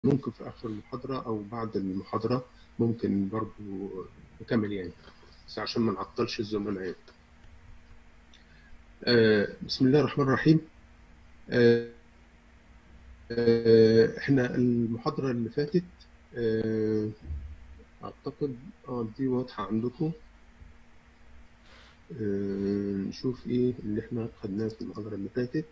ممكن في آخر المحاضرة أو بعد المحاضرة ممكن برضو نكمل يعني بس عشان ما نعطلش الزملاء يعني. آه، بسم الله الرحمن الرحيم آه، آه، احنا المحاضرة اللي فاتت آه، أعتقد اه دي واضحة عندكم آه، نشوف ايه اللي احنا خدناه في المحاضرة اللي فاتت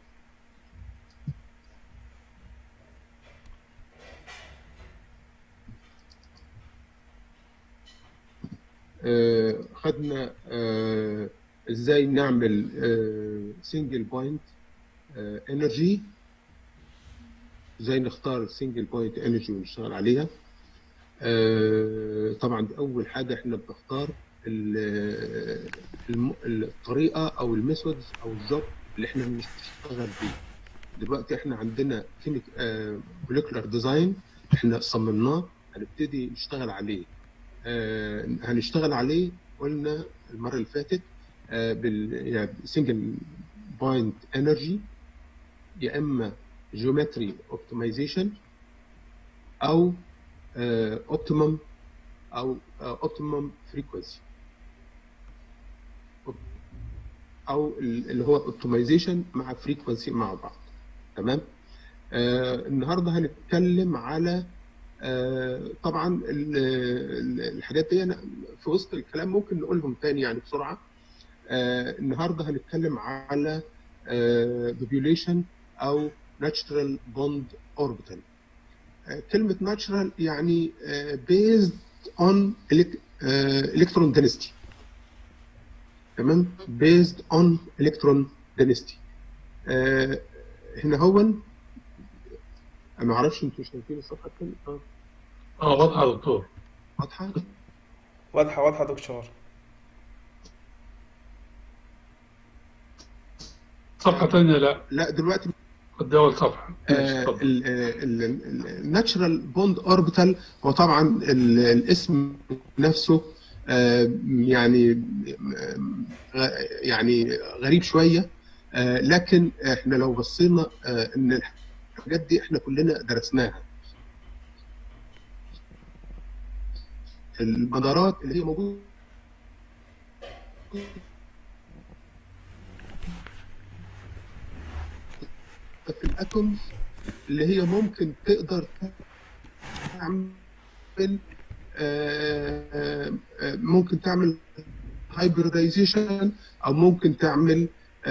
آه، خدنا آه، ازاي نعمل سنجل بوينت انرجي ازاي نختار سنجل بوينت انرجي ونشتغل عليها آه، طبعا دي اول حاجه احنا بنختار ال- الم- الطريقه او الميثودز او الجوب اللي احنا بنشتغل بيه دلوقتي احنا عندنا موليكولار ديزاين احنا صممناه هنبتدي نشتغل عليه آه، هنشتغل عليه قلنا المره اللي فاتت بالسنجل بوينت انرجي يا اما جيومتري اوبتمايزيشن او اوبتيمم او اوبتيمم فريكونسي او اللي هو اوبتمايزيشن مع فريكونسي مع بعض تمام آه النهارده هنتكلم على آه طبعا ال- ال- الحاجات دي أنا في وسط الكلام ممكن نقولهم تاني يعني بسرعه آه النهارده هنتكلم على بوبيوليشن او ناتشرال بوند اوربيتال كلمه ناتشرال يعني بيزد اون الكترون دينستي تمام بيزد اون الكترون دينستي هنا هو انا ما اعرفش انتوا شايفين الصفحه كده اه اه واضحة يا دكتور واضحه واضحة واضحة دكتور صفحة تانية لا لا دلوقتي قد أول صفحة ماشي اتفضل الناتشرال بوند اوربيتال هو طبعا ال- الاسم نفسه آه، يعني آه، يعني غريب شويه آه، لكن احنا لو بصينا آه، ان الحاجات دي احنا كلنا درسناها المدارات اللي هي موجوده في الاتومز اللي هي ممكن تقدر تعمل آه، آه، ممكن تعمل هايبردايزيشن او ممكن تعمل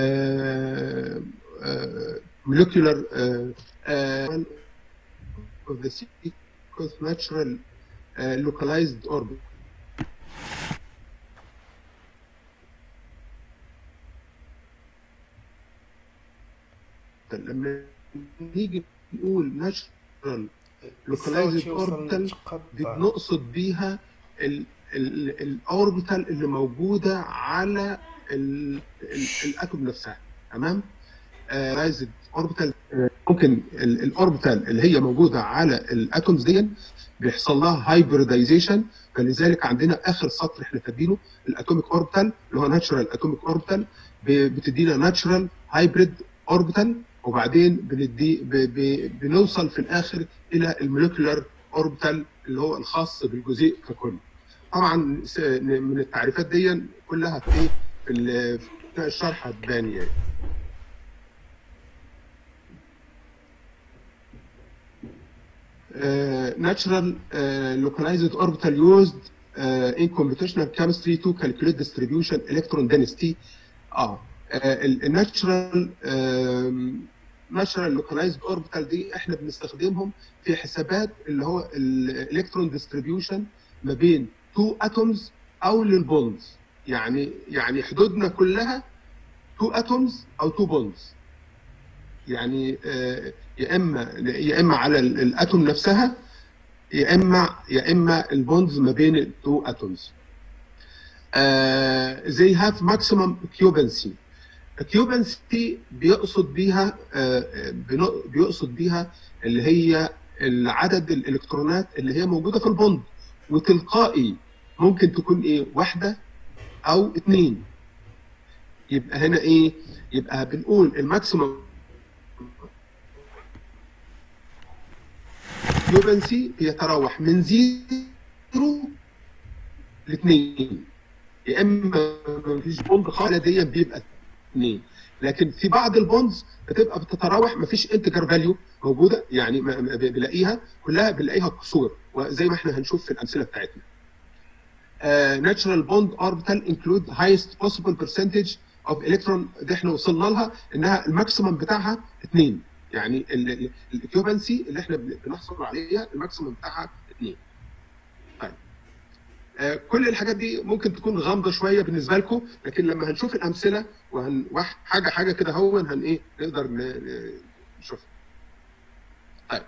molecular آه، آه، of the sequence natural آه، localized orbit لما نيجي نقول natural الصوت localized يوصل orbital دي متقطع بنقصد بيها الاوربيتال اللي موجوده على ال- ال- الاتوم نفسها تمام رايزد اوربيتال ممكن الاوربيتال اللي هي موجوده على الاتومز دي بيحصل لها هايبردايزيشن فلذلك عندنا اخر سطر احنا كاتبينه الاتوميك اوربيتال اللي هو ناتشرال اتوميك اوربيتال بتدينا ناتشرال هايبريد اوربيتال وبعدين بندي ب- ب- بنوصل في الاخر الى الموليكولار اوربيتال اللي هو الخاص بالجزيء ككل طبعا س- من التعريفات دي كلها في ايه في ال- في الشرح هتبان يعني uh, natural uh, localized orbital used uh, in computational chemistry to calculate distribution electron density اه الناتشرال ناتشرال لوكالايزد اوربيتال دي احنا بنستخدمهم في حسابات اللي هو الالكترون ديستريبيوشن ما بين تو اتومز او للبوندز يعني يعني حدودنا كلها تو اتومز او تو بوندز يعني آه، يا اما يا اما على ال- الاتوم نفسها يا اما يا اما البوندز ما بين التو اتومز زي هاف ماكسيمم كيوبنسي الكيوبنسي بيقصد بيها آه، بن- بيقصد بيها اللي هي العدد الالكترونات اللي هي موجوده في البوند وتلقائي ممكن تكون ايه واحده او اثنين يبقى هنا ايه يبقى بنقول الماكسيمم الاوكيوبنسي بيتراوح من زيرو لاثنين يا اما مفيش بوند خالص دي بيبقى اثنين لكن في بعض البوندز بتبقى بتتراوح مفيش انتجر فاليو موجوده يعني ما- ما بنلاقيها كلها بنلاقيها كسور وزي ما احنا هنشوف في الامثله بتاعتنا. Uh, natural bond orbital include highest possible percentage of electron دي احنا وصلنا لها انها الماكسيمم بتاعها اثنين يعني الاكيوبنسي اللي احنا بن- بنحصل عليها الماكسيمم بتاعها اثنين. طيب آه، كل الحاجات دي ممكن تكون غامضه شويه بالنسبه لكم لكن لما هنشوف الامثله وهن واحد- حاجه حاجه كده هو هن ايه نقدر ن- ن- نشوفها. طيب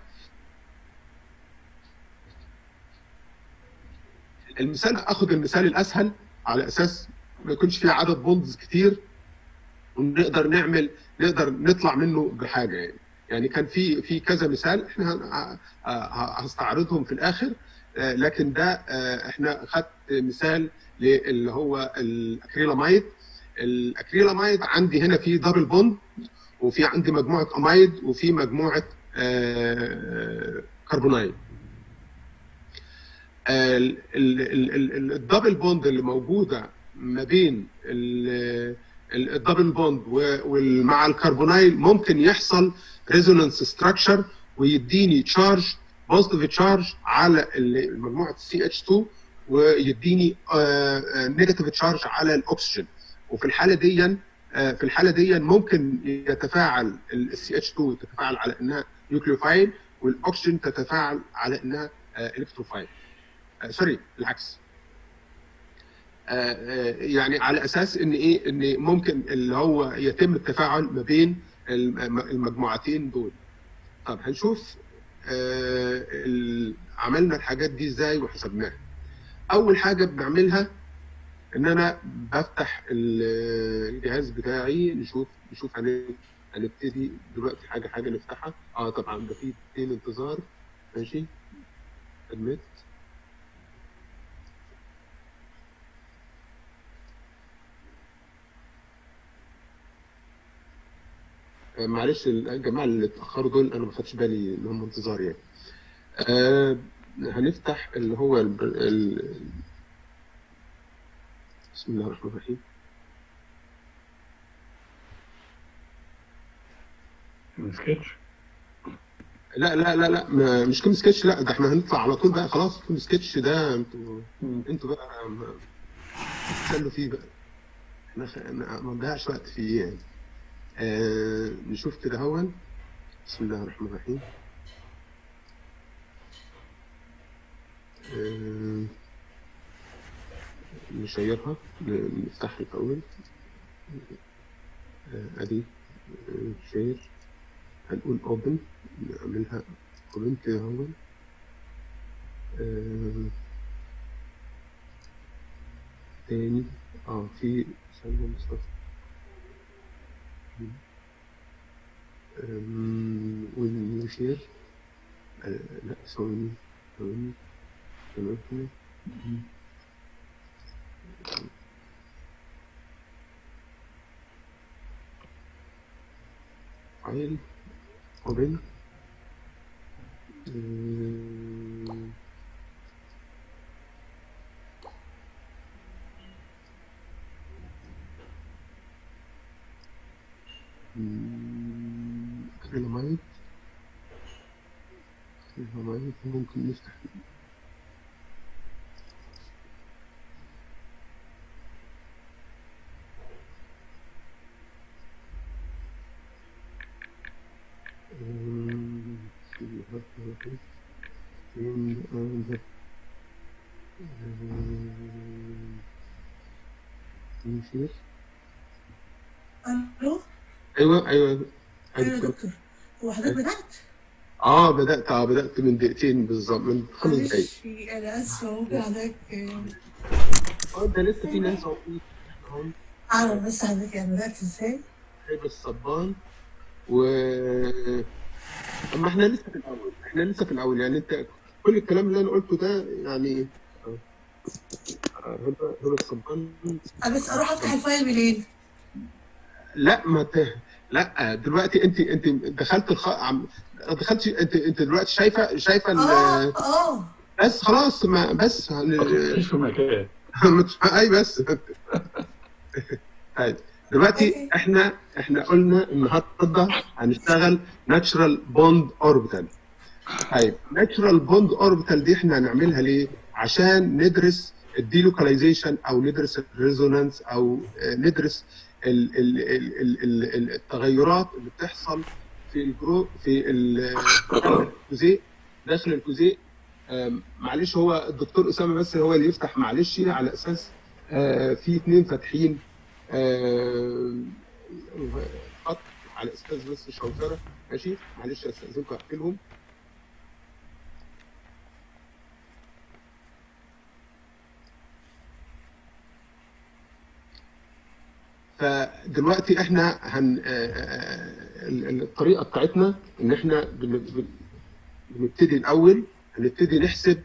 المثال اخد المثال الاسهل على اساس ما يكونش فيه عدد بوندز كتير ونقدر نعمل نقدر نطلع منه بحاجه يعني يعني كان في في كذا مثال احنا هن- ه- ه- هستعرضهم في الاخر آه، لكن ده آه، احنا خدت مثال اللي هو الاكريلاميد الاكريلاميد عندي هنا في دبل بوند وفي عندي مجموعه امايد وفي مجموعه آه، كربونايد ال- ال- ال- ال- الدبل بوند اللي موجوده ما بين ال- ال- الدبل بوند و- وال- مع الكربونايل ممكن يحصل ريزونانس ستراكشر ويديني تشارج بوزيتيف تشارج على ال- مجموعه السي اتش 2 ويديني نيجاتيف تشارج على الاكسجين وفي الحاله دي آه، في الحاله دي ممكن يتفاعل السي اتش 2 تتفاعل على انها نيوكليوفايل والاكسجين تتفاعل على انها الكتروفايل آه، سوري العكس آه، آه، يعني على اساس ان ايه ان ممكن اللي هو يتم التفاعل ما بين الم- المجموعتين دول طب هنشوف آه، ال- عملنا الحاجات دي ازاي وحسبناها اول حاجه بنعملها ان انا بفتح ال- الجهاز بتاعي نشوف نشوف هن- هنبتدي دلوقتي حاجه حاجه نفتحها اه طبعا ده في اتنين انتظار ماشي ادمت آه، معلش الجماعه اللي اتاخروا دول انا ما خدتش بالي ان هم انتظار يعني آه هنفتح اللي هو ال... ال... بسم الله الرحمن الرحيم سكتش لا لا لا لا ما مش كيم سكتش لا ده احنا هنطلع على طول بقى خلاص كيم سكتش ده انتوا انتوا بقى ما- تسلوا فيه بقى احنا خ... ما ما نضيعش وقت فيه يعني آه نشوف كده هون بسم الله الرحمن الرحيم آه نشيرها ن- نفتحها الأول آه ادي آه شير هنقول اوبن نعملها اوبن كده هو آه تاني اه في ثانية مصطفى أم، والنيو شير آه، لا ثواني ثواني تمام كده فايل اوبن أم، أم، كريلاميد كريلاميد ممكن نفتح أم، في هذا الوقت فين هذا أم، نشير الو ايوه ايوه ايوه يا أيوة. دكتور هو حضرتك بدات؟ اه بدات اه بدات من دقيقتين بالظبط من خمس دقايق معلش انا اسفه ممكن حضرتك آه، اه ده لسه في ناس اهو في اهم اعرف بس حضرتك يعني بدات ازاي؟ هيبه الصبان و اما احنا لسه في الاول احنا لسه في الاول يعني انت كل الكلام اللي انا قلته ده يعني آه، آه، هبه هبه الصبان انا بس اروح افتح الفايل منين؟ لا ما ت... لا دلوقتي انت انت دخلت الخ... عم... دخلت انت انت دلوقتي شايفه شايفه ال... اه اه بس خلاص ما بس هن- مش في مكان اي بس طيب دلوقتي أوكي. احنا احنا قلنا النهارده هنشتغل ناتشرال بوند اوربيتال طيب ناتشرال بوند اوربيتال دي احنا هنعملها ليه؟ عشان ندرس الديلوكاليزيشن او ندرس الريزونانس او آه، ندرس ال ال ال ال ال ال التغيرات اللي بتحصل في الجرو في ال- الجزيء داخل الجزيء آم، معلش هو الدكتور اسامه بس هو اللي يفتح معلش على اساس آه، في اثنين فاتحين آه، خط على اساس بس شوشره ماشي معلش استاذنكم اقفلهم فدلوقتي احنا هن آه، آه، ال- ال- الطريقه بتاعتنا ان احنا بن- بن- بنبتدي الاول هنبتدي نحسب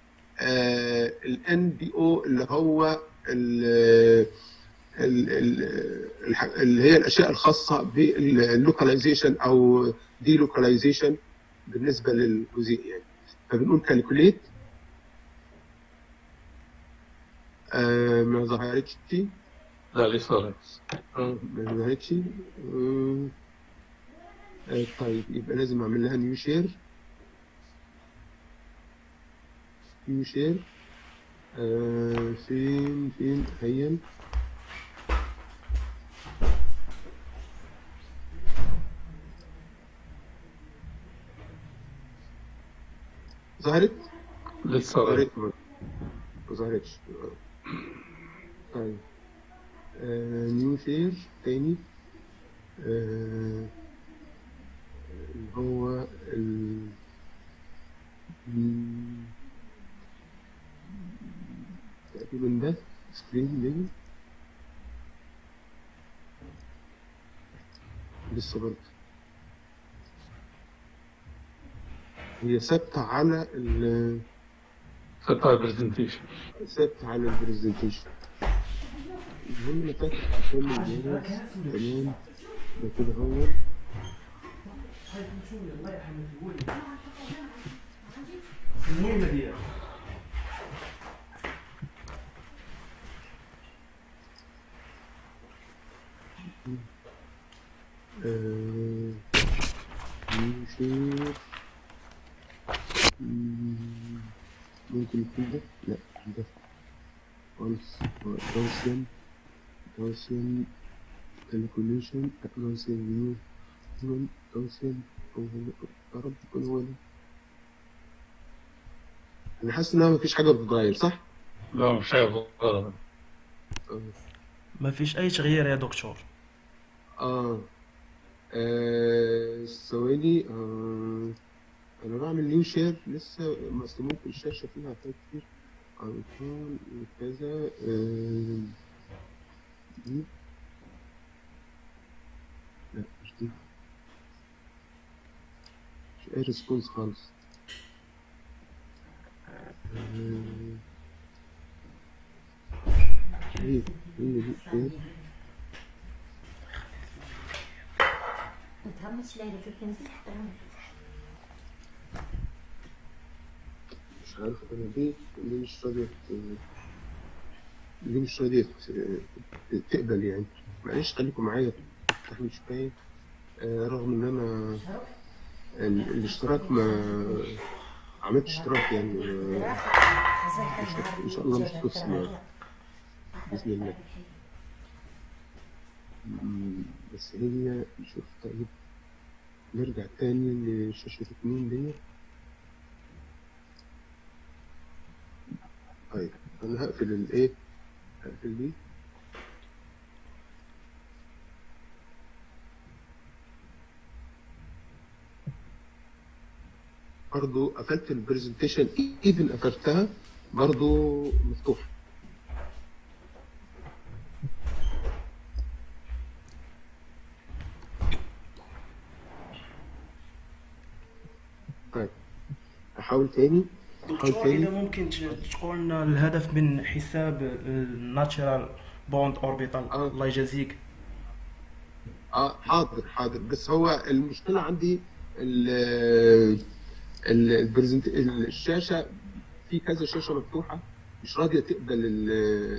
الان بي او اللي هو ال- ال- ال- الح- اللي هي الاشياء الخاصه باللوكاليزيشن او دي لوكاليزيشن بالنسبه للجزيء يعني فبنقول كالكوليت ما ظهرتش لا لسه لا اه ما ظهرتش آه، آه، طيب يبقى لازم اعمل لها نيو شير نيو شير آه فين فين هين ظهرت؟ لسه لا ظهرت ما ما ظهرتش طيب آه نيو شير تاني آه اللي هو ال مم، تقريبا ده سكرين دي لسه برضه هي ثابتة على ال ستة برزنتيشن ثابت على البرزنتيشن المهم انا فاتح كل الجهاز تمام ده كده هو آه، نشوف مم، ممكن يكون ده لا مش ده خالص Gaussian Gaussian calculation Gaussian view human Gaussian هو هو يا رب يكون هو ده أنا حاسس إن مفيش حاجة بتتغير صح؟ لا مش شايف غلط آه. ما فيش اي تغيير يا دكتور آه آه، ثواني آه أنا بعمل نيو شير لسه ما أصل ممكن الشاشة فيها حاجات كتير أيقون كذا آه، دي لا مش دي مش أي ريسبونس خالص آه، إيه إيه دي إيه انت همش ليلة في الكنيسة مش عارف انا ليه ليه مش راضية ت- ليه مش راضية ت- تقبل يعني معلش خليكم معايا تحمل شوية آه، رغم ان انا ال- الاشتراك ما عملت اشتراك يعني آه، إن شاء الله مش هتفصل بإذن الله مم، بس هي نشوف طيب نرجع تاني لشاشة اتنين دي طيب انا هقفل الايه هقفل دي برضو قفلت البرزنتيشن ايفن قفلتها برضو مفتوحة طيب احاول تاني احاول دكتور تاني اذا ممكن ت- تقول لنا الهدف من حساب الناتشرال بوند اوربيتال آه. الله يجازيك اه حاضر حاضر بس هو المشكله عندي ال ال البرزنت الشاشه في كذا شاشه مفتوحه مش راضيه تقبل ال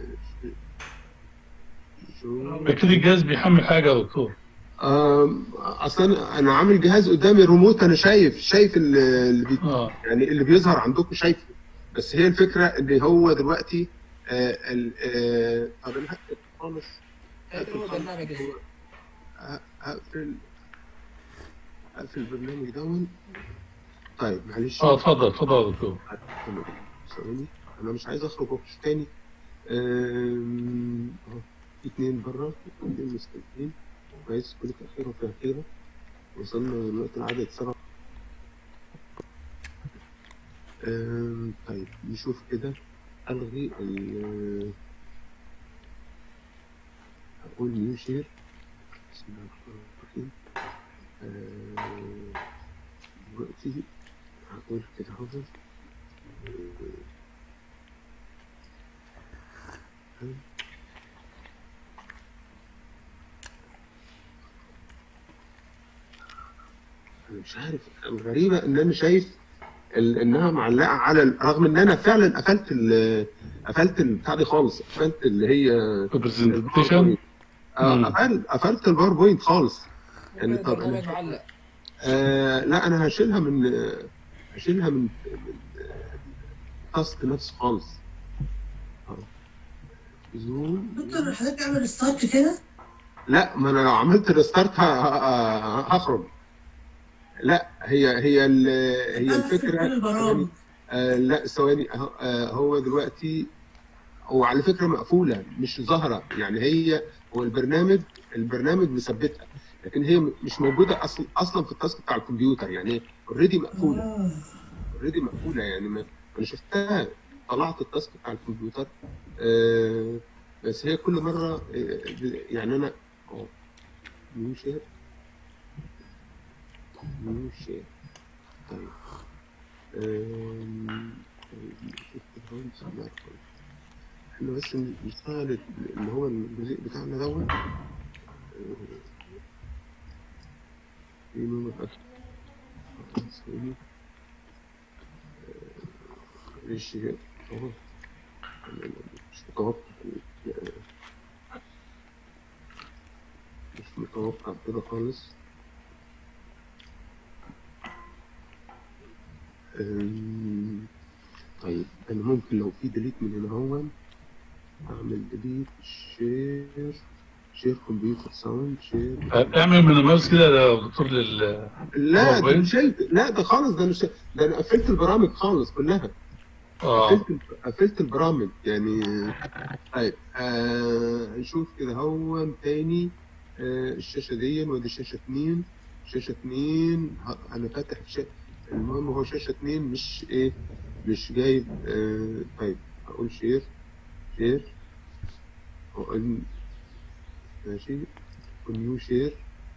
شو اكيد الجهاز بيحمل حاجه يا دكتور آم، اصلا انا عامل جهاز قدامي ريموت انا شايف شايف ال- اللي بي اه يعني اللي بيظهر عندكم شايفه بس هي الفكره ان هو دلوقتي آه ال- آه طب انا هقفل خالص هو برنامج اسمه ه- هقفل هقفل البرنامج دون طيب معلش اه اتفضل اتفضل يا دكتور تمام. ثواني انا مش عايز اخرج واخش تاني أم، اهو في اتنين بره اتنين مستنيين كويس كل تأخير وفي أخيرة وصلنا دلوقتي العدد سبعة أم، طيب نشوف كده ألغي ال هقول نيو شير بسم الله الرحمن الرحيم أم، دلوقتي هقول كده حافظ أنا مش عارف الغريبة إن أنا شايف ال- إنها معلقة على ال- رغم إن أنا فعلا قفلت ال قفلت البتاع دي خالص قفلت اللي هي البرزنتيشن آه، مم. قفلت قفلت الباوربوينت خالص يعني طب البرنامج أنا معلق آه لا أنا هشيلها من آه، هشيلها من من التاسك نفسه خالص آه. زوم دكتور حضرتك اعمل ستارت كده لا ما انا لو عملت ريستارت هخرج لا هي هي ال- هي أقفل الفكره كل البرامج آه لا ثواني أهو- آه هو دلوقتي هو على فكره مقفوله مش ظاهره يعني هي هو البرنامج البرنامج مثبتها لكن هي م- مش موجوده اصلا اصلا في التاسك بتاع الكمبيوتر يعني اوريدي مقفوله آه. اوريدي مقفوله يعني ما انا شفتها طلعت التاسك بتاع الكمبيوتر آه بس هي كل مره آه ب- يعني انا اه نيو شير نيو شير طيب آم، طيب، نشوف كده هون، بسم الله الرحمن الرحيم. احنا بس نشتغل اللي هو الجزء بتاعنا دوت آه، في نوع أكل. آه، ثواني. معلش اهو أنا مش متوقع مش متوقع كده خالص أم، طيب انا ممكن لو في ديليت من هنا هو اعمل ديليت شير شير كمبيوتر ساوند شير اعمل من الماوس كده يا دكتور لل لا هو ده وين؟ انا شلت لا ده خالص ده انا شلت ده انا قفلت البرامج خالص كلها اه قفلت قفلت البرامج يعني طيب آه نشوف كده هو تاني آه الشاشه دي ودي شاشه اتنين شاشه اتنين ه- انا فاتح شا... المهم هو شاشه اتنين مش ايه مش جايب آه طيب هقول شير شير هقول ماشي نيو شير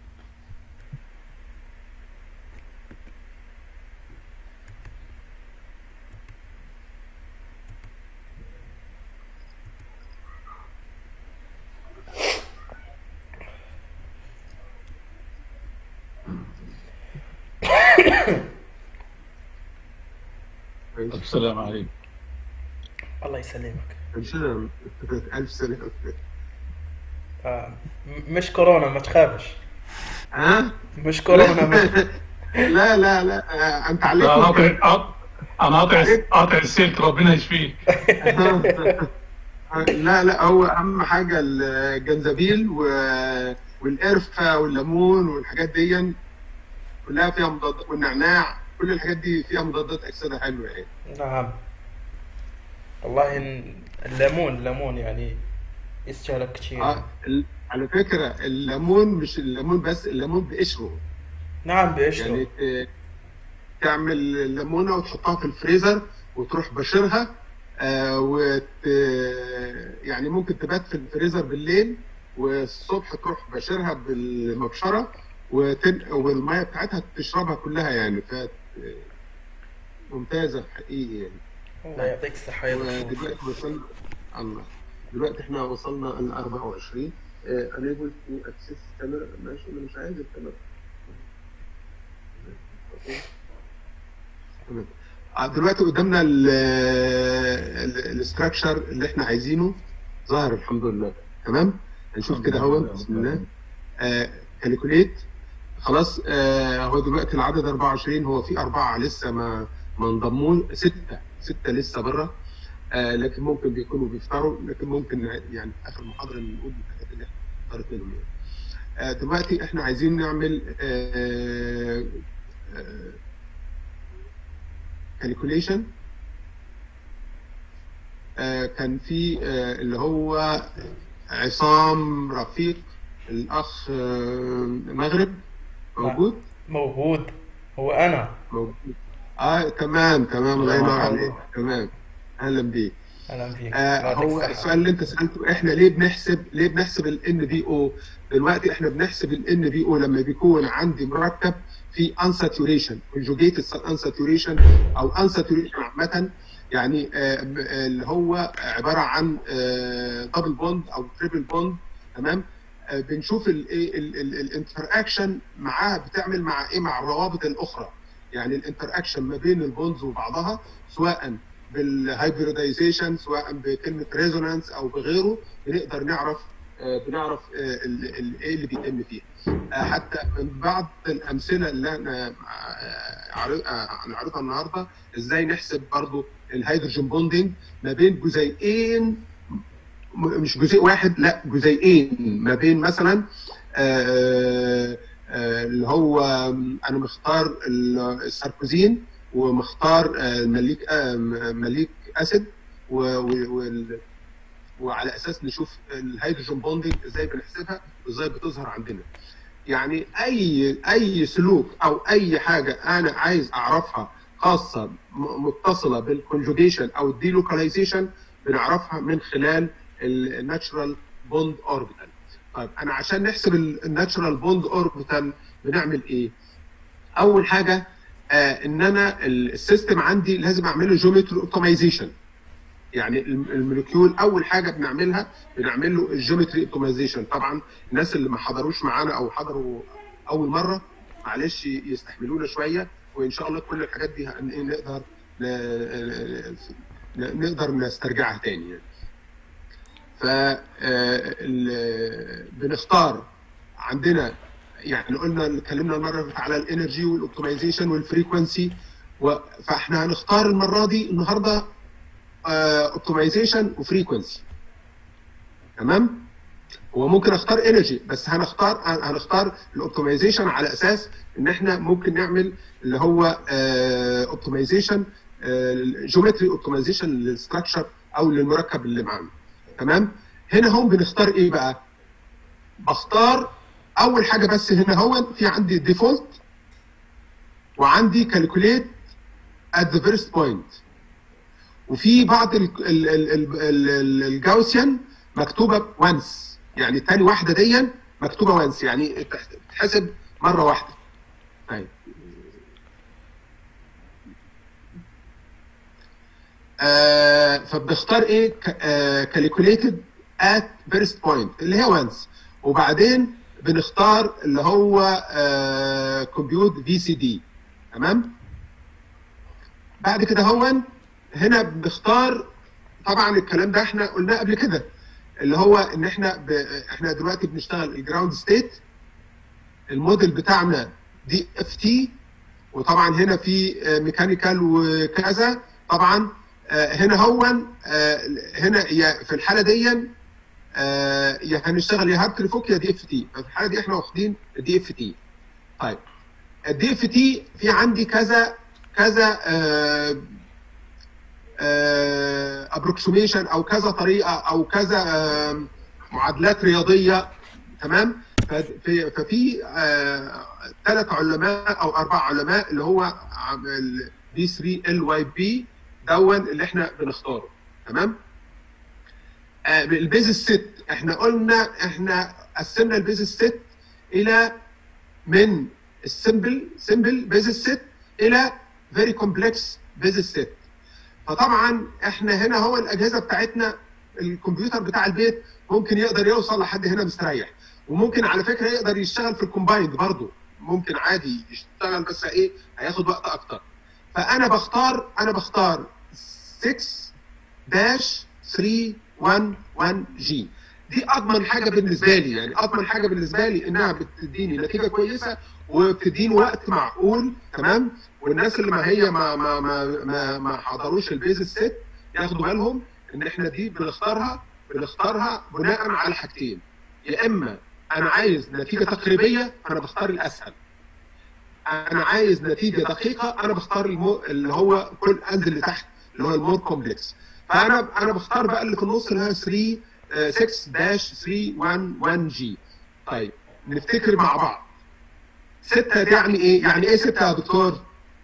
ماشي السلام عليكم الله يسلمك مش انا الف سلامه آه. م- مش كورونا ما تخافش ها مش كورونا ما لا لا لا آه، انت لا عليكم انا قاطع قاط- انا قاطع قاطع السلك ربنا يشفيك لا لا هو اهم حاجه الجنزبيل و- والقرفه والليمون والحاجات دي كلها فيها مضادات والنعناع كل الحاجات دي فيها مضادات اكسده حلوه يعني نعم والله إن الليمون الليمون يعني يستهلك كثير آه ال- على فكره الليمون مش الليمون بس الليمون بقشره نعم يعني بقشره ت- تعمل ليمونه وتحطها في الفريزر وتروح بشرها آه وت يعني ممكن تبات في الفريزر بالليل والصبح تروح بشرها بالمبشره وتن... والميه بتاعتها تشربها كلها يعني ف ممتازه حقيقي يعني الله يعطيك الصحة يا دكتور ودلوقتي وصلنا الله دلوقتي احنا وصلنا ل 24 آه، unable to access camera ماشي انا مش عايز الكاميرا أوكي. تمام آه، دلوقتي قدامنا الاستراكشر اللي احنا عايزينه ظاهر الحمد لله تمام هنشوف كده اهو بسم الله كالكوليت خلاص آه هو دلوقتي العدد 24 هو في اربعه لسه ما ما انضموا سته سته لسه بره آه لكن ممكن بيكونوا بيفطروا لكن ممكن يعني في اخر المحاضره نقول الحاجات اللي احنا اختارت منهم يعني. آه دلوقتي احنا عايزين نعمل آه آه كالكوليشن آه كان في آه اللي هو عصام رفيق الاخ آه مغرب موجود موجود هو انا موجود اه تمام تمام الله ينور عليك تمام اهلا بيك اهلا بيك آه يعطيك هو الصحة. السؤال اللي انت سالته احنا ليه بنحسب ليه بنحسب الان بي او دلوقتي احنا بنحسب الان بي او لما بيكون عندي مركب في انساتوريشن كونجوجيتد انساتوريشن او انساتوريشن عامه يعني آه ب- آه، اللي هو عباره عن دبل بوند او تريبل بوند تمام آه، بنشوف الايه الانتر اكشن معاها بتعمل مع ايه مع الروابط الاخرى يعني الانتر اكشن ما بين البوندز وبعضها سواء بالهايبريدايزيشن سواء بكلمه ريزونانس او بغيره بنقدر نعرف آه، بنعرف آه، ال- ال- ايه اللي بيتم فيها آه، حتى من بعض الامثله اللي احنا آه، عر- آه، هنعرضها النهارده ازاي نحسب برضو الهيدروجين بوندنج ما بين جزيئين م- مش جزيء واحد لا جزيئين ما بين مثلا آه، آه، اللي هو انا مختار ال- الساركوزين ومختار آه، مليك آه، م- مليك اسيد و- و- وال- وعلى اساس نشوف الهيدروجين بوندنج ازاي بنحسبها وازاي بتظهر عندنا يعني اي اي سلوك او اي حاجه انا عايز اعرفها خاصه م- متصله بالكونجوجيشن او الديلوكاليزيشن بنعرفها من خلال الناتشرال بوند اوربيتال طيب انا عشان نحسب الناتشرال بوند اوربيتال بنعمل ايه اول حاجه آه ان انا ال- السيستم عندي لازم اعمله جيومتري اوبتمايزيشن يعني الم- الموليكيول اول حاجه بنعملها بنعمل له الجيومتري اوبتمايزيشن طبعا الناس اللي ما حضروش معانا او حضروا اول مره معلش يستحملونا شويه وان شاء الله كل الحاجات دي هن- إيه نقدر ن- ن- نقدر نسترجعها تاني يعني. ف آه، ال- بنختار عندنا يعني قلنا اتكلمنا المره اللي فاتت على الانرجي والاوبتمايزيشن والفريكونسي و- فاحنا هنختار المره دي النهارده اوبتمايزيشن وفريكونسي تمام هو ممكن اختار انرجي بس هنختار هنختار الاوبتمايزيشن على اساس ان احنا ممكن نعمل اللي هو اوبتمايزيشن جيومتري اوبتمايزيشن للستراكشر او للمركب اللي معانا تمام هنا هم بنختار ايه بقى بختار اول حاجه بس هنا هو في عندي ديفولت وعندي كالكوليت ات ذا فيرست بوينت وفي بعض ال- ال- ال- ال- ال- ال- الجاوسيان مكتوبه وانس يعني تاني واحده دي مكتوبه وانس يعني تتحسب مره واحده طيب آه فبنختار ايه كالكوليتد ات فيرست بوينت اللي هي وانس وبعدين بنختار اللي هو كومبيوت في سي دي تمام بعد كده هو هنا بنختار طبعا الكلام ده احنا قلناه قبل كده اللي هو ان احنا ب... احنا دلوقتي بنشتغل الجراوند ستيت الموديل بتاعنا دي اف تي وطبعا هنا في ميكانيكال وكذا طبعا آه، هنا هو آه، هنا يا في الحاله دي آه، يا هنشتغل يا هارد فوك يا دي اف تي ففي الحاله دي احنا واخدين دي اف تي طيب الدي اف تي في عندي كذا كذا ابروكسيميشن او كذا طريقه او كذا آه، معادلات رياضيه تمام ففي ففي ثلاث علماء او اربع علماء اللي هو بي 3 ال واي بي دون اللي احنا بنختاره تمام آه، البيز ست احنا قلنا احنا قسمنا البيز ست الى من السمبل سمبل بيز ست الى فيري كومبلكس بيز ست فطبعا احنا هنا هو الاجهزه بتاعتنا الكمبيوتر بتاع البيت ممكن يقدر يوصل لحد هنا مستريح وممكن على فكره يقدر يشتغل في الكومبايند برضه ممكن عادي يشتغل بس ايه هياخد وقت اكتر فانا بختار انا بختار 6 داش 311 جي دي اضمن حاجه بالنسبه لي يعني اضمن حاجه بالنسبه لي انها بتديني نتيجه كويسه وبتديني وقت معقول تمام والناس اللي ما هي ما ما ما ما, ما حضروش البيز الست ياخدوا بالهم ان احنا دي بنختارها بنختارها بناء على حاجتين يا اما انا عايز نتيجه تقريبيه فانا بختار الاسهل انا عايز نتيجه دقيقه انا بختار المو... اللي هو كل انزل لتحت اللي هو المور كومبلكس فانا انا بختار بقى اللي في النص اللي هو 3 آه، 6 داش 311 جي طيب نفتكر مع بعض ستة دي يعني ايه؟ يعني ايه ستة يا دكتور؟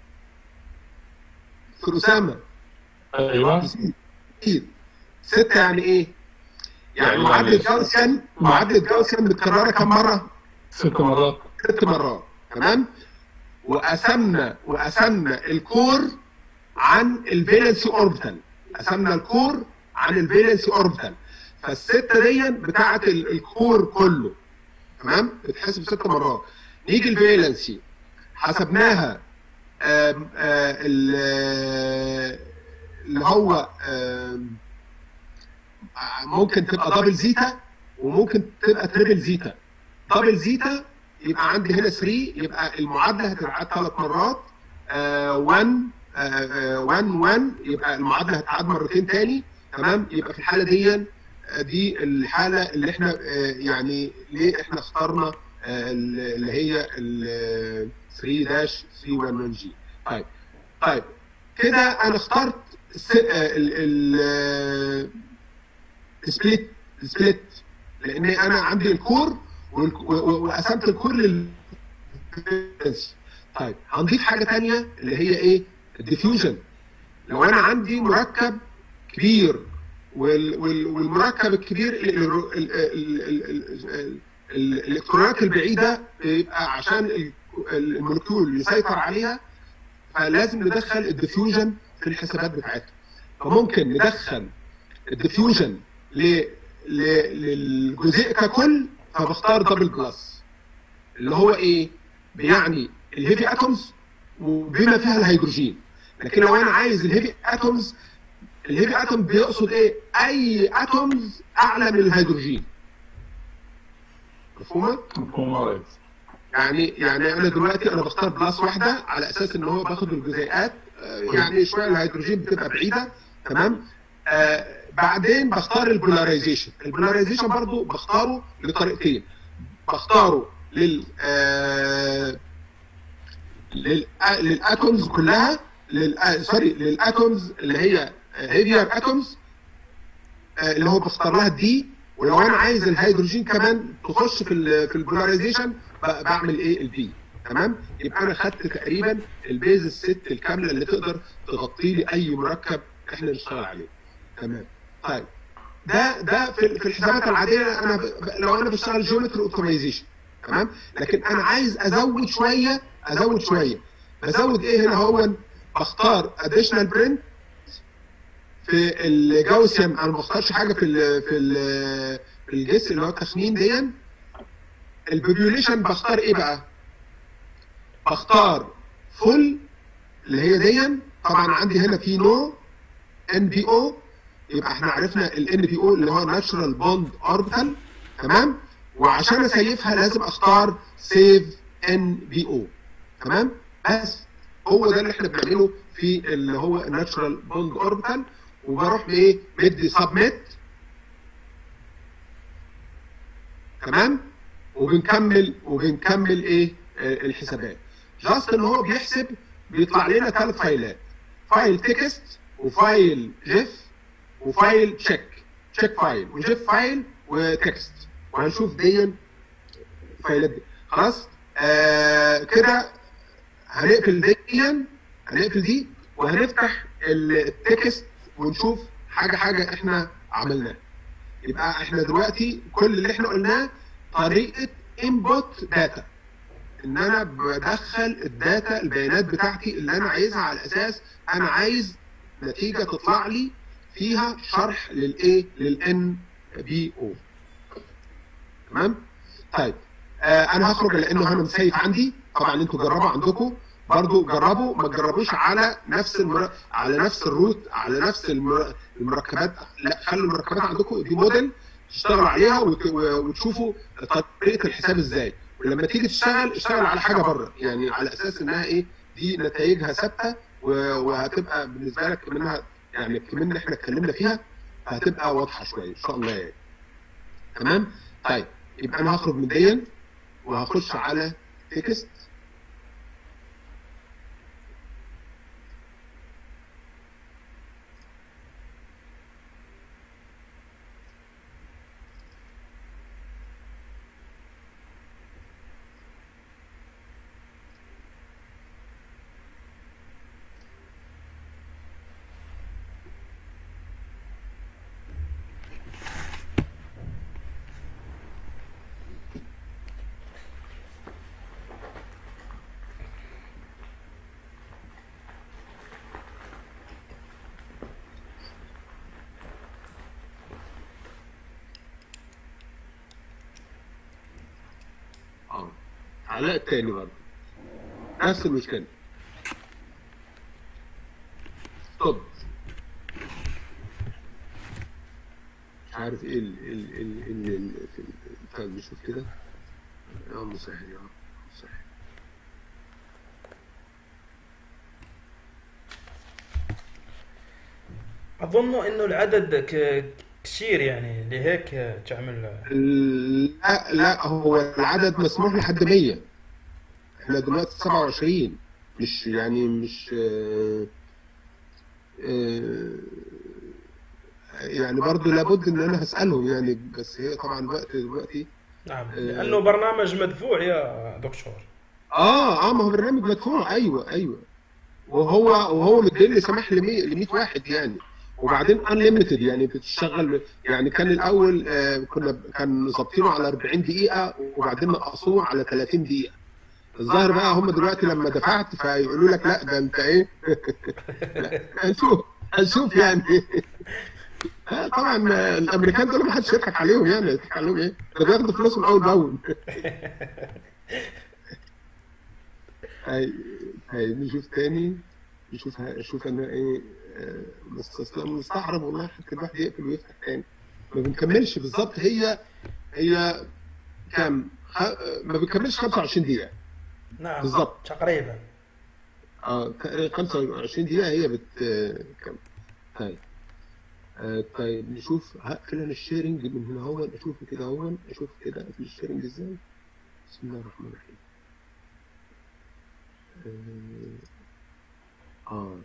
دكتور أسامة ايوه أكيد ستة يعني ايه؟ يعني يعني معادلة معلش. جاوسيان معادلة جاوسيان متكررة كم مرة؟ ست مرات ست مرات تمام؟ وقسمنا وقسمنا الكور عن الفالنسي اوربيتال قسمنا الكور عن الفالنسي اوربيتال فالستة دي بتاعت ال- الكور كله تمام؟ بتحسب ست مرات نيجي الفالنسي حسبناها آم، آه، ال- آه، اللي هو آم، ممكن تبقى دبل زيتا وممكن تبقى تريبل زيتا دبل زيتا يبقى عندي هنا 3 يبقى المعادله هتتعاد ثلاث مرات 1 1 1 يبقى المعادله هتتعاد مرتين تاني تمام يبقى في الحاله دي آه، دي الحاله اللي احنا آه، يعني ليه احنا اخترنا آه، اللي هي ال 3 داش 311 جي طيب طيب كده انا اخترت الس- آه، ال ال سبليت سبليت لان انا عندي الكور والك- و- و- وقسمت الكور لل طيب هنضيف حاجه تانية اللي هي ايه الديفيوجن لو انا عندي مركب كبير وال وال والمركب الكبير ال- ال- ال- ال- ال- ال- ال- الالكترونات البعيده بيبقى عشان ال- المولكيول يسيطر عليها فلازم ندخل الديفيوجن في الحسابات بتاعتها فممكن ندخل الديفيوجن ل ل للجزيء ككل فبختار دبل بلس اللي هو ايه؟ بيعني الهيفي اتومز وبما فيها الهيدروجين لكن لو انا عايز الهيفي اتومز الهيفي اتوم بيقصد ايه؟ اي اتومز اعلى من الهيدروجين مفهومه؟ مفهوم يا ريس يعني يعني انا دلوقتي انا بختار بلس واحده على اساس ان هو باخد الجزيئات آه، يعني شويه الهيدروجين بتبقى بعيده تمام آه بعدين بختار البولاريزيشن البولاريزيشن برضو بختاره لطريقتين بختاره لل آه لل للاتومز كلها لل آه، سوري للاتومز اللي هي هيفير اتومز اللي هو بختار لها الدي ولو انا عايز الهيدروجين كمان تخش في ال في البولاريزيشن ب- بعمل ايه البي تمام يبقى انا خدت تقريبا البيز الست الكامله اللي تقدر تغطي لي اي مركب احنا نشتغل عليه تمام طيب ده ده في في الحسابات العاديه انا ب... ب- لو انا بشتغل جيومتري اوبتمايزيشن تمام لكن انا عايز ازود شويه ازود شويه بزود ايه هنا هو بختار اديشنال برنت في الجاوسيان انا ما بختارش حاجه في ال في ال في الجس اللي هو التخمين دي البوبيوليشن بختار ايه بقى؟ بختار فول اللي هي دي طبعا عندي هنا في نو ان بي او يبقى احنا عرفنا الان بي او اللي هو ناتشرال بوند اوربيتال تمام وعشان اسيفها لازم اختار سيف ان بي او تمام بس هو ده اللي احنا بنعمله في اللي هو الناتشرال بوند اوربيتال وبروح بايه مدي سبميت تمام وبنكمل وبنكمل ايه آه، الحسابات جاست ان هو بيحسب بيطلع لنا ثلاث فايلات فايل تكست وفايل جيف وفايل تشيك تشيك فايل وجيف فايل وتكست وهنشوف دي الفايلات دي خلاص آه كده هنقفل دي هنقفل دي وهنفتح التكست ونشوف حاجه حاجه احنا عملناها يبقى احنا دلوقتي كل اللي احنا قلناه طريقه انبوت داتا ان انا بدخل الداتا البيانات بتاعتي اللي انا عايزها على اساس انا عايز نتيجه تطلع لي فيها شرح للايه للان بي او تمام طيب آه انا هخرج لانه انا مسيف عندي طبعا انتوا جربوا عندكم برضو جربوا ما تجربوش على نفس المر... على نفس الروت على نفس المر... المركبات لا خلوا المركبات عندكم دي موديل تشتغلوا عليها وت... وتشوفوا طريقه الحساب ازاي ولما تيجي تشتغل اشتغل على حاجه بره يعني على اساس انها ايه دي نتائجها ثابته و- وهتبقى بالنسبه لك منها يعني كمان احنا اتكلمنا فيها هتبقى واضحه شويه ان شاء الله يعني تمام طيب يبقى انا هخرج من دي وهخش على تكست اه علاء التاني برضه نفس المشكله ستوب مش عارف ايه ال ال ال ال ال في ال- طيب نشوف كده يا مسهل يا رب مسهل اظن انه العدد ك- كثير يعني لهيك تعمل لا لا هو العدد مسموح لحد 100 احنا دلوقتي 27 مش يعني مش آه، آه، يعني برضو لابد ان انا هسألهم يعني بس هي طبعا الوقت دلوقتي نعم لانه برنامج مدفوع يا دكتور اه اه ما هو برنامج مدفوع ايوه ايوه وهو وهو مديني سماح ل 100 ل 100 واحد يعني وبعدين انليمتد يعني بتشتغل يعني كان الاول آه كنا كان ظابطينه على 40 دقيقه وبعدين نقصوه على 30 دقيقه الظاهر بقى هم دلوقتي لما دفعت فيقولوا لك لا ده انت ايه لا، هنشوف هنشوف يعني آه، طبعا آه، الامريكان دول ما حدش يضحك عليهم يعني يضحك عليهم ايه ده بياخدوا فلوسهم اول باول هاي هاي نشوف تاني نشوف نشوف انا ايه آه، بس اصلا مستغرب والله حتى الواحد يقفل ويفتح تاني ما بنكملش بالظبط هي هي كام خ- ما بنكملش 25 دقيقة نعم بالضبط. تقريبا اه تقريبا 25 دقيقة هي بت كم طيب آه طيب نشوف هقفل انا الشيرنج من هنا هون اشوف كده هون اشوف كده اقفل الشيرنج ازاي بسم الله الرحمن الرحيم اه, آه.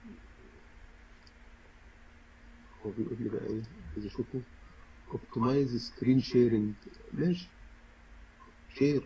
هو بيقول لي بقى ايه عايز اشوفه اوبتمايز سكرين شيرنج ماشي شير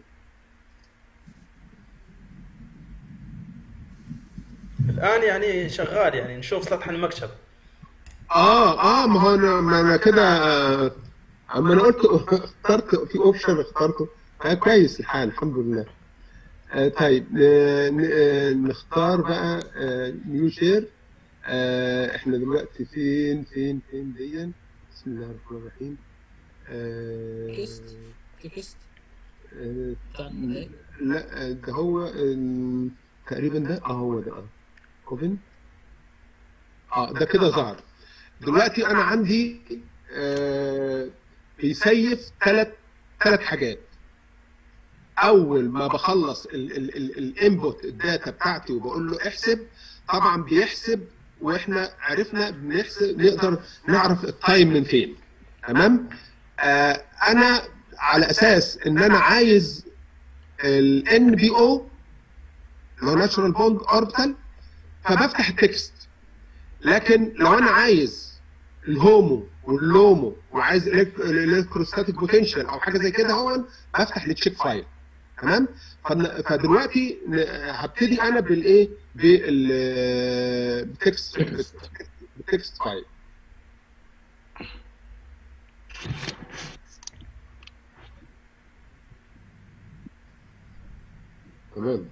الان يعني شغال يعني نشوف سطح المكتب اه اه ما هو انا ما انا كده آه، اما انا قلت اخترت في اوبشن اخترته آه كويس الحال الحمد لله آه طيب آه ن- آه نختار بقى نيو شير آه احنا دلوقتي فين فين فين دي بسم الله الرحمن الرحيم آه تكست تكست آه بتاع النتائج لا ده هو آه، تقريبا ده اه هو ده اه اوبن اه ده كده ظهر دلوقتي انا عندي آه بيسيف ثلاث ثلاث حاجات اول ما بخلص الانبوت الداتا بتاعتي وبقول له احسب طبعا بيحسب واحنا عرفنا بنحسب نقدر نعرف التايم من فين تمام آه انا على اساس ان انا عايز الان بي او اللي هو ناتشورال بوند اوربيتال فبفتح التكست لكن لو انا عايز الهومو واللومو وعايز الالكتروستاتيك بوتنشال او حاجه زي كده هون بفتح التشيك فايل تمام فن- فدلوقتي ن- هبتدي انا بالايه بال بالتكست بالتكست فايل تمام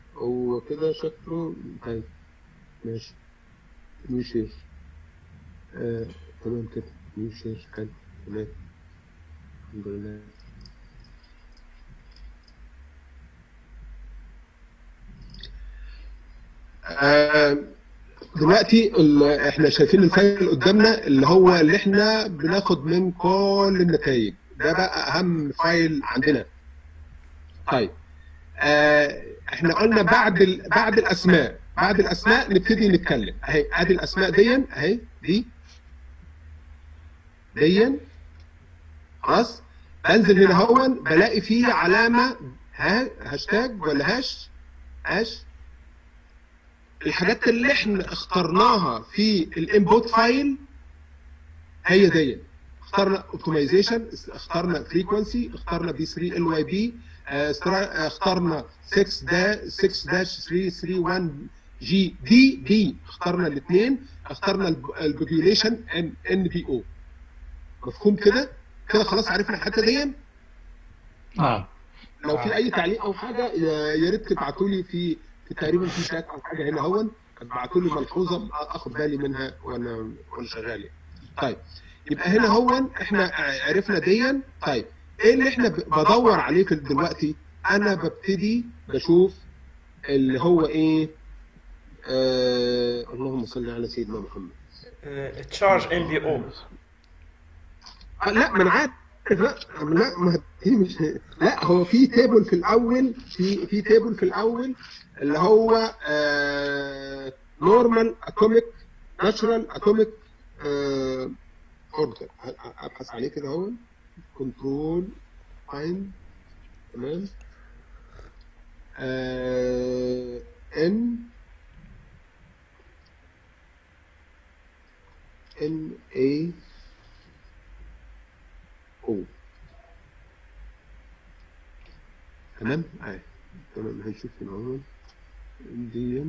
هو كده شكله طيب ماشي ماشي آه، تمام كده نيو شير حلو تمام الحمد لله آه، دلوقتي ال- احنا شايفين الفايل قدامنا اللي هو اللي احنا بناخد من كل النتائج ده بقى اهم فايل عندنا طيب آه احنا قلنا بعد ال... بعد الاسماء بعد الاسماء نبتدي نتكلم اهي ادي الاسماء دي اهي دي دي خلاص انزل هنا هون بلاقي فيه علامه ها هاشتاج ولا هاش هاش الحاجات اللي احنا اخترناها في الانبوت فايل هي دي اخترنا اوبتمايزيشن اخترنا فريكونسي اخترنا بي 3 ال واي بي اخترنا 6 دا 6 داش 331 جي دي دي اخترنا الاثنين اخترنا البوبيوليشن ان ان بي او مفهوم كده كده خلاص عرفنا الحته دي اه لو في اي تعليق او حاجه يا يا ريت تبعتوا لي في في تقريبا في شات او حاجه هنا هون تبعتوا لي ملحوظه اخد بالي منها وانا وانا شغال يعني. طيب يبقى هنا هون احنا عرفنا ديا طيب ايه اللي احنا ب- بدور عليه في دلوقتي انا ببتدي بشوف اللي هو ايه آه اللهم صل على سيدنا محمد تشارج ان بي او آه لا ما انا عارف لا لا ما دي مش لا هو في تيبل في الاول في في تيبل في الاول اللي هو نورمال اتوميك ناتشرال اتوميك اوردر ابحث عليه كده اهو كنترول فاين تمام ان ان اي او تمام اهي تمام هنشوف هنا اهو دي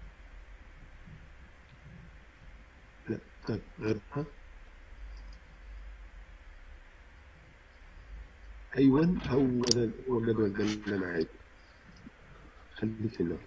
لا طيب غيرها ايوه هو ده هو الجدول ده اللي انا عايزه خليك هنا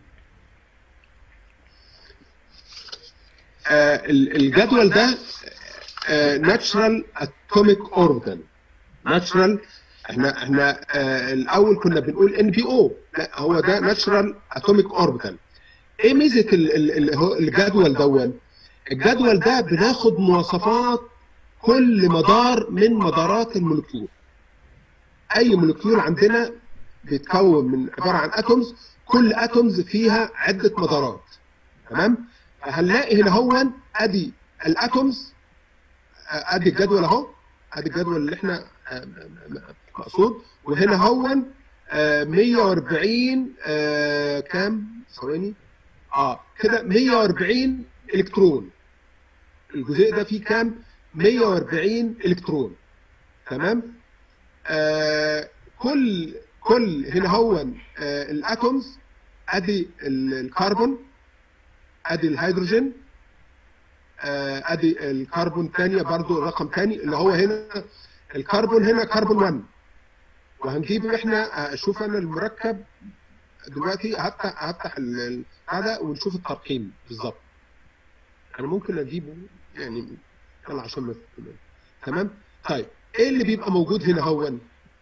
آه ال- الجدول ده ناتشرال اتوميك اوربيتال ناتشرال احنا احنا آه الاول كنا بنقول ان بي او لا هو ده ناتشرال اتوميك اوربيتال ايه ميزه ال- ال- ال- هو الجدول دون الجدول ده بناخد مواصفات كل مدار من مدارات المولكيول اي مولكيول عندنا بيتكون من عباره عن اتومز كل اتومز فيها عده مدارات تمام فهنلاقي هنا هو ادي الاتومز آه، ادي الجدول اهو ادي الجدول اللي احنا آه، م- م- مقصود وهنا هو آه، 140 آه، كام ثواني اه كده 140 الكترون الجزيء ده فيه كام 140 الكترون تمام آه كل كل هنا هو آه الاتومز ادي ال- الكربون ادي الهيدروجين آه ادي الكربون ثانيه برضو رقم ثاني اللي هو هنا الكربون هنا كربون 1 وهنجيب احنا اشوف انا المركب دلوقتي هفتح هفتح ال- ال- هذا ونشوف الترقيم بالظبط انا ممكن اجيبه يعني يلا عشان ما تمام طيب ايه اللي بيبقى موجود هنا هو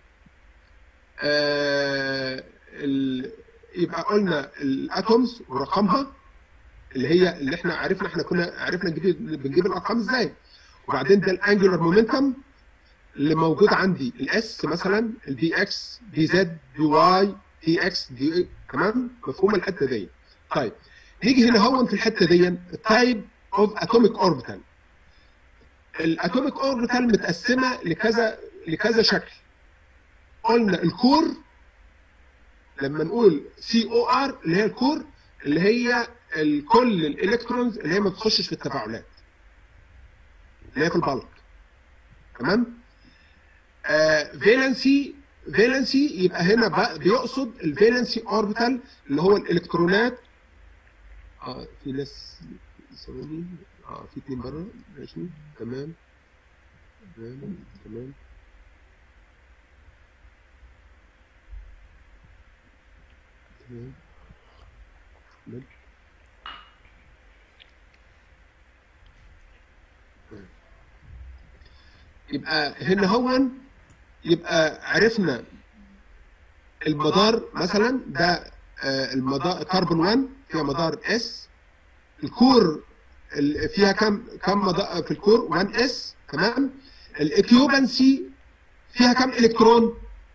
آه ال... يبقى قلنا الاتومز ورقمها اللي هي اللي احنا عرفنا احنا كنا عرفنا نجيب بنجيب الارقام ازاي وبعدين ده الانجولار مومنتم اللي موجود عندي الاس مثلا البي اكس بي زد بي واي دي اكس دي تمام مفهوم الحته دي طيب نيجي هنا هون في الحته دي التايب اوف اتوميك اوربيتال الاتوميك اوربيتال متقسمه لكذا لكذا شكل قلنا الكور لما نقول سي او ار اللي هي الكور اللي هي ال- كل الالكترونز اللي هي ما بتخشش في التفاعلات اللي هي في البلك تمام آه فالنسي فالنسي يبقى هنا بقى بيقصد الفالنسي اوربيتال اللي هو الالكترونات اه في ناس ثواني اه في اتنين بره ماشي تمام تمام تمام تمام تمام. يبقى هنا هو يبقى عرفنا المدار مثلا ده آه، المدار كربون 1 فيها مدار اس الكور ال- فيها كم كم مدار في الكور 1 اس تمام الاكيوبنسي فيها كم الكترون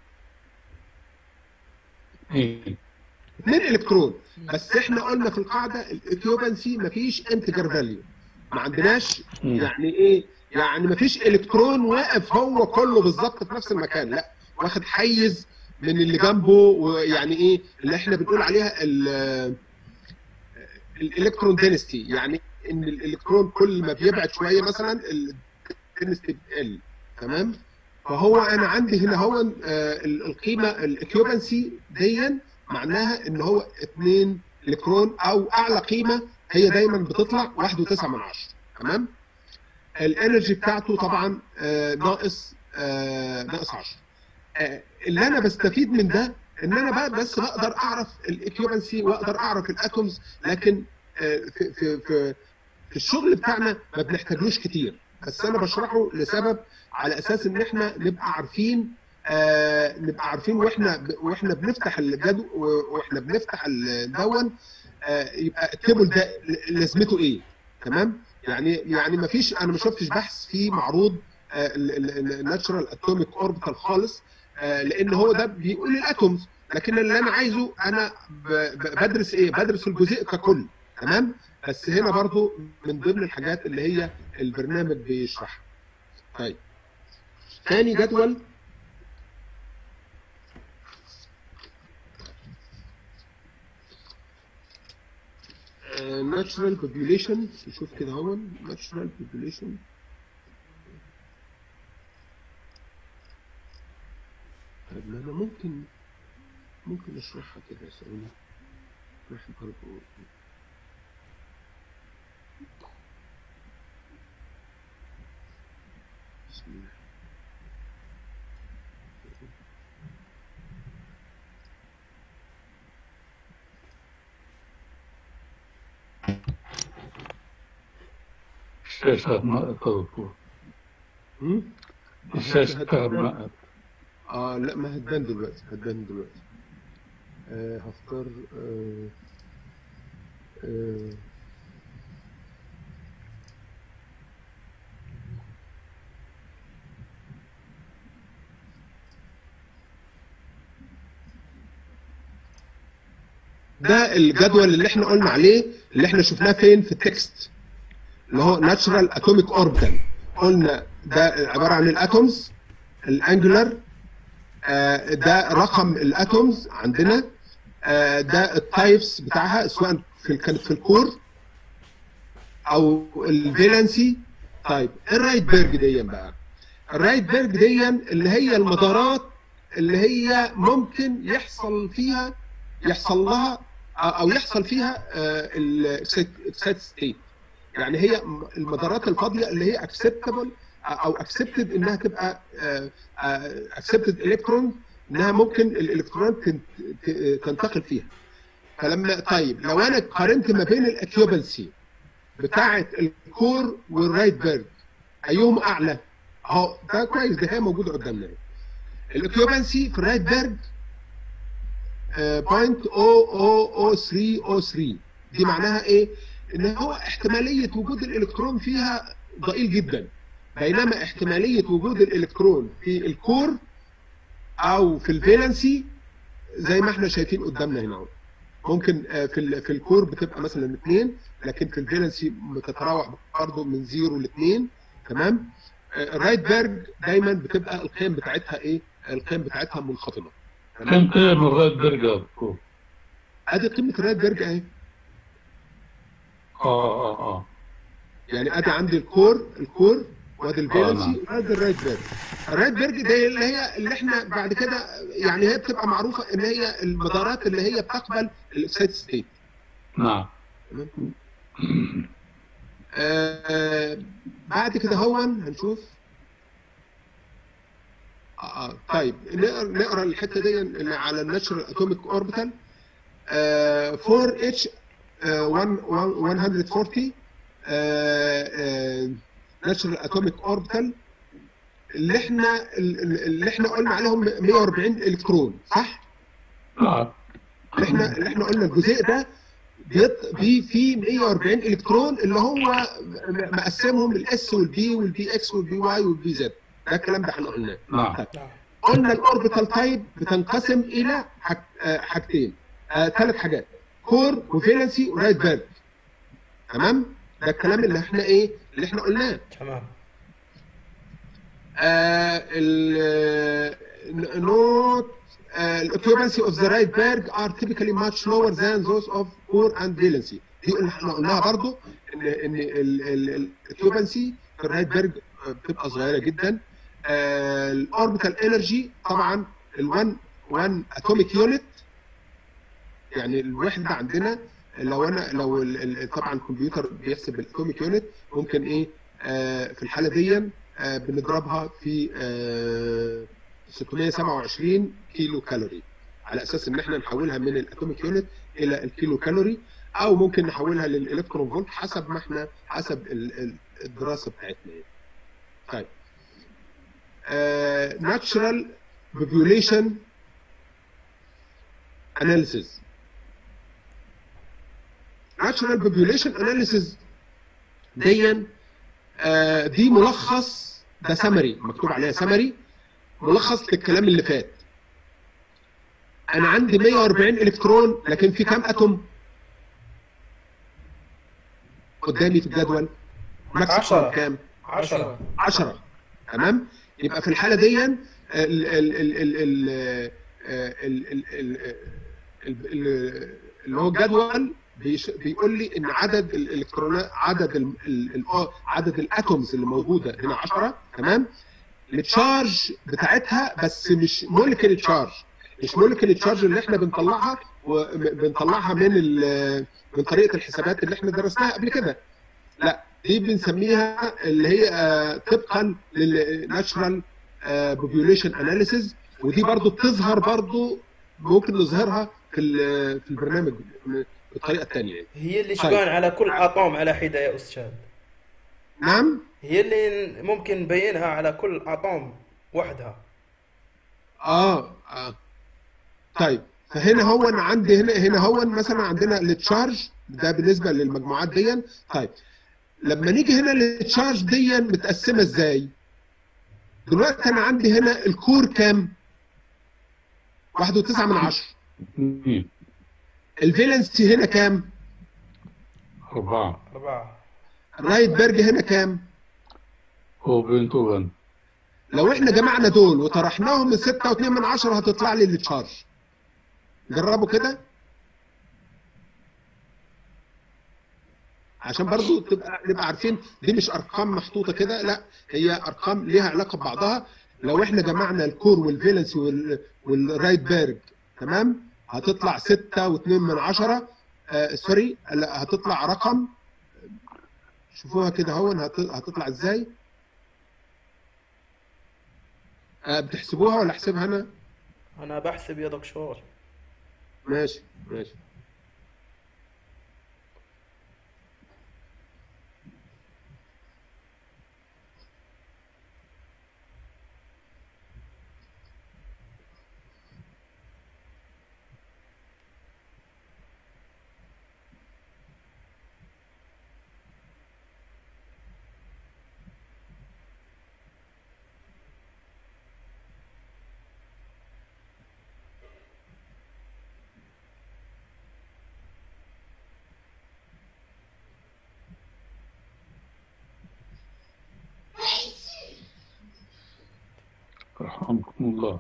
ايه 2 الكترون بس احنا قلنا في القاعده الاكيوبنسي مفيش انتجر فاليو ما عندناش مم. يعني ايه يعني مفيش الكترون واقف هو كله بالظبط في نفس المكان لا واخد حيز من اللي جنبه ويعني ايه اللي احنا بنقول عليها ال- الالكترون دينستي يعني ان الالكترون كل ما بيبعد شويه مثلا الدينستي بتقل تمام فهو انا عندي هنا هو آه، ال- القيمه الاكيوبنسي دي معناها ان هو 2 الكترون او اعلى قيمه هي دايما بتطلع 1.9 من 10 تمام الانرجي بتاعته طبعا آه، ناقص آه، ناقص 10 آه، اللي انا بستفيد من ده ان انا بقى بس بقدر اعرف الاكيوبنسي واقدر اعرف الاتومز لكن آه، في في في في الشغل بتاعنا ما بنحتاجلوش كتير بس انا بشرحه لسبب على اساس ان احنا نبقى عارفين آه نبقى عارفين واحنا ب- واحنا بنفتح الجدول واحنا بنفتح الدون آه يبقى التيبل ده لازمته ايه تمام يعني يعني ما فيش انا ما شفتش بحث فيه معروض الناتشرال اتوميك اوربيتال خالص آه لان هو ده بيقول الاتومز لكن اللي انا عايزه انا ب- ب- بدرس ايه بدرس الجزيء ككل تمام بس هنا برضو من ضمن الحاجات اللي هي البرنامج بيشرحها طيب تاني جدول ناتشرال population نشوف كده هو ناتشرال population طيب ما انا ممكن ممكن اشرحها كده ثواني نروح برضه بسم الله الشاشة مقطع هم؟ الشاشة مقطع اه لا ما هتبان دلوقتي هتبان دلوقتي آه هختار آه آه ده الجدول اللي احنا قلنا عليه اللي احنا شفناه فين في التكست اللي هو ناتشرال اتوميك اوربيتال قلنا ده عباره عن الاتومز الانجولار آه، ده رقم الاتومز عندنا آه، ده التايبس بتاعها سواء في كانت في الكور او الفالنسي طيب الرايت بيرج دي بقى الرايت بيرج دي اللي هي المدارات اللي هي ممكن يحصل فيها يحصل لها او يحصل فيها الاكسايت ستيت يعني هي المدارات الفاضيه اللي هي اكسبتبل او اكسبتد انها تبقى اكسبتد الكترون انها ممكن الالكترونات تن- ت- تنتقل فيها فلما طيب لو انا قارنت ما بين الاكيوبنسي بتاعه الكور والرايت بيرج ايهم اعلى اهو ده كويس ده هي موجوده قدامنا اهي. الاكيوبنسي في الرايت بيرج بوينت 0.00303 دي معناها ايه؟ ان هو احتماليه وجود الالكترون فيها ضئيل جدا بينما احتماليه وجود الالكترون في الكور او في الفالنسي زي ما احنا شايفين قدامنا هنا اهو ممكن آه، في ال- في الكور بتبقى مثلا اثنين لكن في الفالنسي بتتراوح برضه من زيرو لاثنين تمام آه، الرايت بيرج دايما بتبقى القيم بتاعتها ايه؟ القيم بتاعتها منخفضه تمام كم قيم الراد برجر بكون ادي قيمه الرايت بيرج اهي اه اه اه يعني ادي عندي الكور الكور وادي نعم. الفالنسي وادي الرايت بيرج الرايت بيرج دي اللي هي اللي احنا بعد كده يعني هي بتبقى معروفه ان هي المدارات اللي هي بتقبل الاكسايت ستيت نعم آه بعد كده هو هنشوف آه آه، طيب نقرا نقرا الحته دي اللي على الناتشرال اتوميك اوربيتال 4 اتش 140 ناتشرال اتوميك اوربيتال اللي احنا اللي احنا قلنا عليهم 140 الكترون صح؟ اه اللي احنا اللي احنا قلنا الجزيء ده بيط- في في 140 الكترون اللي هو م- مقسمهم الاس والبي والبي اكس والبي واي والبي زد ده الكلام ده احنا قلناه نعم طيب. نعم قلنا الاوربيتال تايب بتنقسم الى حاج... آه، حاجتين ثلاث حاجات كور وفالنسي ورايت بيرج تمام ده الكلام اللي احنا ايه اللي احنا قلناه تمام note uh, the occupancy of the right berg are typically much lower than those of core and valency دي اللي احنا قلناها برضو ان ان الاوكيوبنسي في الرايت بيرج بتبقى صغيره جدا الاوربيتال انرجي طبعا ال1 1 اتوميك يونت يعني الوحده عندنا لو انا لو ال- ال- طبعا الكمبيوتر بيحسب الاتوميك يونت ممكن ايه آه، في الحاله دي آه، بنضربها في آه، 627 كيلو كالوري على اساس ان احنا نحولها من الاتوميك يونت الى الكيلو كالوري او ممكن نحولها للالكترون فولت حسب ما احنا حسب ال- ال- الدراسه بتاعتنا يعني. طيب ناتشرال بوبيوليشن اناليسيز ناتشرال بوبيوليشن اناليسيز دي آه، دي ملخص ده سمري مكتوب عليها سمري ملخص للكلام اللي فات انا عندي 140 الكترون لكن في كام اتوم قدامي في الجدول ماكسيموم عشرة. كام عشرة 10 تمام يبقى في الحاله دي ال- ال- ال- ال- ال- ال- ال- ال- ال- ال- ال- اللي هو الجدول بيش- بيقول لي ان عدد الالكترونات عدد ال ال ال عدد الاتومز اللي موجوده هنا 10 تمام التشارج بتاعتها بس مش مولكيول تشارج مش مولكيول تشارج اللي احنا بنطلعها وبنطلعها من ال- من طريقه الحسابات اللي احنا درسناها قبل كده لا دي بنسميها اللي هي آه، طبقا للناتشرال بوبيوليشن اناليسيز ودي برضو بتظهر برضو ممكن نظهرها في ال- في البرنامج بالطريقه الثانيه يعني. هي اللي طيب. شبان على كل اطوم على حده يا استاذ نعم هي اللي ممكن نبينها على كل اطوم وحدها اه اه طيب فهنا هو أنا عندي هنا هنا هو مثلا عندنا التشارج ده بالنسبه للمجموعات دي طيب لما نيجي هنا للتشارج دي متقسمه ازاي؟ دلوقتي انا عندي هنا الكور كام؟ واحد وتسعة من عشرة اثنين الفالنسي هنا كام؟ أربعة أربعة الرايت بيرج هنا كام؟ وبنت وبن لو احنا جمعنا دول وطرحناهم من 6 و2 من عشرة هتطلع لي التشارج جربوا كده عشان برضو تبقى نبقى عارفين دي مش ارقام محطوطه كده لا هي ارقام ليها علاقه ببعضها لو احنا جمعنا الكور والفالنسي وال والرايت بيرج تمام هتطلع 6 و2 من عشرة آه سوري لا هتطلع رقم شوفوها كده هو هت- هتطلع ازاي آه بتحسبوها ولا احسبها انا انا بحسب يا دكتور ماشي ماشي رحمكم الله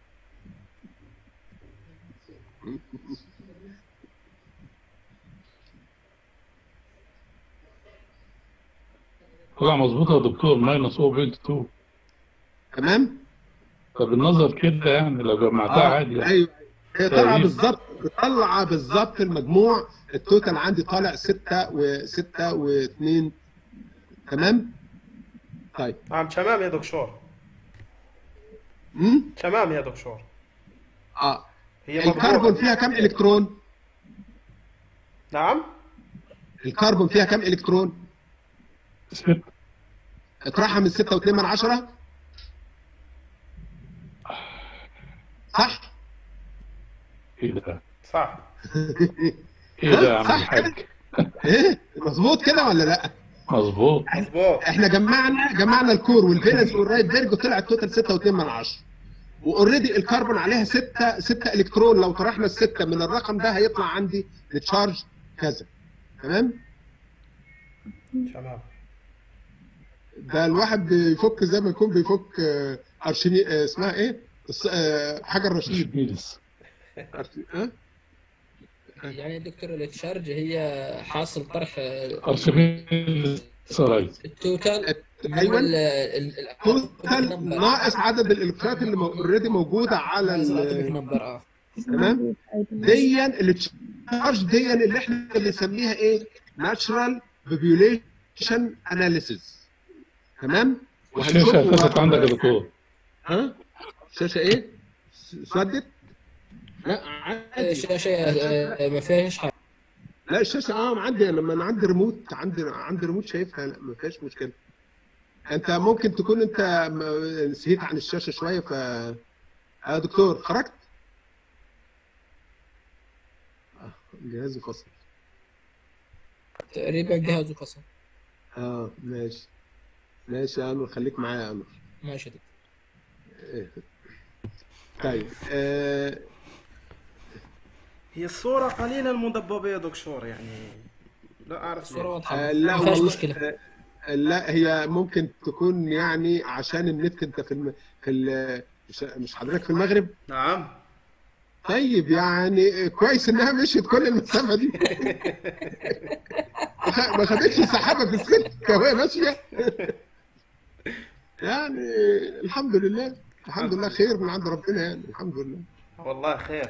طلع مظبوطة يا دكتور ماينس 0.2 تمام طب النظر كده يعني لو جمعتها عادي يعني. ايوه هي طالعه تقريبا. بالظبط طالعه بالظبط المجموع التوتال عندي طالع 6 و6 و2 تمام طيب نعم تمام يا دكتور امم تمام يا دكتور اه هي الكربون مضبوطة فيها كم الكترون نعم الكربون فيها كم الكترون ست اطرحها من 6 و2 من عشرة صح؟ ايه ده؟ صح ايه ده يا عم صح الحاج؟ ايه مظبوط كده ولا لا؟ مظبوط مظبوط احنا جمعنا جمعنا الكور والفالنس والرايت بيرج وطلع التوتال 6.2 من 10 واوريدي الكربون عليها 6 6 الكترون لو طرحنا السته من الرقم ده هيطلع عندي التشارج كذا تمام تمام ده الواحد بيفك زي ما يكون بيفك آه، ارشيني آه، اسمها ايه؟ الص- آه، حجر رشيد ميلز أرش- ها؟ يعني دكتور التشارج هي حاصل طرح ارشميدس سرايز التوتال ايوه ال- ال- ال- توتال ناقص عدد الالكترونات اللي اوريدي موجوده على ناقص ال- الاتوميك نمبر اه تمام ديا التشارج ديا اللي احنا بنسميها ايه ناتشرال بوبيوليشن اناليسيس تمام الشاشة اتفتت عندك يا دكتور ها الشاشه ايه س- سدت لا عادي الشاشه آه، ما فيهاش حاجه لا الشاشه اه عندي لما انا عندي ريموت عندي عندي ريموت شايفها لا ما فيهاش مشكله انت ممكن تكون انت م- نسيت عن الشاشه شويه ف يا دكتور خرجت آه، جهازي فصل تقريبا جهازه فصل اه ماشي ماشي يا انور خليك معايا يا انور ماشي يا دكتور. إيه. طيب آه هي الصورة قليلا مضببة يا دكتور يعني لا أعرف الصوره ليه. واضحه آه لا ما فيهاش والله مشكله آه لا هي ممكن تكون يعني عشان النت انت في الم... في ال... مش مش حضرتك في المغرب نعم طيب يعني كويس انها مشيت كل المسافه دي ما خدتش سحابه في السكه وهي ماشيه يعني الحمد لله الحمد لله خير من عند ربنا يعني الحمد لله والله خير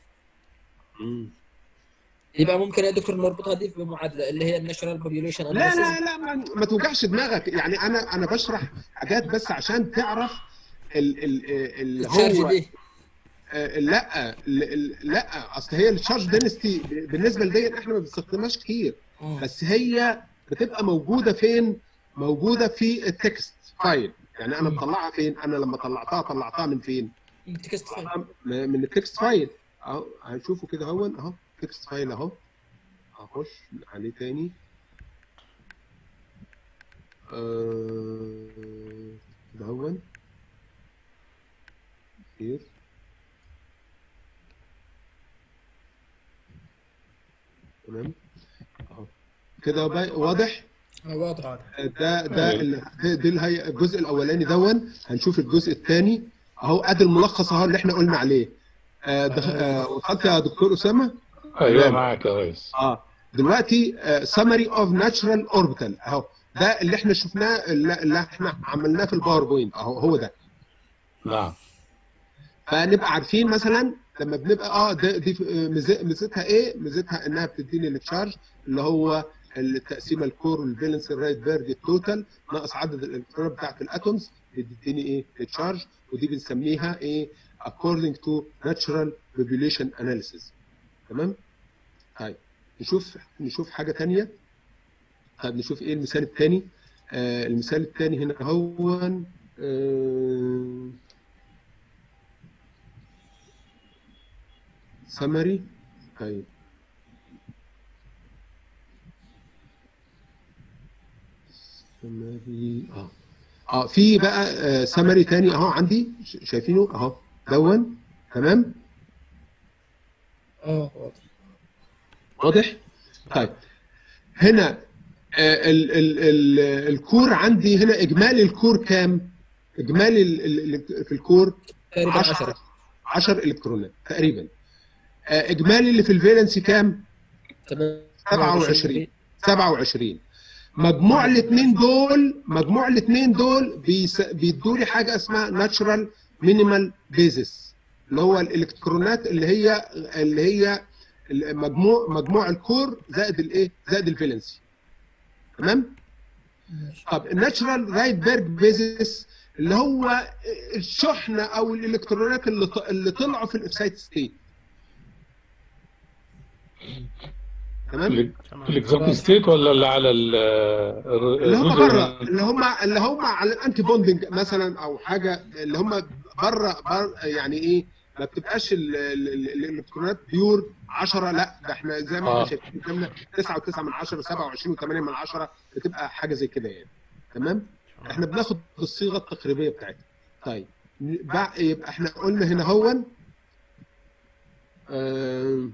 يبقى ممكن يا دكتور نربطها دي بمعادله اللي هي الناشونال بوبيوليشن لا لا لا ما, ما توجعش دماغك يعني انا انا بشرح حاجات بس عشان تعرف ال ال اللي التشارج هو دي آه، لا ال- ال- لا اصل هي الشارج دينستي بالنسبه لدي احنا ما بنستخدمهاش كتير مم. بس هي بتبقى موجوده فين؟ موجوده في التكست فايل يعني انا مطلعها فين؟ انا لما طلعتها طلعتها من فين؟ تكست فايل م- من التكست فايل اهو هنشوفه كده اهو اهو تكست فايل اهو هخش عليه تاني آه، ده هو خير تمام اهو كده باي- واضح آه، واضح ده ده ال- ده- دي الهي... الجزء الاولاني دون هنشوف الجزء الثاني اهو ادي الملخص اهو اللي احنا قلنا عليه آه دخ... آه وصلت يا دكتور اسامه ايوه تمام. معاك يا ريس اه دلوقتي سمري اوف ناتشرال اوربيتال اهو ده اللي احنا شفناه اللي اللي احنا عملناه في الباوربوينت اهو هو ده نعم فنبقى عارفين مثلا لما بنبقى اه ده دي آه، ميزة- ميزتها ايه؟ ميزتها انها بتديني التشارج اللي هو التقسيمه الكور والفالنس الرايت بيرج التوتال ناقص عدد الالكترونات بتاعت الاتومز بتديني ايه؟ التشارج ودي بنسميها ايه؟ according to natural population analysis تمام؟ طيب نشوف نشوف حاجه ثانيه طيب نشوف ايه المثال الثاني؟ آه المثال الثاني هنا هو آه سمري طيب سمري اه اه في بقى سمري تاني اهو عندي ش- شايفينه اهو دون تمام اه واضح واضح طيب هنا آه ال ال ال الكور عندي هنا اجمالي الكور كام اجمالي ال ال في الكور تقريبا 10 10 10 الكترونات تقريبا آه اجمالي اللي في الفالنسي كام 27 27 مجموع الاثنين دول مجموع الاثنين دول بيس... بيدوا لي حاجه اسمها ناتشرال مينيمال بيزس اللي هو الالكترونات اللي هي اللي هي مجموع مجموع الكور زائد الايه زائد الفالنسي تمام طب الناتشرال رايت بيرج بيزس اللي هو الشحنه او الالكترونات اللي ط- اللي طلعوا في الاكسايد ستيت تمام الاكزامبل ستيت ولا اللي على ال اللي هم بره اللي هم اللي هم على الانتي بوندنج مثلا او حاجه اللي هم بره بره يعني ايه ما بتبقاش ال- ال- ال- الالكترونات بيور 10 لا ده احنا زي ما آه. احنا شايفين قدامنا 9 و9 من 10 27 و8 من 10 بتبقى حاجه زي كده يعني تمام احنا بناخد الصيغه التقريبيه بتاعتها طيب بع- يبقى احنا قلنا هنا هو آه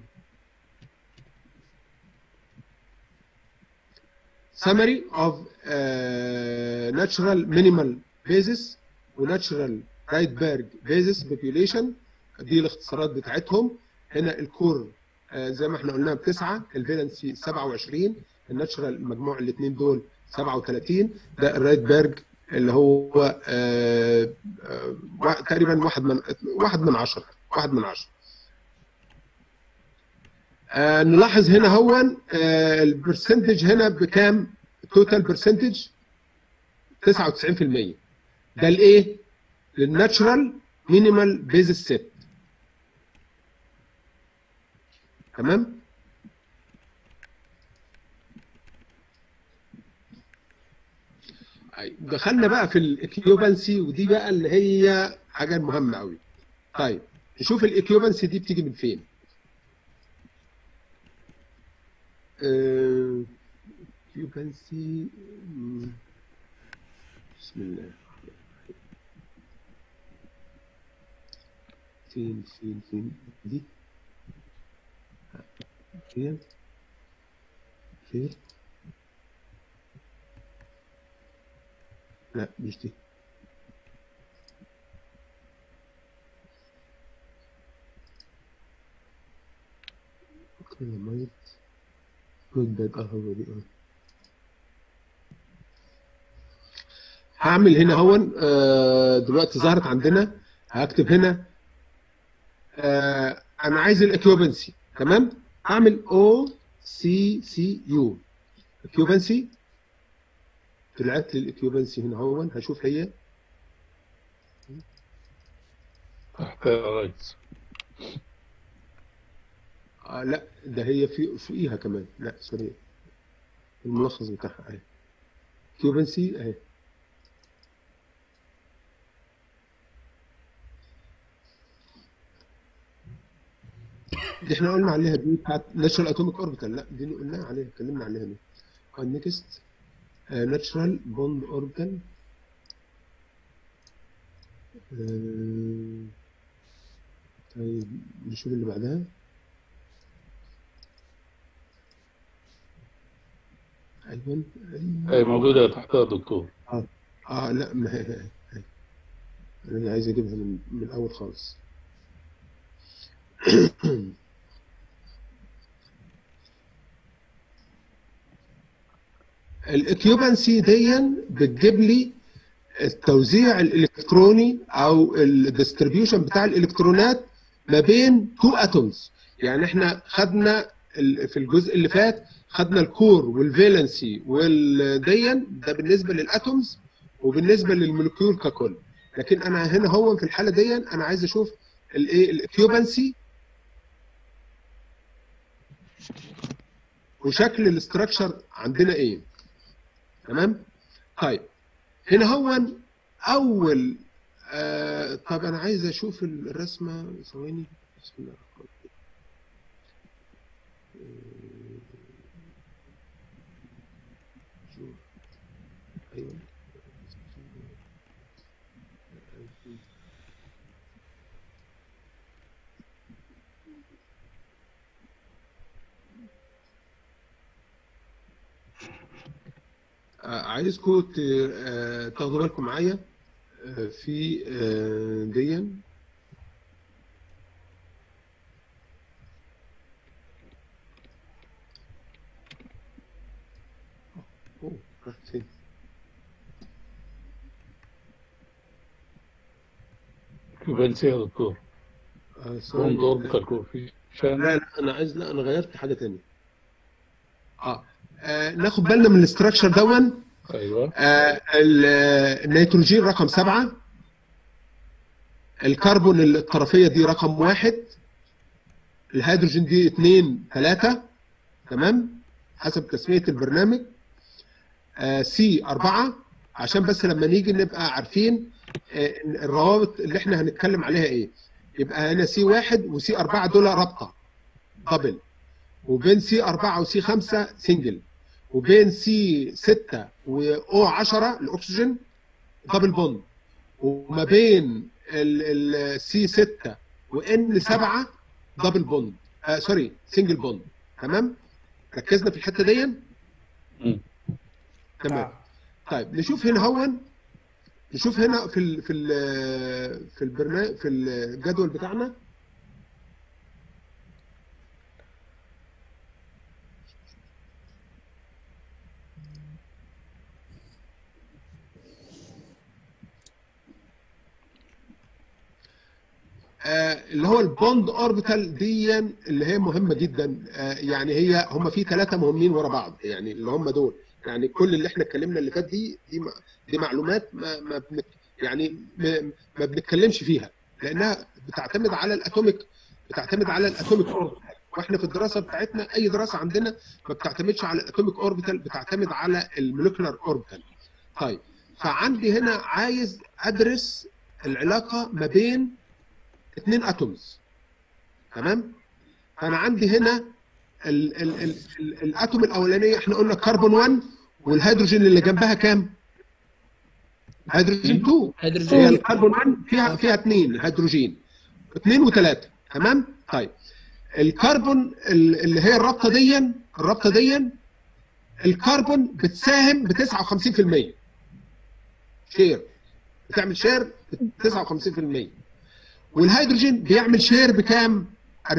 summary of uh, natural minimal basis ونatural رايتبرج basis population دي الاختصارات بتاعتهم هنا الكور آه، زي ما احنا قلنا بتسعه الفالنسي 27 الناتشرال المجموع الاثنين دول 37 ده الرايتبرج اللي هو آه، آه، وا- تقريبا واحد من واحد من عشرة واحد من عشرة آه، نلاحظ هنا هو آه، البرسنتج هنا بكام توتال برسنتج 99% ده الايه للناتشرال مينيمال بيزس سيت تمام أي، دخلنا بقى في الاكيوبنسي ودي بقى اللي هي حاجه مهمه قوي طيب نشوف الاكيوبنسي دي بتيجي من فين آه، occupancy مم. بسم الله فين فين فين دي فين فين لا مش دي كده ميت جود باد اه هو دي اه هعمل هنا هون آه، دلوقتي ظهرت عندنا هكتب هنا آه، انا عايز الاكيوبنسي تمام هعمل او سي سي يو اكيوبنسي طلعت لي الاكيوبنسي هنا هون هشوف هي تحت الرئيس آه لا ده هي في فوقيها كمان لا سوري الملخص بتاعها اهي كيوبنسي اهي دي احنا قلنا عليها دي بتاعت ناتشرال اتوميك اوربيتال لا دي اللي قلنا عليها اتكلمنا عليها دي نيكست ناتشرال بوند اوربيتال طيب نشوف اللي بعدها ايوه أي ايوه موجودة تحتها يا دكتور اه لا ما هي هي- هي. انا عايز اجيبها من, من الاول خالص الاكيوبنسي دي بتجيب لي التوزيع الالكتروني او الديستريبيوشن بتاع الالكترونات ما بين تو اتومز يعني احنا خدنا ال- في الجزء اللي فات خدنا الكور والفالنسي والدين ده بالنسبه للاتومز وبالنسبه للمولكيول ككل لكن انا هنا هو في الحاله دي انا عايز اشوف الايه الاكيوبنسي وشكل الاستراكشر عندنا ايه تمام طيب هنا هو اول آه طب انا عايز اشوف الرسمه ثواني بسم الله الرحمن الرحيم آه، شوف. ايوه آه، عايزكم ت- آه، تاخدوا بالكم معايا آه، في آه، دي أوه، راحت فين؟ كيوبنسي يا دكتور آه، ثواني. بوند اوربيتال كوفيشن لا لا انا عايز لا انا غيرت حاجه تانية اه, آه ناخد بالنا من الاستراكشر دون ايوه آه ال- آه، النيتروجين رقم سبعة الكربون الطرفية دي رقم واحد الهيدروجين دي اتنين تلاتة تمام حسب تسمية البرنامج آه سي أربعة عشان بس لما نيجي نبقى عارفين آه الروابط اللي احنا هنتكلم عليها ايه يبقى هنا سي واحد وسي أربعة دول رابطة دبل وبين سي أربعة وسي خمسة سنجل وبين سي ستة وأو 10 الأكسجين دبل بوند وما بين السي 6 وان 7 دبل بوند آه سوري سنجل بوند تمام ركزنا في الحته دي تمام طيب نشوف هنا هون نشوف هنا في ال في ال في البرنامج في الجدول بتاعنا آه، اللي هو البوند اوربيتال دي اللي هي مهمه جدا آه، يعني هي هم في ثلاثه مهمين ورا بعض يعني اللي هم دول يعني كل اللي احنا اتكلمنا اللي فات دي دي, م- دي معلومات ما ما بن- يعني ما, ما بنتكلمش فيها لانها بتعتمد على الاتوميك بتعتمد على الاتوميك اوربيتال واحنا في الدراسه بتاعتنا اي دراسه عندنا ما بتعتمدش على الاتوميك اوربيتال بتعتمد على المولكيولار اوربيتال طيب فعندي هنا عايز ادرس العلاقه ما بين اثنين اتومز تمام فانا عندي هنا ال ال ال ال الاتوم الاولانيه احنا قلنا كربون 1 والهيدروجين اللي جنبها كام هيدروجين 2 هي هيدروجين الكربون 1 فيها فيها اثنين هيدروجين اثنين وثلاثه تمام طيب الكربون ال- اللي هي الرابطه دي الرابطه دي الكربون بتساهم ب 59% شير بتعمل شير ب 59% والهيدروجين بيعمل شير بكام 40%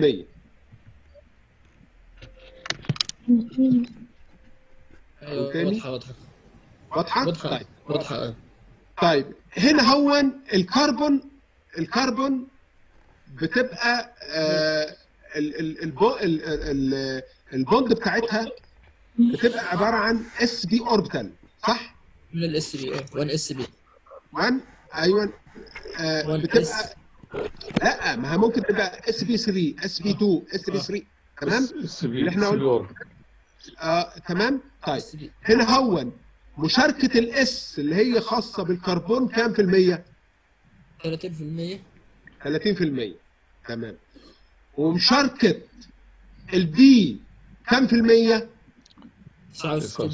ايوه تاني؟ واضحه واضحه واضحه واضحه طيب واضحه أيوة. طيب هنا هو الكربون الكربون بتبقى آه ال- ال- البو- ال- ال- البوند بتاعتها بتبقى عباره عن اس بي اوربيتال صح؟ من الاس بي 1 اس بي 1 ايوه آه 1 بتبقى اس لا ما هي ممكن تبقى اس بي 3 اس بي 2 اس بي 3 تمام؟ اللي احنا قلنا آه تمام؟ طيب اس بي هنا هو مشاركه الاس اللي هي خاصه بالكربون كام في الميه؟ 30% 30% تمام ومشاركة البي كم في المية؟ 69%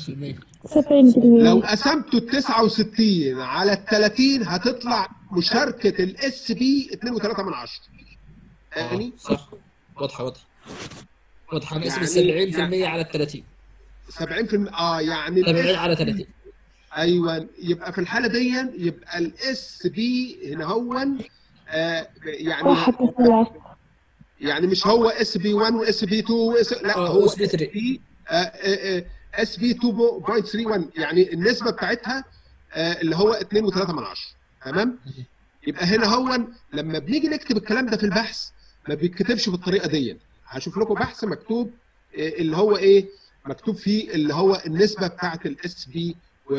70% لو قسمتوا ال 69 على ال 30 هتطلع مشاركة الاس بي 2.3 من 10 تاني آه، صح واضحه واضحه واضحه انا يعني- اسمي 70% يعني- على ال 30 70% اه يعني ال 70 S على 30 ايوه يبقى في الحالة دي يبقى الاس بي هنا هو آه يعني واحد وثلاثة يعني مش هو اس بي 1 واس بي 2 واس لا آه، هو اس بي 3 اس بي 2.31 يعني النسبه بتاعتها آه، اللي هو 2.3 من 10 تمام يبقى هنا هو لما بنيجي نكتب الكلام ده في البحث ما بيتكتبش بالطريقه دي هشوف لكم بحث مكتوب آه، اللي هو ايه مكتوب فيه اللي هو النسبه بتاعت الاس بي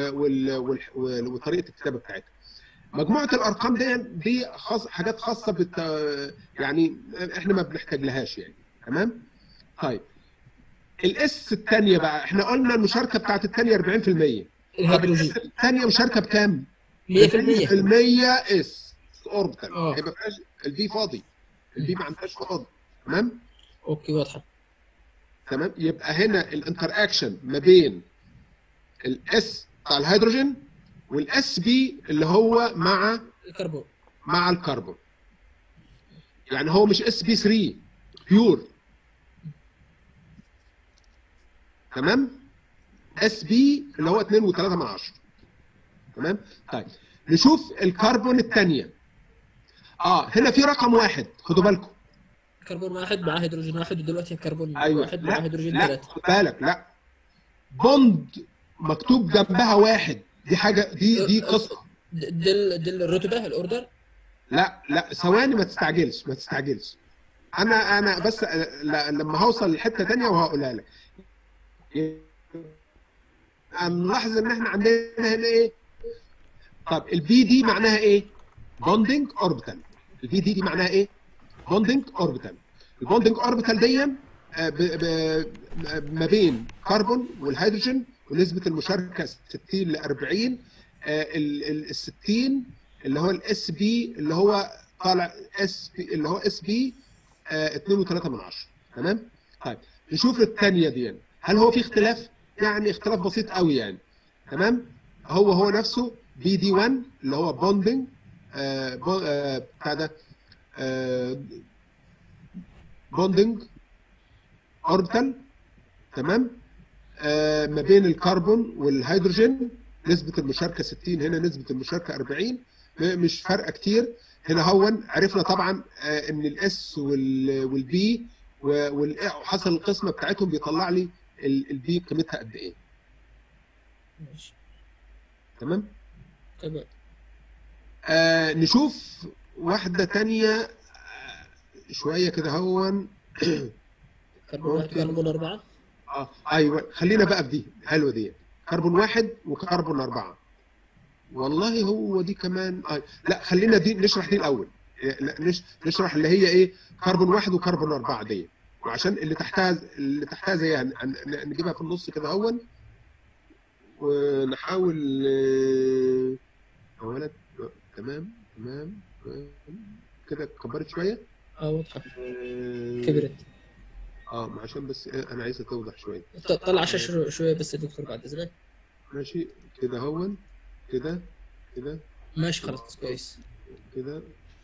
وطريقه الكتابه بتاعتها مجموعه الارقام دي دي خاص حاجات خاصه بالت... يعني احنا ما بنحتاج لهاش يعني تمام طيب الاس الثانيه بقى احنا قلنا المشاركه بتاعت الثانيه 40% طب الهيدروجين الاس الثانيه مشاركه بكام 100% 100% اس اوربيتال آه. هيبقى فيهاش البي فاضي البي ما عندهاش فاضي تمام اوكي واضحه تمام يبقى هنا الانتر اكشن ما بين الاس بتاع الهيدروجين والاس بي اللي هو مع الكربون مع الكربون يعني هو مش اس بي 3 بيور تمام اس بي اللي هو 2.3 من 10 تمام طيب نشوف الكربون الثانيه اه هنا في رقم واحد خدوا بالكم كربون واحد مع هيدروجين واحد ودلوقتي كربون ايوه واحد مع لا هيدروجين لا ثلاثة خد بالك لا بوند مكتوب جنبها واحد دي حاجه دي دي قصه د- دل دل الرتبة الاوردر لا لا ثواني ما تستعجلش ما تستعجلش انا انا بس ل- لما هوصل لحته تانية وهقولها لك نلاحظ ان احنا عندنا هنا ايه طب البي دي معناها ايه بوندنج اوربيتال البي دي دي معناها ايه بوندنج اوربيتال البوندنج اوربيتال دي آه، ب- ب- ما بين كربون والهيدروجين ونسبه المشاركه 60 ل 40 آه، ال ال- ال 60 اللي هو الاس بي اللي هو طالع اس بي اللي هو اس بي 2.3 من 10 تمام طيب نشوف الثانيه دي هل هو في اختلاف يعني اختلاف بسيط قوي يعني تمام هو هو نفسه بي دي 1 اللي هو بوندنج آه بو- آه، بتاع ده بوندنج اوربيتال تمام آه ما بين الكربون والهيدروجين نسبة المشاركة 60 هنا نسبة المشاركة 40 م- مش فارقة كتير هنا هون عرفنا طبعا آه ان الاس والبي وحصل القسمة بتاعتهم بيطلع لي البي قيمتها قد ايه ماشي تمام تمام آه نشوف واحدة تانية آه، شوية كده هون كربون واحد ممكن. كربون أربعة اه ايوه خلينا بقى في دي حلوه دي كربون واحد وكربون اربعه والله هو دي كمان آه. لا خلينا دي نشرح دي الاول إيه، لا نش... نشرح اللي هي ايه كربون واحد وكربون اربعه دي وعشان اللي تحتها اللي تحتها زيها هن- هن- نجيبها في النص كده هون ونحاول آه، اولا آه، تمام تمام تمام. كده كبرت شويه اه واضحة آه، كبرت اه ما عشان بس إيه، انا عايزها توضح شويه ط- طلع شاشة شوية بس يا دكتور بعد إذنك ماشي كده هون كده كده ماشي خلاص كويس كده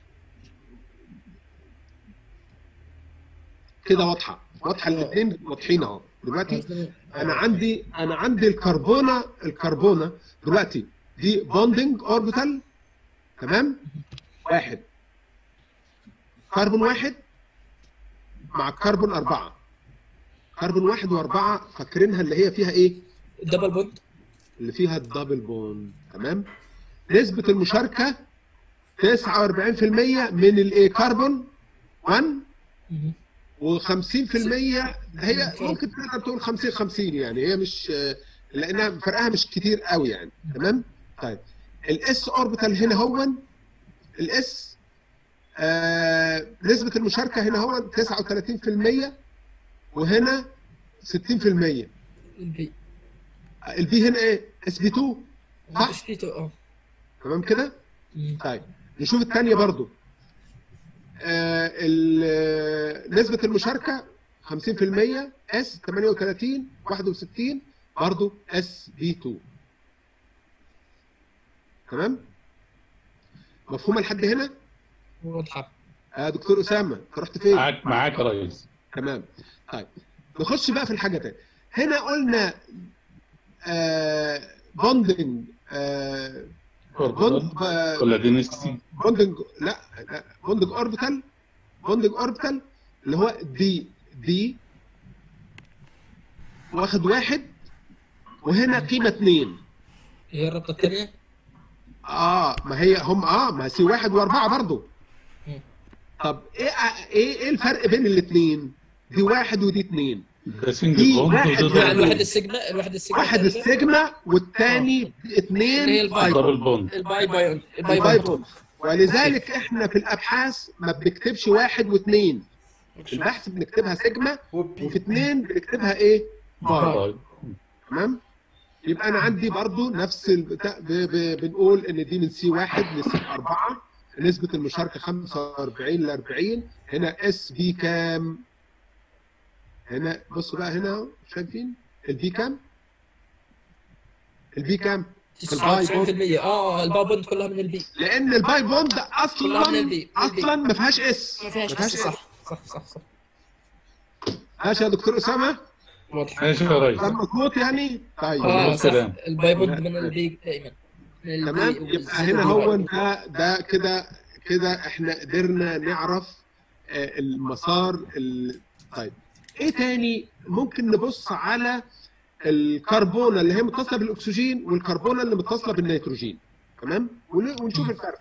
كده واضحه واضحه الاثنين واضحين اهو دلوقتي انا عندي انا عندي الكربونه الكربونه دلوقتي دي بوندنج اوربيتال تمام واحد كربون واحد مع كربون أربعة كربون واحد وأربعة فاكرينها اللي هي فيها إيه؟ دبل بوند اللي فيها الدبل بوند تمام نسبة المشاركة 49% من الايه كربون 1 مهم. و50% هي ممكن تقدر تقول 50 50 يعني هي مش لانها فرقها مش كتير قوي يعني تمام طيب الاس اوربيتال هنا هو الاس آه نسبة المشاركة هنا هو 39% وهنا 60% البي البي هنا ايه؟ اس بي 2 صح؟ مش فيتو اه تمام كده؟ مم. طيب نشوف الثانية برضو آه ال- نسبة المشاركة 50% اس 38 61 برضو اس بي 2 تمام؟ مفهومة لحد هنا؟ واضحة آه دكتور أسامة أنت رحت فين؟ معاك معاك يا ريس تمام طيب نخش بقى في الحاجة تانية هنا قلنا آه بوندنج آه بوند آه، ولا دينستي بوندنج لا لا بوندنج اوربيتال بوندنج اوربيتال اللي هو دي دي واخد واحد وهنا قيمة اتنين هي الرابطة الثانية اه ما هي هم اه ما سي واحد واربعة برضو مم. طب ايه ايه ايه الفرق بين الاتنين؟ دي واحد ودي اتنين ده سنجل في بوند واحد وده يعني دبل الواحد بوند. السيجما الواحد السيجما واحد تقريباً. السيجما والتاني اتنين اللي هي الباي. باي دبل بوند الباي باي الباي الباي باي بوند ولذلك احنا في الابحاث ما بنكتبش واحد واثنين في البحث بنكتبها سيجما وفي اثنين بنكتبها ايه؟ باي طيب. تمام؟ يبقى انا عندي برضو نفس البتاع ب- ب- بنقول ان دي من سي واحد لسي اربعه نسبه المشاركه 45 ل 40 هنا اس بي كام؟ هنا بصوا بقى هنا أهو، شايفين؟ البي كام؟ البي كام؟ 99% اه الباي بوند كلها من البي لان الباي بوند كلها من اصلا البي. اصلا ما فيهاش اس ما فيهاش ما اس صح صح صح صح ماشي يا دكتور اسامه واضح ماشي يا ريس كان مظبوط يعني طيب اه مظبوط صح كلام. الباي بوند من البي دائما من البي تمام والزد يبقى هنا والبي. هو ده ده كده كده احنا قدرنا نعرف آه، المسار ال... طيب ايه تاني ممكن نبص على الكربونه اللي هي متصله بالاكسجين والكربونه اللي متصله بالنيتروجين تمام ون- ونشوف الفرق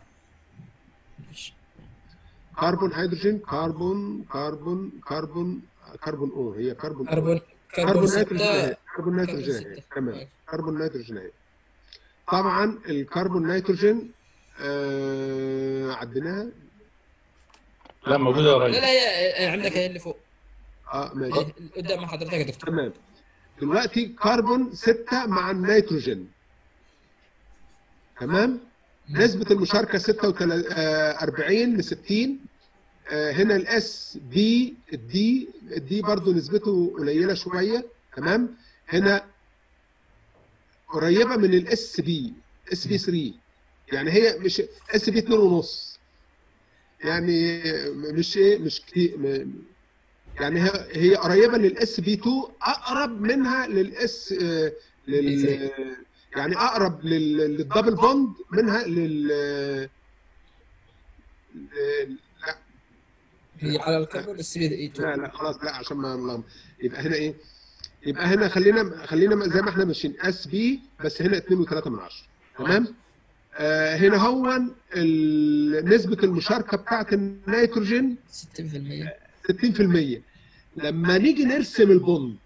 كربون هيدروجين كربون كربون كربون كربون او هي كربون كربون كربون كربون نيتروجين ستة أهي، كربون نيتروجين كربون أهي، ستة. تمام كربون نيتروجين اهي طبعا الكربون نيتروجين آه عديناها لا موجودة يا لا ريس لا هي عندك هي اللي فوق اه ماشي هي قدام حضرتك يا دكتور تمام دلوقتي كربون 6 مع النيتروجين تمام نسبه المشاركه 46 ل 60 آه، هنا الاس بي الدي الدي برضو نسبته قليله شويه تمام هنا قريبه من الاس بي اس بي 3 يعني هي مش اس بي 2 ونص يعني مش ايه مش كتير م- يعني هي هي قريبه للاس بي 2 اقرب منها للاس آه، لل يعني اقرب لل- للدبل بوند منها لل لل- لا هي على الكربون اس بي اي 2 لا لا خلاص لا عشان ما ما- يبقى هنا ايه يبقى هنا خلينا خلينا زي ما احنا ماشيين اس بي بس هنا 2 و3 من 10 تمام آه هنا هو ال- نسبه المشاركه بتاعت النيتروجين 60% 60% لما نيجي نرسم البوند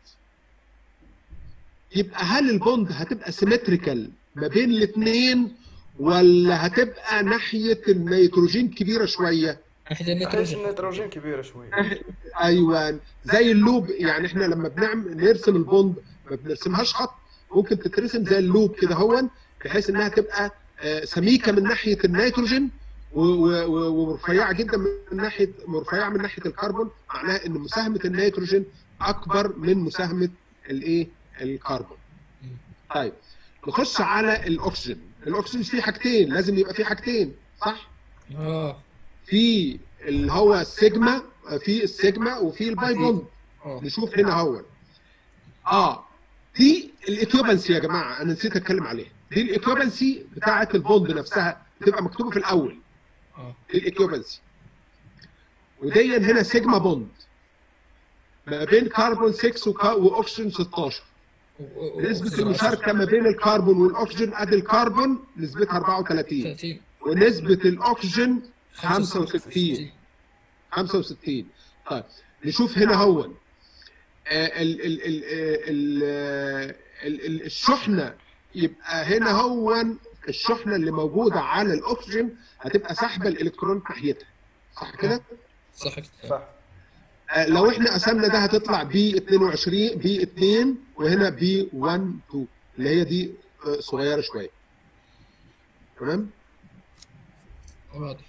يبقى هل البوند هتبقى سيمتريكال ما بين الاثنين ولا هتبقى ناحيه النيتروجين كبيره شويه ناحيه احس النيتروجين النيتروجين كبيره شوي ايوه زي اللوب يعني احنا لما بنعمل نرسم البوند ما بنرسمهاش خط ممكن تترسم زي اللوب كده هون بحيث انها تبقى آه، سميكه من ناحيه النيتروجين و- و- و- ورفيعه جدا من ناحيه مرفيعه من ناحيه الكربون معناها ان مساهمه النيتروجين اكبر من مساهمه الايه الكربون طيب نخش على الاكسجين الاكسجين فيه حاجتين لازم يبقى فيه حاجتين صح اه في اللي هو السيجما في السيجما وفي الباي بوند اه نشوف هنا هو اه دي الايكوبنسي يا جماعه انا نسيت اتكلم عليها دي الايكوبنسي بتاعه البوند نفسها بتبقى مكتوبه في الاول اه دي الايكوبنسي ودي هنا سيجما بوند ما بين كربون 6 وكا- واكسجين 16 و- و- نسبه وأكسجين المشاركه ما بين الكربون والاكسجين ادي الكربون نسبتها 34 30 ونسبه الاكسجين 65 65 65 طيب نشوف هنا هو ال- ال- ال- ال- ال- ال- ال- الشحنه يبقى هنا هو الشحنه اللي موجوده على الاكسجين هتبقى سحبه الالكترون ناحيتها صح كده؟ صح كده صح آه، لو احنا قسمنا ده هتطلع بي 22 بي 2 وهنا بي 1 2 اللي هي دي آه، صغيره شويه تمام؟ واضح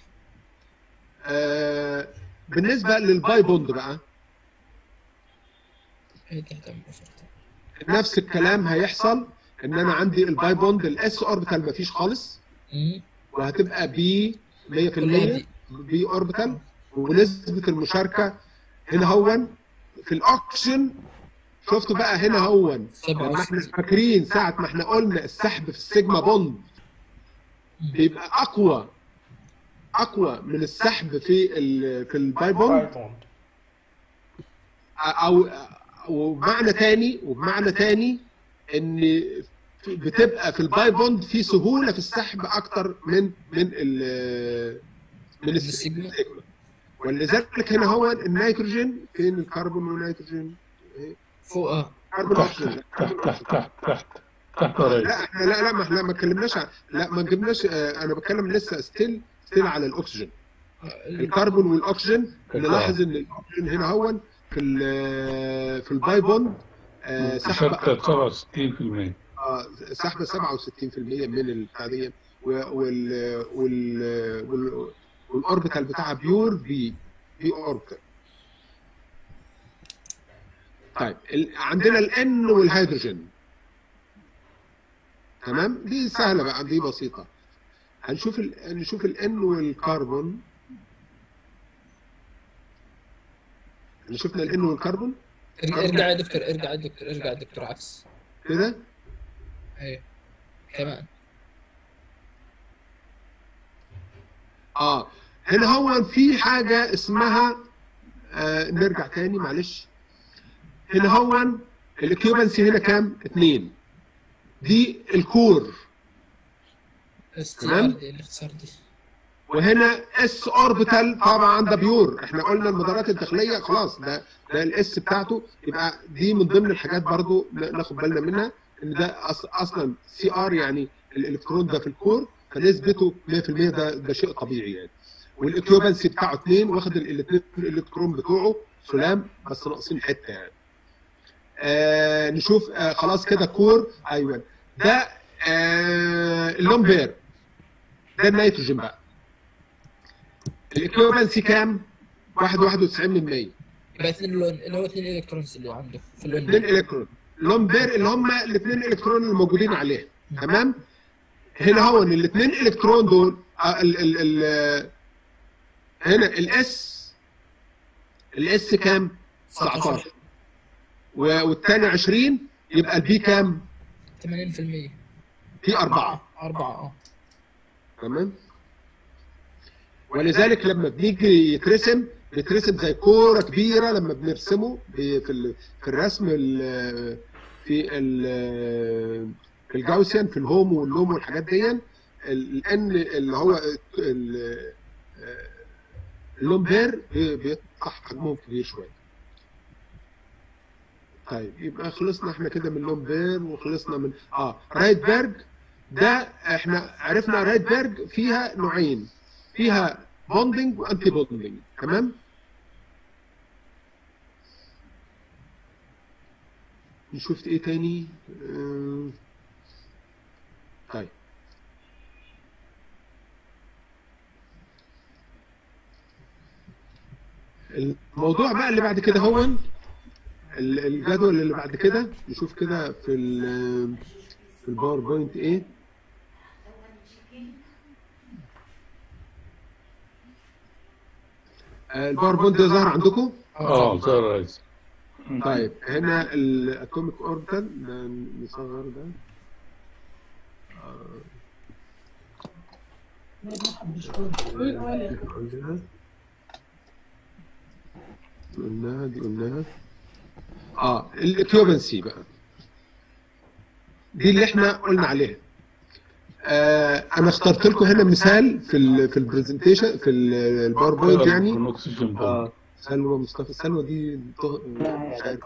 آه بالنسبه للباي بوند بقى هي تهتم بفرط نفس الكلام هيحصل ان انا عندي الباي بوند الاس اوربيتال مفيش خالص أمم. وهتبقى بي 100% كلها بي. بي اوربيتال ونسبه المشاركه هنا هو في الاكسجين شفتوا بقى هنا هو لما احنا 67 فاكرين ساعه ما احنا قلنا السحب في السيجما بوند بيبقى اقوى اقوى من السحب في ال في الباي بوند بايبوند او وبمعنى تاني وبمعنى تاني ان بتبقى في الباي بوند في سهوله في السحب اكتر من من ال من السيجما. السيجما ولذلك هنا هو النيتروجين فين الكربون والنيتروجين فوق اه كربون تحت أكسجين. تحت تحت تحت تحت تحت قريب لا احنا لا لا ما احنا ما اتكلمناش عن- لا ما جبناش اه، انا بتكلم لسه ستيل ستيل على الاكسجين الكربون والاكسجين نلاحظ ان الاكسجين هنا هو في ال- في الباي بوند اه، سحب مشاركة 67% آه، سحب 67% من البتاع دي وال وال وال والاوربيتال بتاعها بيور بي بي اوربيتال طيب ال- عندنا الان والهيدروجين تمام دي سهله بقى دي بسيطه هنشوف ال... نشوف الان والكربون احنا شفنا الان والكربون ارجع ارجع يا دكتور ارجع يا دكتور ارجع يا دكتور عكس كده ايوه كمان اه هنا هو في حاجه اسمها آه نرجع تاني معلش هنا هو الاكيوبنسي هنا كام؟ اثنين دي الكور اس تي تمام. ار دي الاختصار دي وهنا اس اوربيتال طبعا ده بيور احنا قلنا المدارات الداخليه خلاص ده ده الاس بتاعته يبقى دي من ضمن الحاجات برضو ن- ناخد بالنا منها ان ده أص اصلا سي ار يعني الالكترون ده في الكور فنسبته 100% ده ده شيء طبيعي يعني والاكيوبنسي بتاعه 2 واخد الاثنين الالكترون بتوعه سلام بس ناقصين حته يعني آه نشوف آه خلاص كده كور ايوه ده آه اللومبير ده النيتروجين بقى الاكويفالنسي كام 91 من 100 يبقى اثنين لون اللي هو اثنين الكترونز اللي عنده في اللون اثنين الكترون لون بير اللي هم الاثنين الكترون الموجودين عليه تمام هنا هو ان الاثنين الكترون دول آه، ال ال ال هنا الاس الاس كام 19 و- والثاني 20 يبقى البي كام 80% في 4 أربعة اه تمام ولذلك لما بنيجي يترسم بيترسم زي كوره كبيره لما بنرسمه ب- في ال- في الرسم ال- في ال- في الجاوسيان في الهوم واللوم والحاجات دي الان اللي هو ال- اللون بير بي- بيطلع حجمهم كبير شويه طيب يبقى خلصنا احنا كده من لون بير وخلصنا من اه رايتبرج ده احنا عرفنا رايتبرج فيها نوعين فيها بوندنج وانتي بوندنج تمام شفت ايه تاني آه، طيب الموضوع بقى اللي بعد كده هو ال- الجدول اللي بعد كده نشوف كده في ال- في الباوربوينت ايه آه، الباوربوينت ده ظهر عندكم اه ظهر رئيس طيب هنا الاتوميك اوربيتال نصغر ده عندنا قلناها دي قلناها اه الاكيوبنسي بقى دي اللي احنا قلنا عليها آه انا اخترت لكم هنا مثال في ال في البرزنتيشن في ال- الباوربوينت يعني الاكسجين بوند اه سلوى مصطفى سلوى دي طه- مش عارف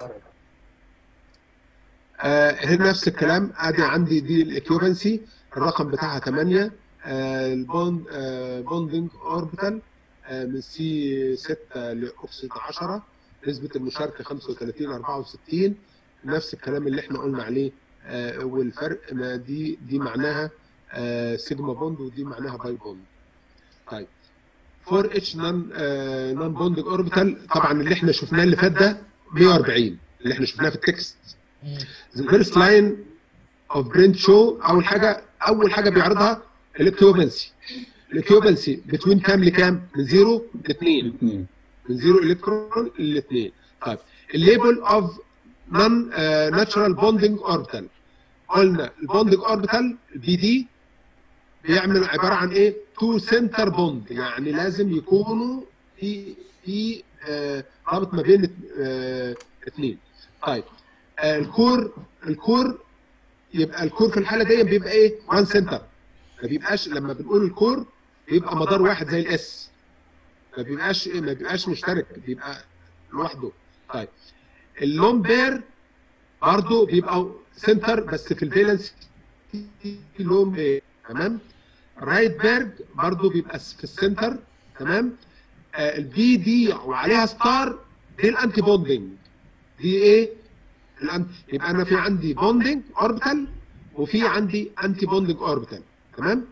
آه هنا نفس الكلام ادي عندي دي الاكيوبنسي الرقم بتاعها 8 آه البوند آه بوندنج اوربيتال آه من سي 6 لاكسجين 10 نسبة المشاركة 35 64 نفس الكلام اللي احنا قلنا عليه آه والفرق ما دي دي معناها آه سيجما بوند ودي معناها باي بوند طيب 4 اتش نون نون بوندنج اوربيتال طبعا اللي احنا شفناه اللي فات ده 140 اللي احنا شفناه في التكست ذا فيرست لاين اوف برنت شو اول حاجه اول حاجه بيعرضها الاكيوبنسي الاكيوبنسي بتوين كام لكام؟ من 0 ل 2 اثنين من 0 الكترون ل 2 طيب الليبل اوف نون ناتشرال بوندنج اوربيتال قلنا البوندنج اوربيتال البي دي بيعمل عباره عن ايه؟ تو سنتر بوند يعني لازم يكونوا في في آه، رابط ما بين آه، اثنين طيب آه، الكور الكور يبقى الكور في الحاله دي بيبقى ايه؟ وان سنتر ما بيبقاش لما بنقول الكور بيبقى مدار واحد زي الاس ما بيبقاش ما بيبقاش مشترك بيبقى لوحده طيب اللون بير برضه بيبقى سنتر بس في الفالنس لون بير تمام رايت بيرج برضه بيبقى في السنتر تمام آه البي دي وعليها ستار دي الانتي بوندنج دي ايه الأن... يبقى انا في عندي بوندنج اوربيتال وفي عندي انتي بوندنج اوربيتال تمام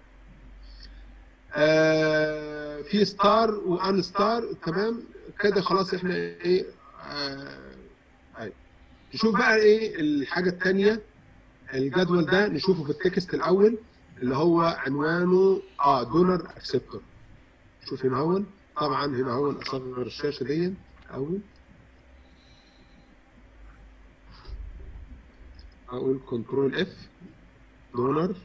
آه في ستار وان ستار تمام كده خلاص احنا ايه آه أيوة. نشوف بقى ايه الحاجه الثانيه الجدول ده نشوفه في التكست الاول اللي هو عنوانه اه دونر اكسبتور شوف هنا هون طبعا هنا هون اصغر الشاشه دي اول اقول كنترول اف دونر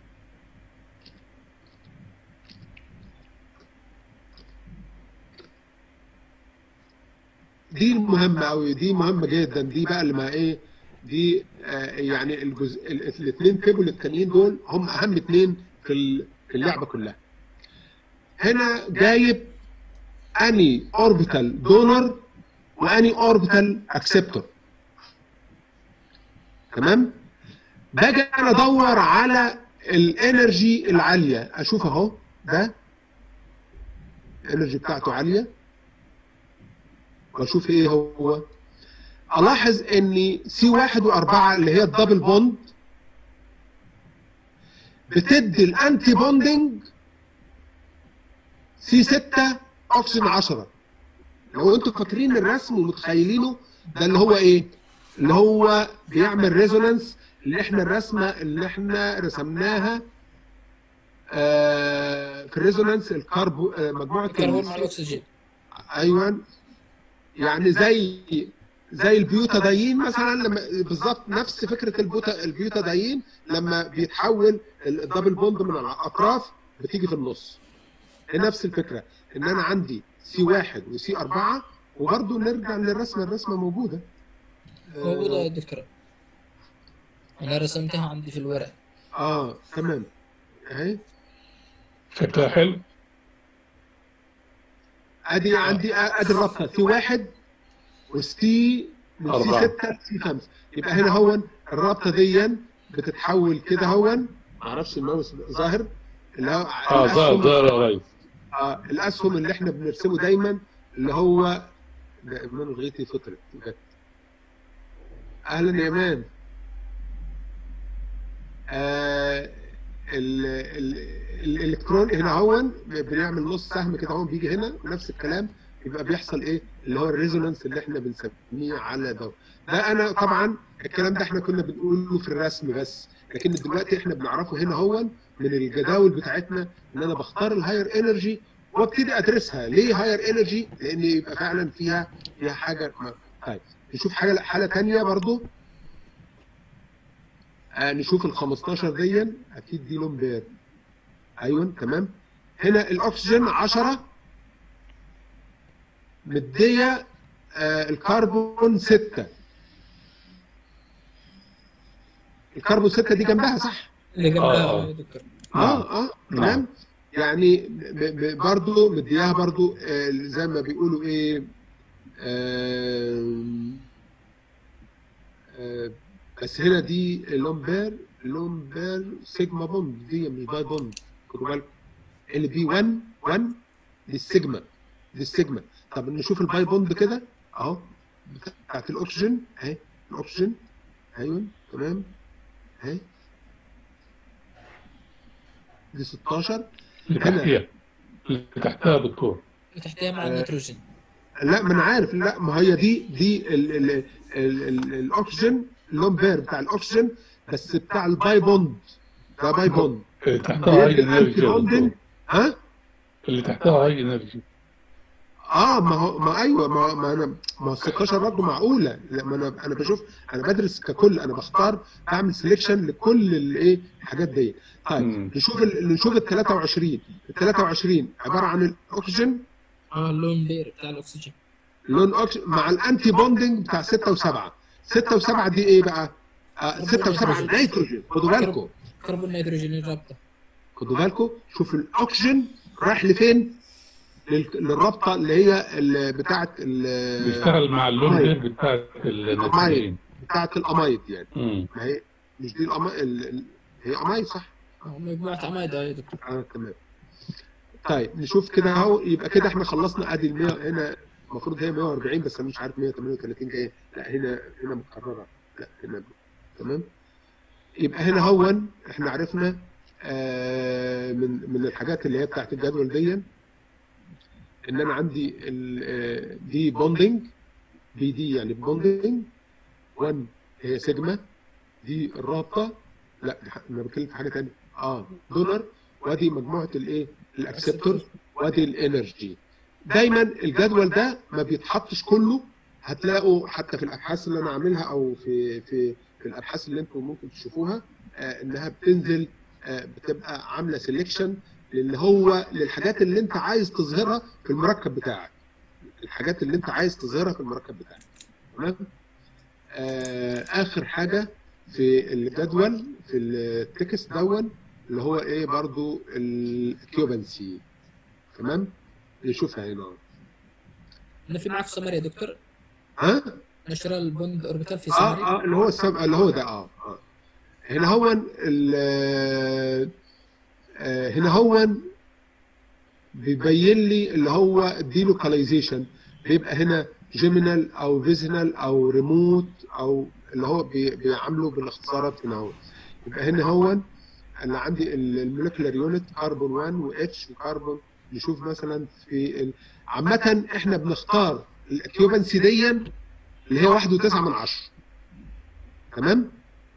دي المهمة أوي دي مهمة جدا دي بقى اللي ما إيه دي آه يعني الجزء الاثنين تيبل التانيين دول هم أهم اثنين في ال- في اللعبة كلها. هنا جايب أني أوربيتال دونر وأني أوربيتال أكسبتور. تمام؟ باجي أنا أدور على الانرجي العالية أشوف أهو ده الانرجي بتاعته عالية واشوف ايه هو الاحظ ان سي واحد واربعة اللي هي الدبل بوند بتدي الانتي بوندنج سي 6 اكسجين 10 لو انتوا فاكرين الرسم ومتخيلينه ده اللي هو ايه اللي هو بيعمل ريزونانس اللي احنا الرسمه اللي احنا رسمناها آه في الريزونانس الكربو آه مجموعه الكربون مع ال- الاكسجين ايوه يعني زي زي البيوتادايين مثلا لما بالظبط نفس فكره البيوتا البيوتادايين لما بيتحول الدبل بوند من الاطراف بتيجي في النص هي نفس الفكره ان انا عندي سي واحد وسي اربعه وبرضه نرجع للرسمه الرسمه موجوده موجودة يا دكتور انا رسمتها عندي في الورق اه تمام اهي شكلها حلو ادي عندي ادي الرابطه سي واحد وسي من سي أربعة. 6 لسي 5 يبقى هنا هون الرابطه دي بتتحول كده هون معرفش الماوس ظاهر اللي هو اه ظاهر الأسهم- ظاهر يا ريس آه الاسهم اللي احنا بنرسمه دايما اللي هو ده ايمان لغيتي فطرت جت اهلا يا ايمان آه ال ال الالكترون هنا هون بنعمل نص سهم كده هون بيجي هنا ونفس الكلام يبقى بيحصل ايه اللي هو الريزونانس اللي احنا بنسميه على ده ده انا طبعا الكلام ده احنا كنا بنقوله في الرسم بس لكن دلوقتي احنا بنعرفه هنا هون من الجداول بتاعتنا ان انا بختار الهاير انرجي وابتدي ادرسها ليه هاير انرجي لان يبقى فعلا فيها فيها حاجه ما- طيب نشوف حاجه حاله ثانيه برضو آه نشوف ال 15 دي اكيد دي لون بير ايوه تمام هنا الاكسجين 10 مديه آه الكربون 6 الكربون 6 دي جنبها صح؟ اللي جنبها آه. يا دكتور اه اه تمام يعني ب- ب- برضو مدياها برضو آه، زي ما بيقولوا ايه آم، آه، بس هنا دي لومبير لومبير سيجما بوند دي مش باي بوند خدوا بالكم ال بي 1 1 دي السيجما دي السيجما طب نشوف الباي بوند كده اهو بتاعت الاكسجين اهي الاكسجين ايوه تمام اهي دي 16 اللي هنا. تحتيها اللي تحتها دكتور وتحتها مع آه. النيتروجين لا ما انا عارف لا ما هي دي دي ال ال ال ال الاكسجين اللومبير بتاع الاكسجين بس بتاع الباي بوند ده باي بوند اللي تحتها هاي بيدي انرجي الانتي يا بوندنج دكتور ها اللي تحتها هاي انرجي اه ما هو ما ايوه ما, ما انا ما هو 16 برضه معقوله لا ما انا انا بشوف انا بدرس ككل انا بختار بعمل سelection لكل الايه الحاجات دي طيب مم. نشوف ال... نشوف ال 23 ال 23 عباره عن الاكسجين اه اللون بير بتاع الاكسجين لون أكسجين مع الانتي بوندنج بتاع 6 و7 6 و7 دي ايه بقى؟ آه 6 و7 نيتروجين خدوا بالكم كربون نيتروجين الرابطة خدوا بالكم شوف الاكسجين رايح لفين؟ لل- للرابطه اللي هي اللي بتاعت ال- بيشتغل مع اللون أمايد. غير بتاعت النيتروجين بتاعت الامايد يعني مم. ما هي مش دي الأما... ال... ال... هي امايد صح؟ آه، مجموعة عمايدة يا دكتور اه تمام طيب نشوف كده اهو يبقى كده احنا خلصنا ادي ال 100 هنا المفروض هي 140 بس انا مش عارف 138 جايه لا هنا هنا متكرره لا هنا تمام يبقى هنا هون احنا عرفنا آه من من الحاجات اللي هي بتاعت الجدول دي ان انا عندي ال- آه، دي بوندنج بي دي يعني بوندنج 1 هي سيجما دي الرابطه لا دي ح- انا بتكلم في حاجه ثانيه اه دونر وادي مجموعه الايه الاكسبتور وادي الانرجي دايما الجدول ده ما بيتحطش كله هتلاقوا حتى في الابحاث اللي انا عاملها او في في في الابحاث اللي انتم ممكن تشوفوها آه انها بتنزل آه بتبقى عامله سيلكشن اللي هو للحاجات اللي انت عايز تظهرها في المركب بتاعك الحاجات اللي انت عايز تظهرها في المركب بتاعك تمام آه اخر حاجه في الجدول في التكست دون اللي هو ايه برضو الكيوبنسي تمام نشوفها هنا انا في معك سمر يا دكتور ها نشر البوند اوربيتال في سمري اه اه اللي هو السب... اللي هو ده اه اه هنا هو ال آه هنا هو بيبين لي اللي هو الديلوكاليزيشن بيبقى هنا جيمينال او فيزينال او ريموت او اللي هو بي- بيعامله بالاختصارات هنا هو يبقى هنا هو انا عندي المولكيولار يونت كربون 1 و اتش وكربون نشوف مثلا في ال- عامة احنا بنختار الاكيوبنسي دي اللي هي واحد وتسعة من عشرة تمام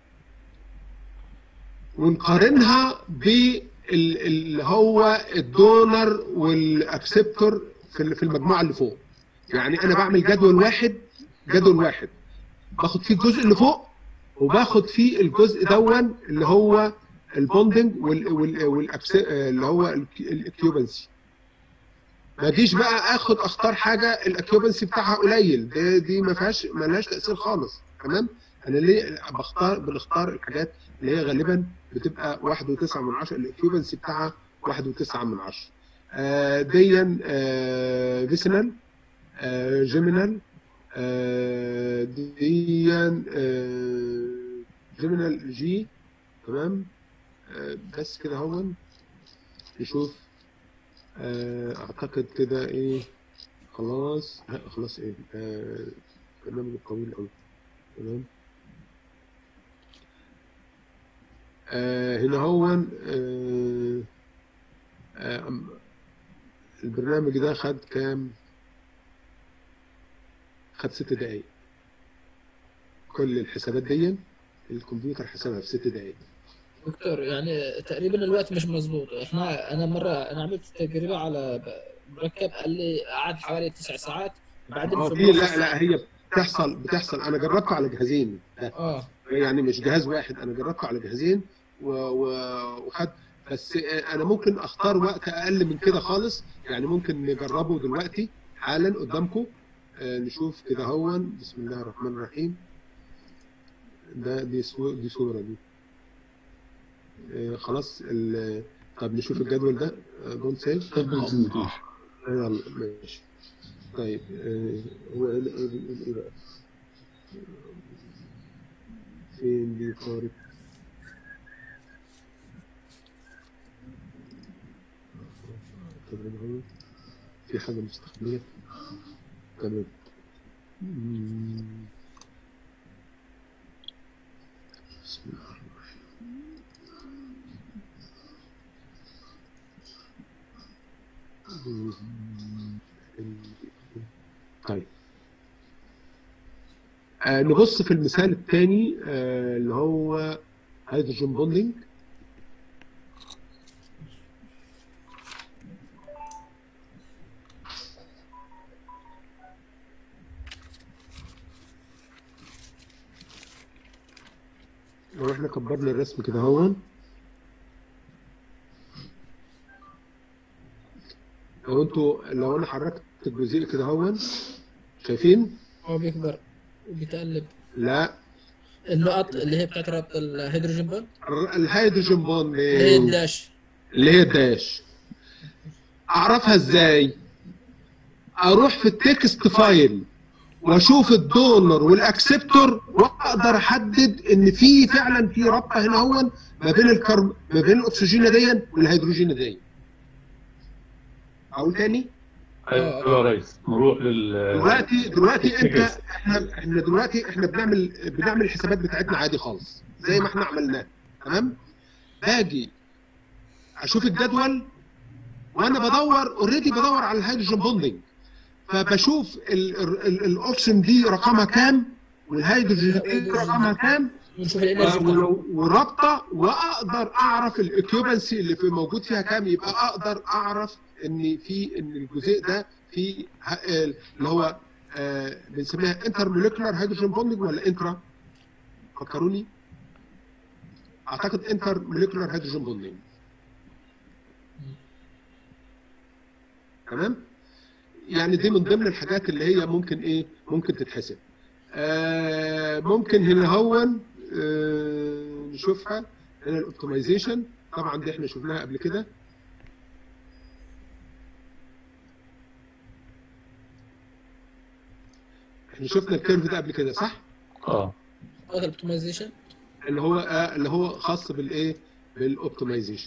ونقارنها باللي هو الدونر والاكسبتور في ال- في المجموعه اللي فوق يعني انا بعمل جدول واحد جدول واحد باخد فيه الجزء اللي فوق وباخد فيه الجزء دون اللي هو البوندنج وال وال والأكس... اللي هو الاكيوبنسي ما اجيش بقى اخد اختار حاجه الاكيوبنسي بتاعها قليل دي, دي ما فيهاش ما لهاش تاثير خالص تمام انا ليه بختار بنختار الحاجات اللي هي غالبا بتبقى واحد وتسعة من عشرة الاكيوبنسي بتاعها واحد وتسعة من عشرة آه ديا آه فيسنال آه جيمينال آه ديا آه جيمينال جي تمام آه بس كده هون نشوف آه اعتقد كده ايه خلاص لا، خلاص ايه آه برنامج طويل قوي تمام آه هنا هو آه آه أم- البرنامج ده خد كام خد ست دقايق كل الحسابات دي الكمبيوتر حسبها في ست دقايق دكتور يعني تقريبا الوقت مش مظبوط احنا انا مره انا عملت تجربه على ب- مركب قال لي قعد حوالي تسع ساعات بعدين اه في في النص لا لا هي بتحصل بتحصل انا جربته على جهازين اه يعني مش جهاز واحد انا جربته على جهازين و... و... وخد بس انا ممكن اختار وقت اقل من كده خالص يعني ممكن نجربه دلوقتي حالا قدامكم آه، نشوف كده هون بسم الله الرحمن الرحيم ده دي صورة دي صورة دي آه، خلاص ال... طب نشوف الجدول ده دونت سيف يلا ماشي طيب آه، هو ايه إيه- إيه- إيه بقى فين دي قارب طب هنا هو في حاجة مستخبية تمام مم. بسم الله الرحمن الرحيم طيب آه نبص في المثال الثاني آه اللي هو هيدروجين بوندنج لو احنا كبرنا الرسم كده هون لو انتوا لو انا حركت الجزء كده هون شايفين؟ هو بيكبر وبيتقلب لا النقط اللي هي بتاعت ربط الهيدروجين بوند الر- الهيدروجين بوند اللي هي الداش اللي هي الداش اعرفها ازاي اروح في التكست فايل واشوف الدونر والاكسبتور واقدر احدد ان في فعلا في رابطه هنا هون ما بين الكرب ما بين الاكسجين دي والهيدروجين دي اقول تاني ايوه يا ريس نروح لل دلوقتي دلوقتي انت التكست. احنا احنا دلوقتي احنا بنعمل بنعمل الحسابات بتاعتنا عادي خالص زي ما احنا عملناه تمام باجي اشوف الجدول وانا بدور اوريدي بدور على الهيدروجين بوندنج فبشوف ال- ال- ال- الاوكسجين دي رقمها كام والهيدروجين دي رقمها كام ونشوف الانرجي بتاعته ولو- ورابطه واقدر اعرف الاكيوبنسي اللي في موجود فيها كام يبقى اقدر اعرف ان في ان الجزيء ده في ه- اللي هو آه، بنسميها انتر موليكولار هيدروجين بوندنج ولا انترا فكروني اعتقد انتر موليكولار هيدروجين بوندنج تمام يعني دي من ضمن الحاجات اللي هي ممكن ايه ممكن تتحسب آه ممكن هنا هون آه نشوفها هنا الاوبتمايزيشن طبعا دي احنا شفناها قبل كده احنا شفنا الكيرف ده قبل كده صح اه الاوبتمايزيشن اللي هو آه اللي هو خاص بالايه بالاوبتمايزيشن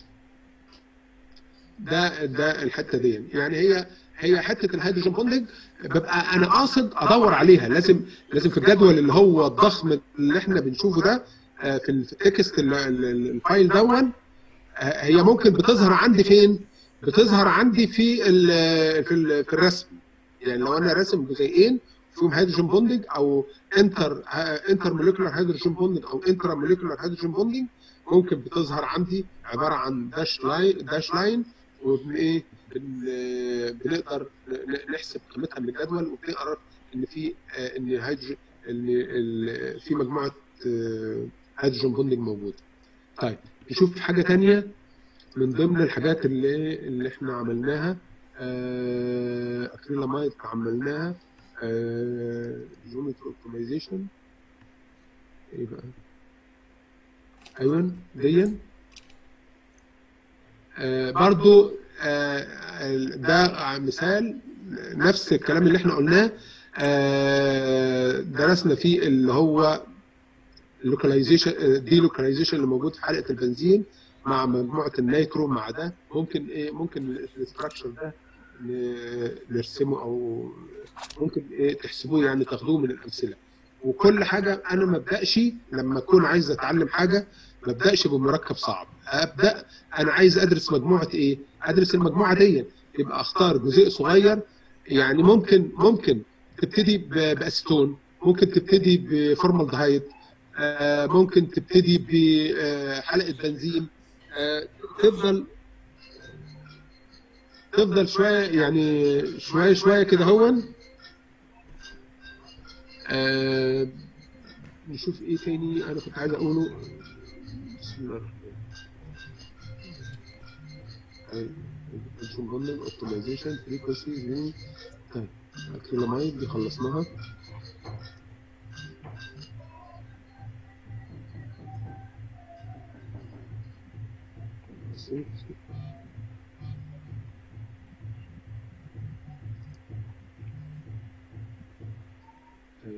ده ده الحته دي يعني هي هي حته الهيدروجين بوندنج ببقى انا قاصد ادور عليها لازم لازم في الجدول اللي هو الضخم اللي احنا بنشوفه ده آه، في التكست ال- ال- ال- الفايل دون آه، هي ممكن بتظهر عندي فين؟ بتظهر عندي في ال في ال في الرسم يعني لو انا راسم جزيئين فيهم هيدروجين بوندنج او انتر انتر موليكولار هيدروجين بوندنج او انترا موليكولار هيدروجين بوندنج ممكن بتظهر عندي عباره عن داش لاين داش لاين وبن ايه بن- بنقدر ن- نحسب قيمتها من الجدول وبنقرا ان في آه، ان هيدروجين ان ال- في مجموعه آه، هيدروجين بوندنج موجوده. طيب نشوف حاجه تانية من ضمن الحاجات اللي اللي احنا عملناها آه، اكريلاميد عملناها جيومتري اوبتمايزيشن ايه بقى ايوه دي آه، برضو آه، ده مثال نفس الكلام اللي احنا قلناه آه، درسنا فيه اللي هو اللوكاليزيشن دي لوكاليزيشن اللي موجود في حلقه البنزين مع مجموعه النيترو مع ده ممكن ايه ممكن الاستراكشر ده ن- نرسمه او ممكن ايه تحسبوه يعني تاخدوه من الامثله وكل حاجه انا ما ابداش لما اكون عايز اتعلم حاجه ما ابداش بمركب صعب ابدا انا عايز ادرس مجموعه ايه ادرس المجموعه دي يبقى اختار جزء صغير يعني ممكن ممكن تبتدي ب- باسيتون ممكن تبتدي بفورمالدهايد آه، ممكن تبتدي بحلقه بنزين آه، تفضل تفضل شويه يعني شويه شويه كده هون آه، نشوف ايه تاني انا كنت عايز اقوله بسم الله الرحمن الرحيم اوبتمايزيشن فريكونسي طيب اكريلاميد دي خلصناها طيب.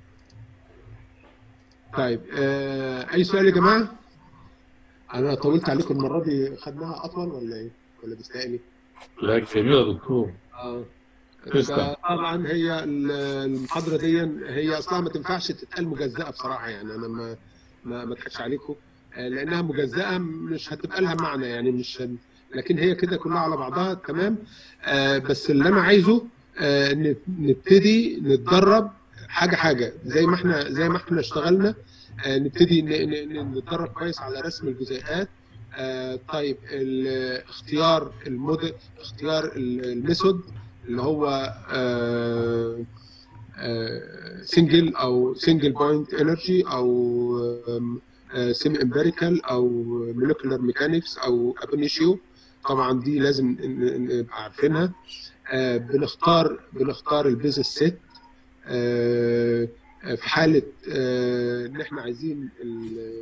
طيب آه اي سؤال يا جماعه انا طولت عليكم المره دي خدناها اطول ولا ايه ولا بيستقلي لا جميل يا دكتور اه تسلم. طبعا هي ال- المحاضره دي هي اصلا ما تنفعش تتقال مجزأه بصراحه يعني انا ما ما ما اضحكش عليكم آه، لانها مجزأه مش هتبقى لها معنى يعني مش هن- لكن هي كده كلها على بعضها تمام آه، بس اللي انا عايزه آه، ان نبتدي نتدرب حاجه حاجه زي ما احنا زي ما احنا اشتغلنا آه، نبتدي ن- ن- ن- نتدرب كويس على رسم الجزيئات آه، طيب ال- اختيار الموديل اختيار ال- الميثود اللي هو سنجل او سنجل بوينت انرجي او سيمي امبيريكال او مولكيولار ميكانكس او ابونيشيو طبعا دي لازم ن- ن- نبقى عارفينها آه، بنختار بنختار البيزنس سيت آه، آه، في حاله آه، ان احنا عايزين ال-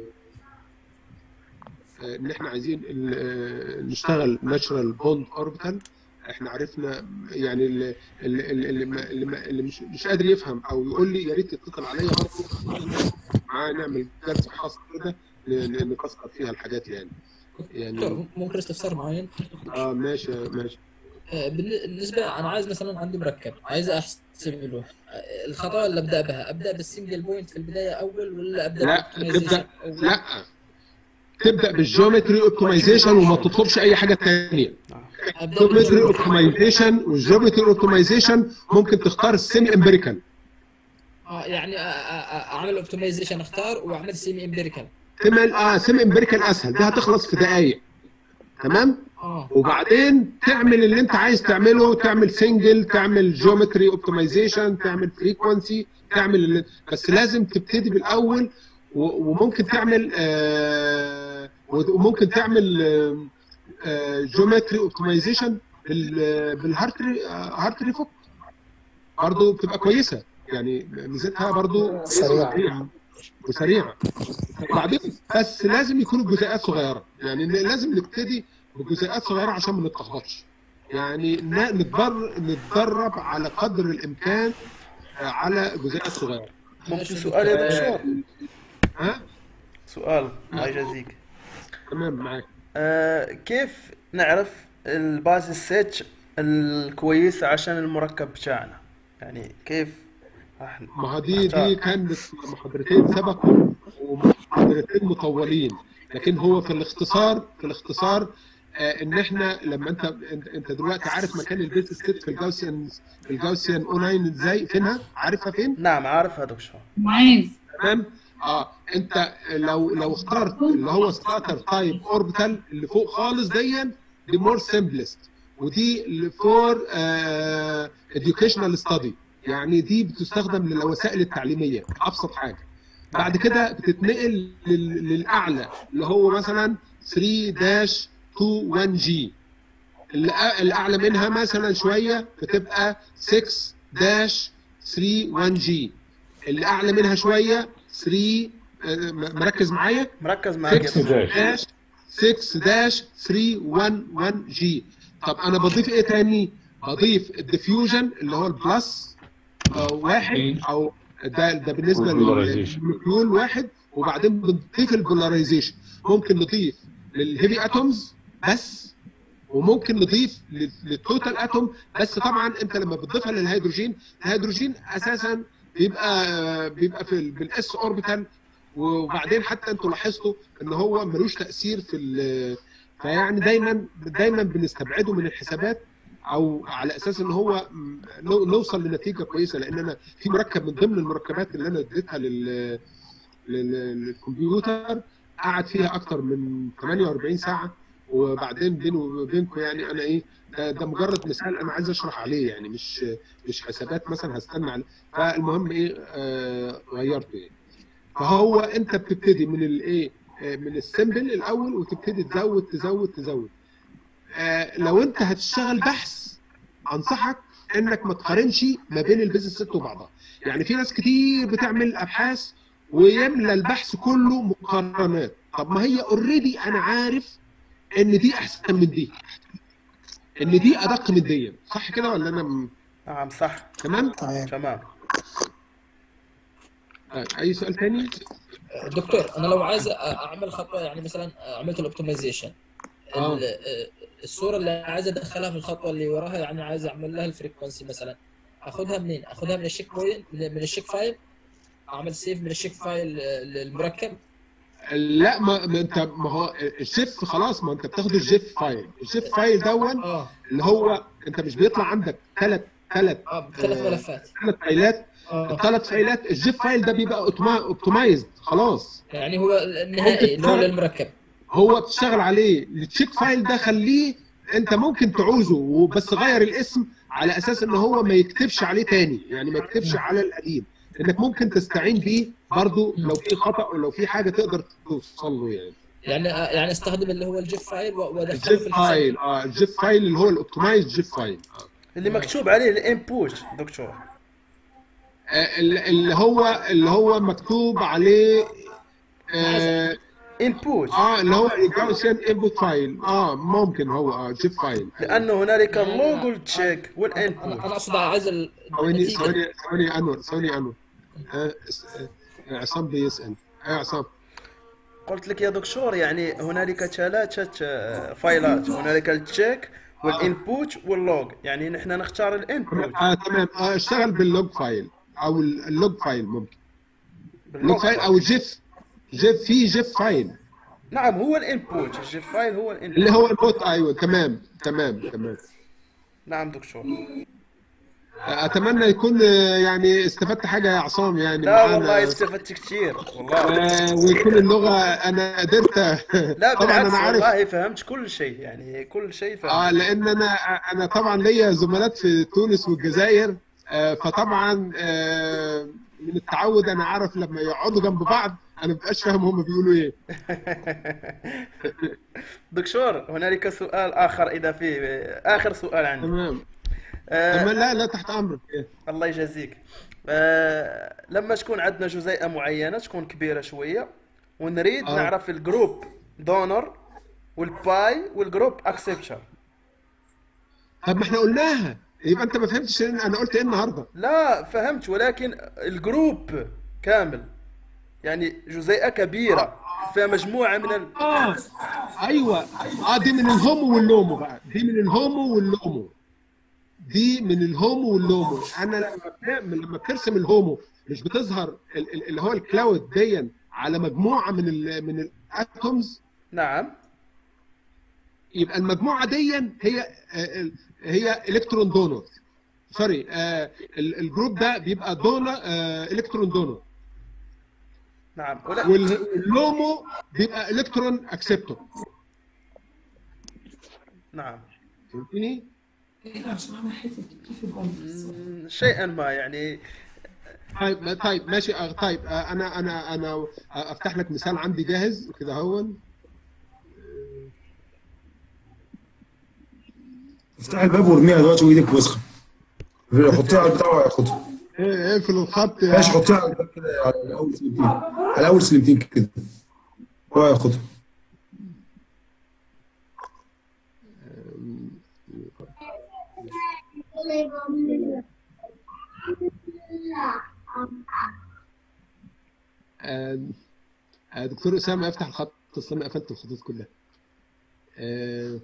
آه، ان احنا عايزين ال- آه، نشتغل ناتشرال بوند اوربيتال احنا عرفنا يعني اللي, اللي, اللي, ما- اللي, ما- اللي مش, مش قادر يفهم او يقول لي يا ريت تتصل عليا برضه معاه نعمل جلسه خاصه كده ن- ن- نكسر فيها الحاجات يعني يعني دكتور ممكن استفسار معين اه ماشي ماشي آه، بالنسبه انا عايز مثلا عندي مركب عايز احسب له آه، الخطوه اللي ابدا بها ابدا بالسنجل بوينت في البدايه اول ولا ابدا لا بالoptimization تبدا أول؟ لا تبدا بالجيومتري اوبتمايزيشن وما تطلبش اي حاجه ثانيه ابدا الجيومتري بالجيومتري. اوبتمايزيشن والجيومتري اوبتمايزيشن ممكن تختار السيمي امبيريكال اه يعني أ- أ- أ- اعمل اوبتمايزيشن اختار واعمل سيمي امبيريكال تعمل اه سيمي امبيريكال اسهل دي هتخلص في دقائق تمام اه وبعدين تعمل اللي انت عايز تعمله تعمل سنجل تعمل جيومتري اوبتمايزيشن تعمل فريكونسي تعمل اللي بس لازم تبتدي بالاول و- وممكن تعمل آه وممكن تعمل جيومتري اوبتمايزيشن بالهارت هارت ريفوك برضه بتبقى كويسه يعني ميزتها برضه سريعة. وسريعه وبعدين بس لازم يكونوا جزيئات صغيره يعني ن- لازم نبتدي بجزيئات صغيره عشان ما نتلخبطش يعني ن- نتدر نتدرب على قدر الامكان آه، على جزيئات صغيره ممكن سؤال يا دكتور ها سؤال الله يجازيك تمام معاك آه كيف نعرف البازل سيتش الكويسة عشان المركب بتاعنا يعني كيف راح ما هو دي نختار؟ دي كانت محاضرتين سبقوا ومحاضرتين مطولين لكن هو في الاختصار في الاختصار آه، ان احنا لما انت انت, انت دلوقتي عارف مكان البيت ستيت في الجاوسيان في الجاوسيان او 9 ازاي فينها عارفها فين نعم عارفها دكتور معين تمام اه انت لو لو اخترت اللي هو ستاتر تايب اوربيتال اللي فوق خالص دي دي مور سمبلست ودي فور educational ستادي يعني دي بتستخدم للوسائل التعليميه ابسط حاجه بعد كده بتتنقل لل- للاعلى اللي هو مثلا 3 21 جي الاعلى منها مثلا شويه بتبقى 6 31 جي اللي اعلى منها شويه 3 آه، مركز معايا مركز معك يا 6 دكتور. داش 6 داش 311 جي طب انا بضيف ايه تاني؟ بضيف الديفيوجن اللي هو البلس آه، واحد او ده ده بالنسبه والبولاريزيشن. للميول واحد وبعدين بنضيف البولاريزيشن ممكن نضيف للهيفي اتومز بس وممكن نضيف لل- للتوتال اتوم بس طبعا انت لما بتضيفها للهيدروجين الهيدروجين اساسا بيبقى بيبقى في ال- بالاس اوربيتال وبعدين حتى انتوا لاحظتوا ان هو ملوش تاثير في ال- فيعني دايما دايما بنستبعده من الحسابات او على اساس ان هو م- نو- نوصل لنتيجه كويسه لان انا في مركب من ضمن المركبات اللي انا اديتها لل لل- للكمبيوتر قعد فيها اكتر من 48 ساعه وبعدين بينه وبينكم يعني انا ايه ده, ده مجرد مثال انا عايز اشرح عليه يعني مش مش حسابات مثلا هستنى عليه فالمهم ايه آه غيرته يعني فهو انت بتبتدي من الايه آه، من السمبل الاول وتبتدي تزود تزود تزود آه لو انت هتشتغل بحث انصحك انك ما تقارنش ما بين البيزنس ست وبعضها يعني في ناس كتير بتعمل ابحاث ويملى البحث كله مقارنات طب ما هي اوريدي انا عارف ان دي احسن من دي ان دي ادق من دي صح كده ولا انا م... نعم صح تمام تمام آه، اي سؤال تاني دكتور انا لو عايز اعمل خطوه يعني مثلا عملت الاوبتمايزيشن آه. الصوره اللي عايز ادخلها في الخطوه اللي وراها يعني عايز اعمل لها الفريكونسي مثلا اخذها منين؟ اخذها من الشيك بوينت من من الشيك فايل اعمل سيف من الشيك فايل آه، للمركب لا ما, ما انت ما هو الشيف خلاص ما انت بتاخد الجيف فايل الجيف فايل دون اه اللي هو انت مش بيطلع عندك ثلاث ثلاث اه ثلاث آه. ملفات ثلاث فايلات اه الثلاث فايلات الجيف فايل ده بيبقى اوبتمايزد خلاص يعني هو النهائي اللي هو للمركب هو بتشتغل عليه التشيك فايل ده خليه انت ممكن تعوزه وبس غير الاسم على اساس ان هو ما يكتبش عليه تاني يعني ما يكتبش على القديم انك ممكن تستعين بيه برضو لو في خطا او لو في حاجه تقدر توصل له يعني يعني آه، يعني استخدم اللي هو الجيف فايل و- وادخله في الجيف الحساب فايل اه الجيف فايل اللي هو الاوبتمايز جيف فايل اللي مكتوب عليه الانبوت دكتور آه اللي اللي هو اللي هو مكتوب عليه اه, انبوت آه اللي هو الجاوسيان انبوت فايل اه ممكن هو اه جيف فايل لانه هنالك اللوج والتشيك انا والانبوت انا اقصد عايز ال- ثواني النتيجه ثواني ثواني انور ثواني انور آه، اس- آه، عصام بيسال ايه يا عصام قلت لك يا دكتور يعني هنالك ثلاثة آه، فايلات هنالك التشيك والانبوت واللوج يعني نحن نختار الانبوت اه تمام اه اشتغل باللوج فايل او ال- اللوج فايل ممكن اللوج فايل او جيف جيف في جيف فايل نعم هو الانبوت الجيف فايل هو اللي الانبوت هو البوت ايوه تمام تمام تمام نعم دكتور آه، اتمنى يكون آه، يعني استفدت حاجه يا عصام يعني لا معانا. والله استفدت كثير والله آه، ويكون اللغه انا قدرت لا طبعا بالعكس انا عارف والله فهمت كل شيء يعني كل شيء اه فهمت لان انا انا طبعا ليا زملات في تونس والجزائر آه، فطبعا آه، من التعود انا عارف لما يقعدوا جنب بعض انا مبقاش فاهم هم بيقولوا ايه دكتور هنالك سؤال اخر اذا في اخر سؤال عندي تمام آه تمام لا لا تحت امرك إيه. الله يجازيك آه لما تكون عندنا جزيئه معينه تكون كبيره شويه ونريد آه. نعرف الجروب دونر والباي والجروب اكسبشن طب ما احنا قلناها يبقى انت ما فهمتش إن انا قلت ايه النهارده لا فهمت ولكن الجروب كامل يعني جزيئه كبيره فيها مجموعه من ال... اه ايوه اه دي من الهومو واللومو بقى دي من الهومو واللومو دي من الهومو واللومو انا لما بنعمل لما بترسم الهومو مش بتظهر ال- ال- اللي هو الكلاود دي على مجموعه من ال من الاتومز نعم يبقى المجموعه دي هي آه، هي الكترون دونر سوري آه، ال- الجروب ده بيبقى دونر آه، الكترون دونر نعم ولا واللومو بيبقى الكترون اكسبتور نعم فهمتني؟ مم، شيئا ما يعني طيب طيب ماشي آه، طيب آه، انا انا انا آه، افتح لك مثال عندي جاهز كده هون افتح الباب وارميها دلوقتي وايدك وسخه حطيها على البتاع وهياخدها إيه، اقفل الخط يا- ماشي حطيها على الباب كده على اول سلمتين على اول سلمتين كده هو هياخدها آه، آه، دكتور اسامه افتح الخط اصل انا قفلت الخطوط كلها آه،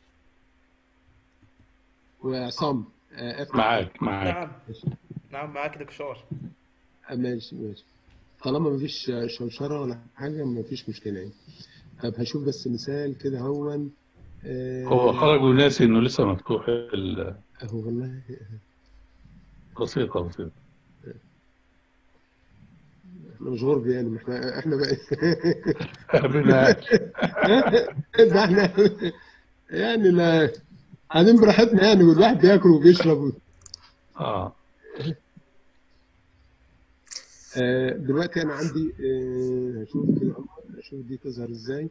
وعصام آه، افتح معاك معاك نعم نعم معك دكتور آه، ماشي ماشي طالما مفيش شوشره ولا حاجه مفيش مشكله يعني طب هشوف بس مثال كده هون آه، هو خرج وناسي انه لسه مفتوح ال- هو والله بسيطة بسيطة احنا مش غرب يعني ما احنا احنا بقى ربنا ده احنا يعني لا قاعدين براحتنا يعني والواحد بياكل وبيشرب اه آه، دلوقتي انا عندي آه، هشوف كده اشوف دي تظهر ازاي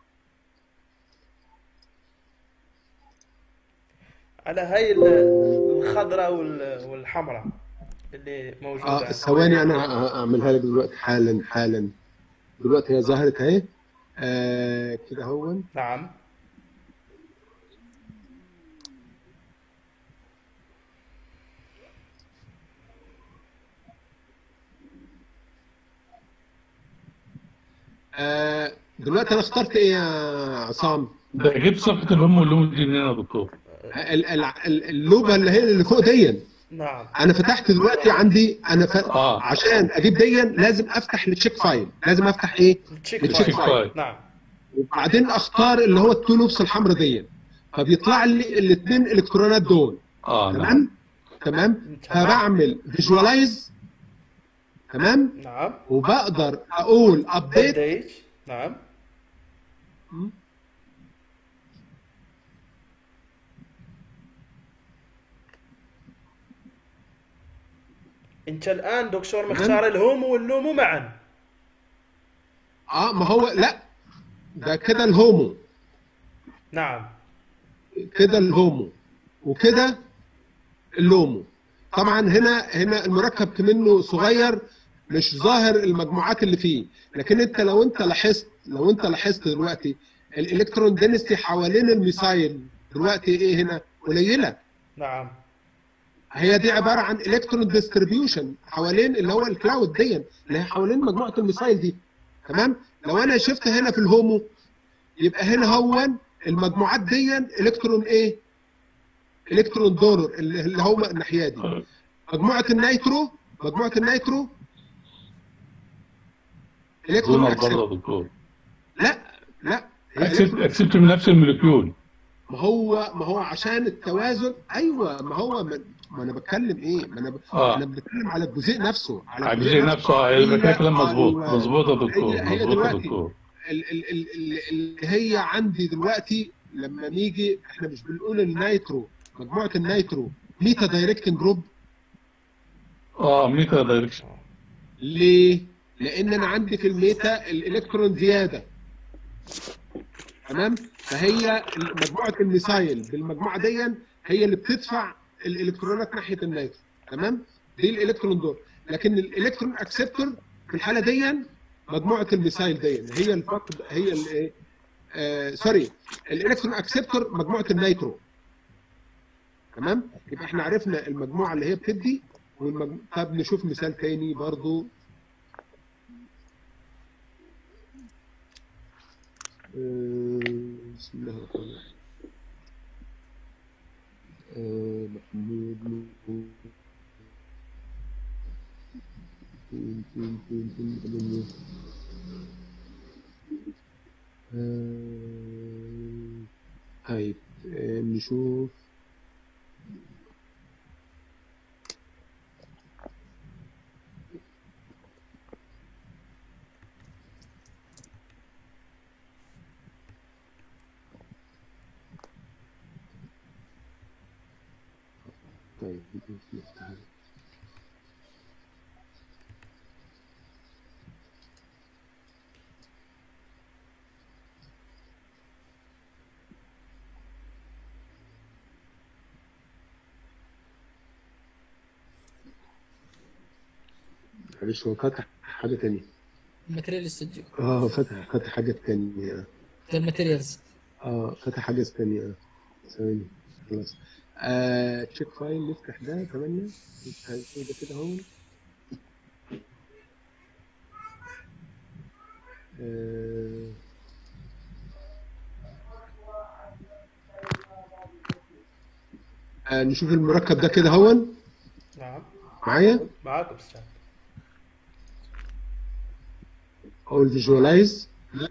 على هاي ال- الخضراء وال- والحمراء اللي موجودة اه ثواني انا ه- هعملها لك دلوقتي حالا حالا دلوقتي هي ظهرت اهي آه كده هون نعم آه دلوقتي انا اخترت ايه يا عصام ده جبت صفحة الهم واللوم دي منين يا دكتور؟ ال- ال- ال- اللوبه اللي هي اللي فوق دي نعم انا فتحت دلوقتي عندي انا ف... آه. عشان اجيب دي لازم افتح التشيك فايل لازم افتح ايه التشيك التشيك فايل. فايل. نعم وبعدين اختار اللي هو التو لوبس الحمراء دي فبيطلع لي الاثنين الكترونات دول اه نعم تمام تمام فبعمل فيجوالايز تمام نعم وبقدر اقول ابديت ابديت نعم انت الان دكتور مختار الهوم واللومو معا اه ما هو لا ده كده الهومو نعم كده الهومو وكده اللومو طبعا هنا هنا المركب منه صغير مش ظاهر المجموعات اللي فيه لكن انت لو انت لاحظت لو انت لاحظت دلوقتي الالكترون دينستي حوالين الميسايل دلوقتي ايه هنا قليله نعم هي دي عباره عن الكترون ديستريبيوشن حوالين اللي هو الكلاود دي اللي هي حوالين مجموعه الميسايل دي تمام لو انا شفت هنا في الهومو يبقى هنا هو المجموعات دي الكترون ايه الكترون دونر اللي اللي هو الناحيه دي مجموعه النيترو مجموعه النيترو الكترون دونر أكسبت. برضه يا دكتور لا لا هي اكسبت إلكترون- اكسبت من نفس الموليكيول ما هو ما هو عشان التوازن ايوه ما هو ما, ما انا بتكلم ايه ما انا ب... آه. انا بتكلم على الجزيء نفسه على على الجزء نفسه اه يبقى كده كلام مظبوط أيوة. مظبوط يا دكتور هي- هي مظبوط يا دلوقتي دكتور ال- ال- ال- ال- اللي هي عندي دلوقتي لما نيجي احنا مش بنقول النيترو مجموعه النيترو ميتا دايركتنج جروب اه ميتا دايركشن ليه؟ لان انا عندي في الميتا الالكترون زياده تمام فهي مجموعه الميسايل بالمجموعه دي هي اللي بتدفع الالكترونات ناحيه النيترو تمام دي الالكترون دول لكن الالكترون اكسبتور في الحاله دي مجموعه الميسايل دي هي الفقد هي الايه آه سوري الالكترون اكسبتور مجموعه النيترو تمام يبقى احنا عرفنا المجموعه اللي هي بتدي والمجموعة طب نشوف مثال تاني برضو آه، بسم الله الرحمن الرحيم آه، محمود محمود. فين فين فين فين فين طيب نفتح. معلش هو فتح حاجة تانية الماتريال استوديو اه فتح فتح حاجة تانية ده الماتريالز اه فتح حاجة تانية اه ثواني خلاص آه تشيك فايل نفتح ده ثمانية نفتح ده كده اهو آه آه نشوف المركب ده كده هون نعم معايا معاكم استاذ او الفيجوالايز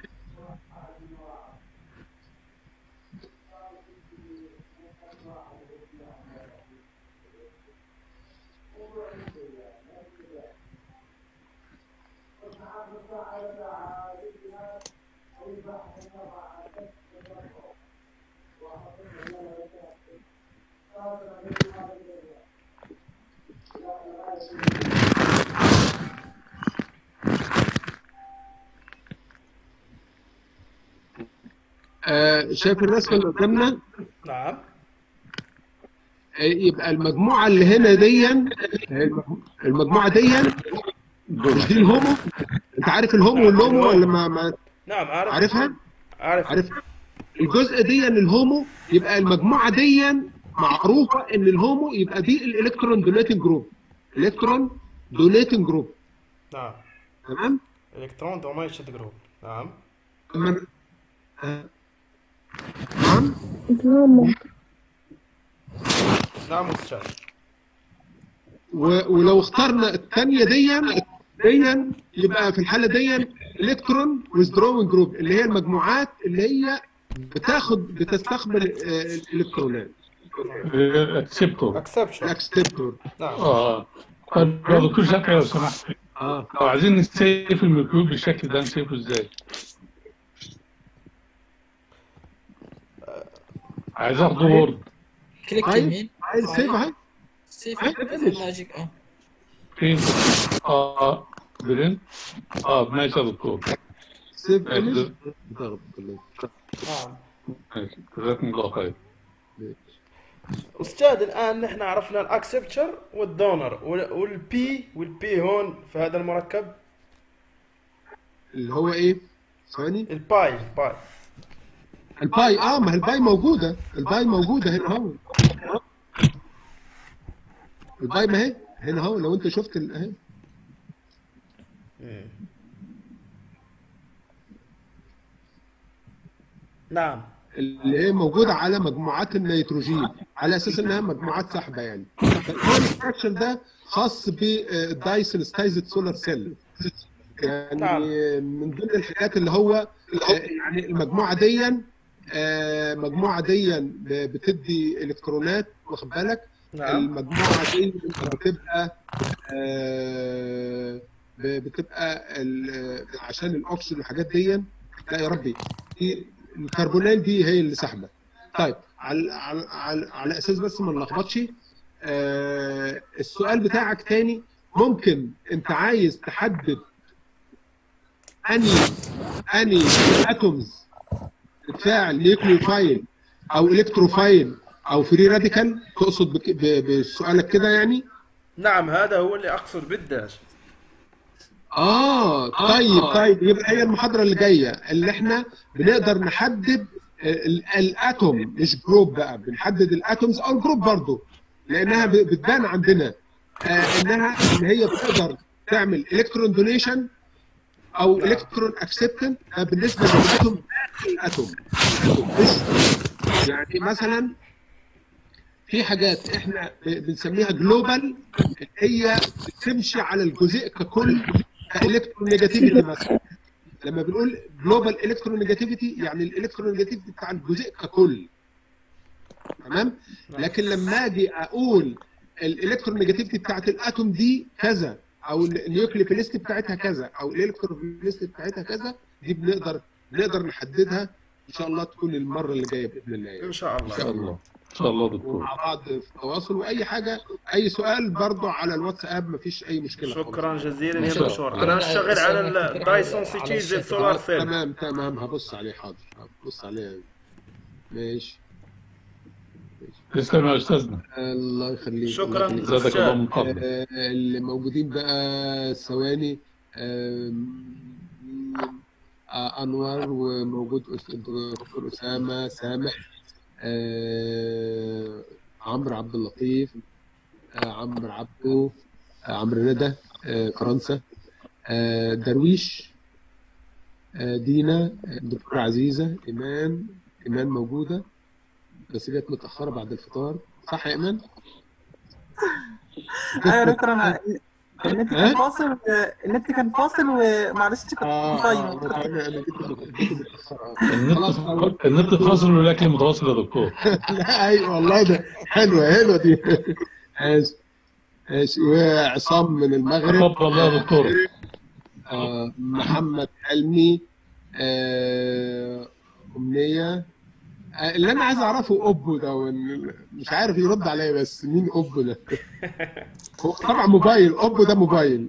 آه شايف الرسمه اللي قدامنا نعم آه، يبقى المجموعه اللي هنا دي المجموعه دي مش دي الهومو انت عارف الهومو واللومو ولا ما, ما نعم عارف عارفها عارف عارف الجزء دي الهومو يبقى المجموعه دي معروفه ان الهومو يبقى دي الالكترون دونيتنج جروب الكترون دونيتنج جروب نعم تمام الكترون دوميشن جروب نعم أما- آه. نعم الهومو نعم استاذ و- ولو اخترنا الثانيه دي دي يبقى في الحاله دي الكترون ويزدروينج جروب اللي هي المجموعات اللي هي بتاخد بتستقبل آه، الالكترونات اكسبتور اكسبشن الاكستبتور نعم اه طب يا دكتور شكرا لو سمحت اه لو عايزين نسيف الميكروب بالشكل ده نسيفه ازاي؟ عايز اخده وورد كليك طيب. يمين عايز سيف اهي سيف هاي. مثل ماجيك اه فين؟ اه برنت اه ماشي يا دكتور سيف ماشي. ايمج ضغط بالله. نعم ماشي جزاكم الله خير استاذ الان نحن عرفنا الاكسبتشر والدونر وال- والبي والبي هون في هذا المركب اللي هو ايه ثواني الباي الباي الباي اه ما الباي موجوده الباي موجوده هنا اهو الباي ما هي هنا اهو لو انت شفت ال- اهي مم. نعم اللي هي موجوده على مجموعات النيتروجين على اساس انها مجموعات سحبه يعني فالهول ستراكشر ده خاص بالدايسون ستايزد سولار سيل يعني نعم. من ضمن الحاجات اللي هو آه، يعني المجموعه دي آه، مجموعه دي ب- بتدي الكترونات واخد بالك نعم المجموعه دي بتبقى آه، ب- بتبقى ال- عشان الاكسجين والحاجات دي لا يا ربي دي الكربونيل دي هي اللي سحبه طيب على على على, على اساس بس ما نلخبطش آه السؤال بتاعك تاني ممكن انت عايز تحدد اني اني اتومز بتفاعل نيوكليوفايل او الكتروفايل او فري راديكال تقصد بك- ب- بسؤالك كده يعني نعم هذا هو اللي اقصد بالداش اه طيب طيب يبقى هي المحاضره اللي جايه اللي احنا بنقدر نحدد ال- الاتوم مش جروب بقى بنحدد الاتومز او الجروب برضو لانها ب- بتبان عندنا آه انها ان هي بتقدر تعمل الكترون دونيشن او الكترون اكسبتنس بالنسبه للاتوم الاتوم مش يعني مثلا في حاجات احنا ب- بنسميها جلوبال هي بتمشي على الجزيء ككل الكترون نيجاتيفيتي مثلا لما بنقول جلوبال الكترون نيجاتيفيتي يعني الالكترون نيجاتيفيتي بتاع الجزيء ككل تمام لكن لما اجي اقول الالكترون نيجاتيفيتي بتاعت الاتوم دي كذا او النيوكليوفيليستي بتاعتها كذا او الالكتروفيليستي بتاعتها كذا دي بنقدر نقدر نحددها ان شاء الله تكون المره اللي جايه باذن الله يعني. ان شاء الله ان شاء الله ان شاء الله دكتور ومع بعض في تواصل واي حاجه اي سؤال برضو على الواتساب مفيش اي مشكله خالص. شكرا جزيلا يا ماشي. دكتور انا شغال على الدايسون على سيتي زي الشكل. سولار سيل تمام تمام هبص عليه حاضر هبص عليه ماشي تسلم يا استاذنا الله يخليك شكراً. الله يخليك. زادك الله من فضلك آه، اللي موجودين بقى ثواني آم، آه، انور وموجود أس- دكتور اسامه سامح آه، عمرو عبد اللطيف آه، عمرو عبده آه، عمرو ندى آه، فرنسا آه، درويش آه، دينا آه، دكتورة عزيزة إيمان إيمان موجودة بس جت متأخرة بعد الفطار صح يا إيمان؟ ايوه يا دكتور انا النت ها؟ كان فاصل النت كان فاصل ومعلش كنت اه مصيم آه، انا انا جيت جيت متاخر النت خلاص. النت فاصل والاكل متواصل يا دكتور لا ايوه والله ده حلوه حلوه دي ماشي ماشي وعصام من المغرب اتفضل الله يا دكتور آه محمد حلمي آه أمنية آه اللي أنا عايز أعرفه أوبو ده وإن- مش عارف يرد عليا بس مين أوبو ده؟ هو طبعا موبايل أوبو ده موبايل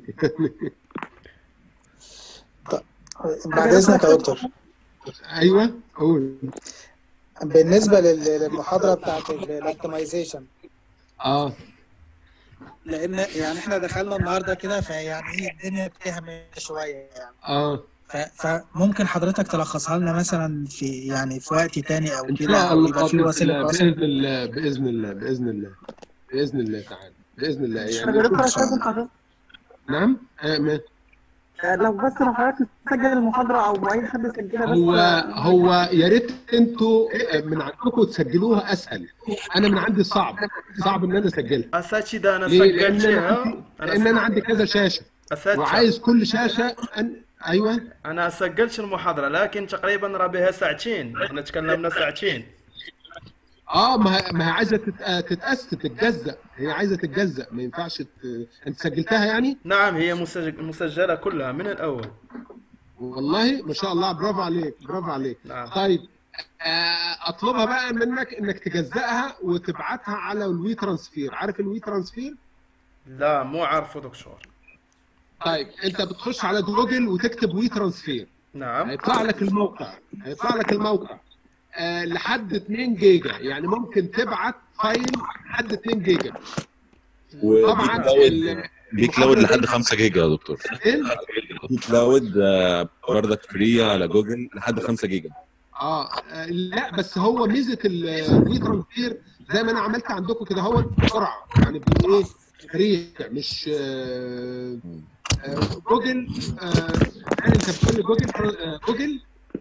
بعد اذنك يا دكتور أيوه قول بالنسبه لل- للمحاضره بتاعت الاوبتمايزيشن أه لان يعني احنا دخلنا النهارده كده فيعني ايه الدنيا فيها شويه يعني أه ف- فممكن حضرتك تلخصها لنا مثلا في يعني في وقت تاني او إن كده شاء او الله يبقى في وسيله تواصل بإذن الله بإذن الله بإذن الله بإذن الله تعالى بإذن الله طب يا يعني دكتور استاذن حضرتك نعم آه ما- لو بس لو حضرتك تسجل المحاضره او اي حد يسجلها بس هو هو يا ريت انتوا من عندكم تسجلوها اسهل انا من عندي صعب صعب ان انا اسجلها اساتذه انا ليه؟ لان انا سجلتها عندي لان انا عندي كذا شاشه اساتذه وعايز كل شاشه أن... ايوه انا سجلت المحاضره لكن تقريبا راه بها ساعتين احنا تكلمنا ساعتين اه ما هي- ما هي عايزه تت... تتأسس تتجزأ هي عايزه تتجزأ ما ينفعش ت... انت سجلتها يعني نعم هي مسجل مسجله كلها من الاول والله ما شاء الله برافو عليك برافو عليك نعم طيب آه، اطلبها بقى منك انك تجزأها وتبعتها على الوي ترانسفير عارف الوي ترانسفير لا مو عارفه دكتور طيب انت بتخش على جوجل وتكتب وي ترانسفير نعم هيطلع لك الموقع هيطلع لك الموقع آه لحد 2 جيجا يعني ممكن تبعت فايل لحد 2 جيجا طبعا وبيكلاود ال- بيكلاود لحد 5 جيجا يا دكتور إيه؟ بيكلاود آه، بردك فري على جوجل لحد 5 جيجا اه آه، لا بس هو ميزه الوي ترانسفير زي ما انا عملت عندكم كده هو بسرعه يعني بي- ايه سريع مش آه آه جوجل آه يعني انت بتقول لي جوجل آه جوجل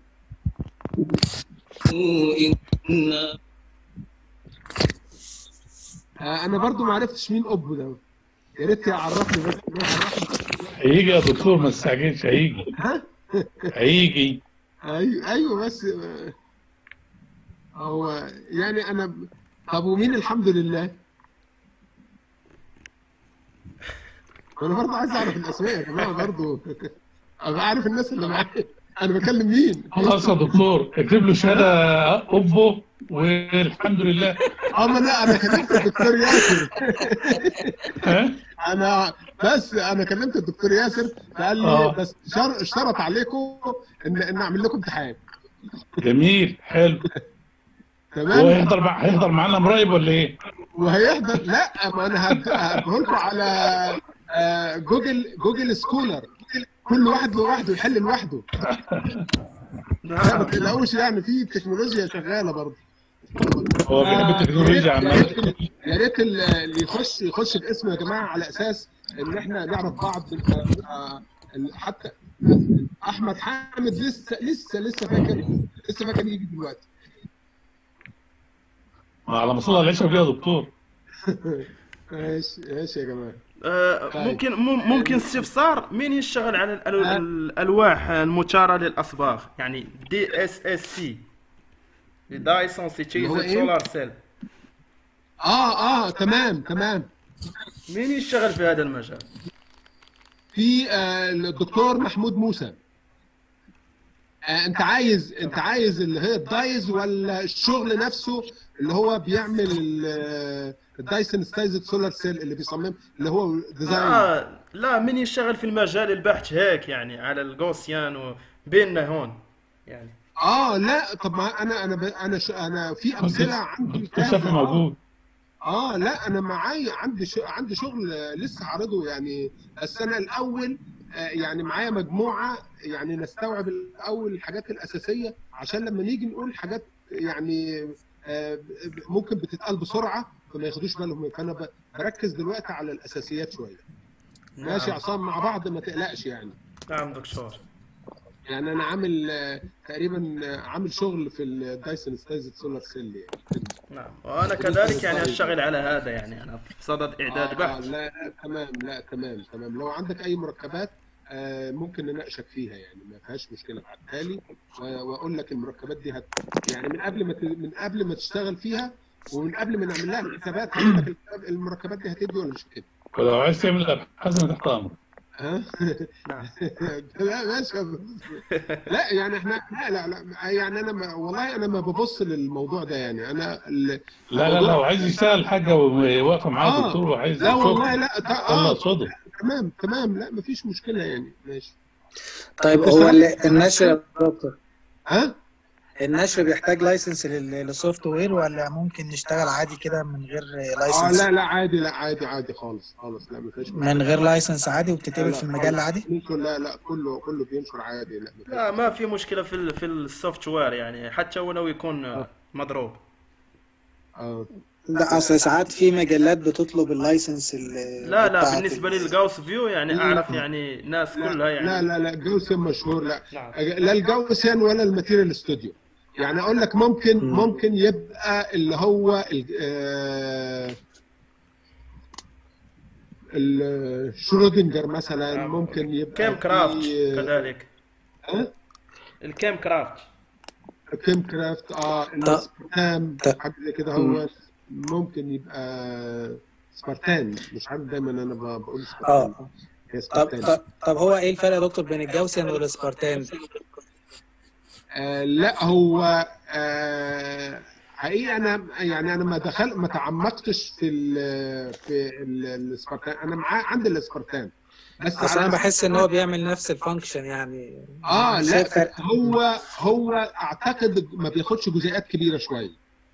آه انا برضو ما عرفتش مين اوبو ده يا ريت يعرفني بس يعرفني. هيجي يا دكتور ما تستعجلش هيجي ها هيجي ايوه ايوه بس آه، هو يعني انا ب- طب ومين الحمد لله؟ انا برضه عايز اعرف الاسماء يا جماعه برضه ابقى عارف الناس اللي معايا انا بكلم مين؟ خلاص يا دكتور اكتب له شهاده اوبو والحمد لله اه ما لا انا كلمت الدكتور ياسر ها انا بس انا كلمت الدكتور ياسر فقال لي آه. بس شر- اشترط عليكم ان ان اعمل لكم امتحان جميل حلو هو تمام هيحضر مع... هيحضر معانا قريب ولا ايه؟ وهيحضر لا ما انا هديه لكم على آه، جوجل جوجل سكولر كل واحد لوحده يحل لوحده لا ما نعم تقلقوش يعني في تكنولوجيا شغاله برضه هو بيحب التكنولوجيا يا عامه ريت يا ريت اللي يخش يخش باسمه يا جماعه على اساس ان احنا نعرف بعض آه، ال- حتى احمد حامد لسه لسه لسه فاكر لسه فاكر يجي دلوقتي على مصلى العشاء فيها يا دكتور ماشي ماشي يا جماعه آه، طيب. ممكن مم- ممكن استفسار مين يشتغل على الألو- الالواح المشاره للاصباغ يعني دي اس اس سي دايسون هو سيتي إيه؟ سولار سيل اه اه تمام تمام مين يشتغل في هذا المجال في آه، الدكتور محمود موسى آه انت عايز انت عايز اللي هي الدايز ولا الشغل نفسه اللي هو بيعمل ال- الدايسن ستايزد سولار سيل اللي بيصمم اللي هو ديزاين لا لا من يشتغل في المجال البحث هيك يعني على الجوسيان وبيننا هون يعني اه لا طب ما انا انا ب... انا ش... انا في امثله عندي شاف موجود اه لا انا معايا عندي ش... عندي شغل آه، لسه عارضه يعني السنه الاول آه، يعني معايا مجموعه يعني نستوعب الاول الحاجات الاساسيه عشان لما نيجي نقول حاجات يعني آه، ب- ممكن بتتقال بسرعه فما ياخدوش بالهم منها. فانا ب- بركز دلوقتي على الاساسيات شويه ماشي يا عصام مع بعض ما تقلقش يعني نعم دكتور يعني انا عامل آه، تقريبا آه، عامل شغل في الدايسون ستايزد سولار سيل يعني نعم وانا كذلك يعني اشتغل على هذا يعني انا في صدد اعداد آه بحث لا لا تمام لا تمام تمام لو عندك اي مركبات آه ممكن نناقشك فيها يعني ما فيهاش مشكله ابعتها لي و- واقول لك المركبات دي هت يعني من قبل ما ت- من قبل ما تشتغل فيها ومن قبل ما نعمل لها الحسابات هقول لك الكتاب- المركبات دي هتدي ولا مش هتدي ولو عايز تعمل ابحاث انا تحت امرك ها نعم لا ماشي لا يعني احنا لا لا لا يعني انا ما والله انا ما ببص للموضوع ده يعني انا ال- لا لا لا الموضوع- هو عايز يشتغل حاجه وواقفه معاه آه. دكتور وعايز لا والله شغل. لا تا- طلع اه صدى تمام تمام لا مفيش مشكله يعني ماشي طيب هو ال- النشر يا دكتور ها النشر بيحتاج لايسنس للسوفت وير ولا ممكن نشتغل عادي كده من غير اه لايسنس لا لا عادي لا عادي عادي خالص خالص لا ما فيش من غير لايسنس عادي وبتتقبل في المجال العادي لا لا كله كله بينشر عادي لا ما فيش. لا ما في مشكله في ال- في السوفت وير يعني حتى ولو يكون مضروب اه لا اصل ساعات في مجلات بتطلب اللايسنس ال- لا لا بتاعت بالنسبه للجاوس فيو يعني اعرف يعني ناس كلها يعني لا لا لا جوسن مشهور لا نعم. لا الجوسن ولا الماتيريال ستوديو يعني اقول لك ممكن ممكن يبقى اللي هو ال- آه، ال- شرودنجر مثلا ممكن يبقى كيم كرافت في- كذلك ها؟ الكيم كرافت كيم كرافت اه السبارتان حاجه زي كده هو ممكن يبقى سبارتان مش عارف دايما انا ب- بقول سبارتان اه هي طب سبارتان طب طب هو ايه الفرق يا دكتور بين الجوسن والسبارتان؟ آه لا هو آه حقيقة أنا يعني أنا ما دخل ما تعمقتش في ال في ال- السبارتان أنا معاه عندي السبارتان بس اصل انا على- بحس ان هو بيعمل نفس الفانكشن يعني اه مش لا شايف فرق. هو هو أعتقد ما بياخدش جزيئات كبيرة شوية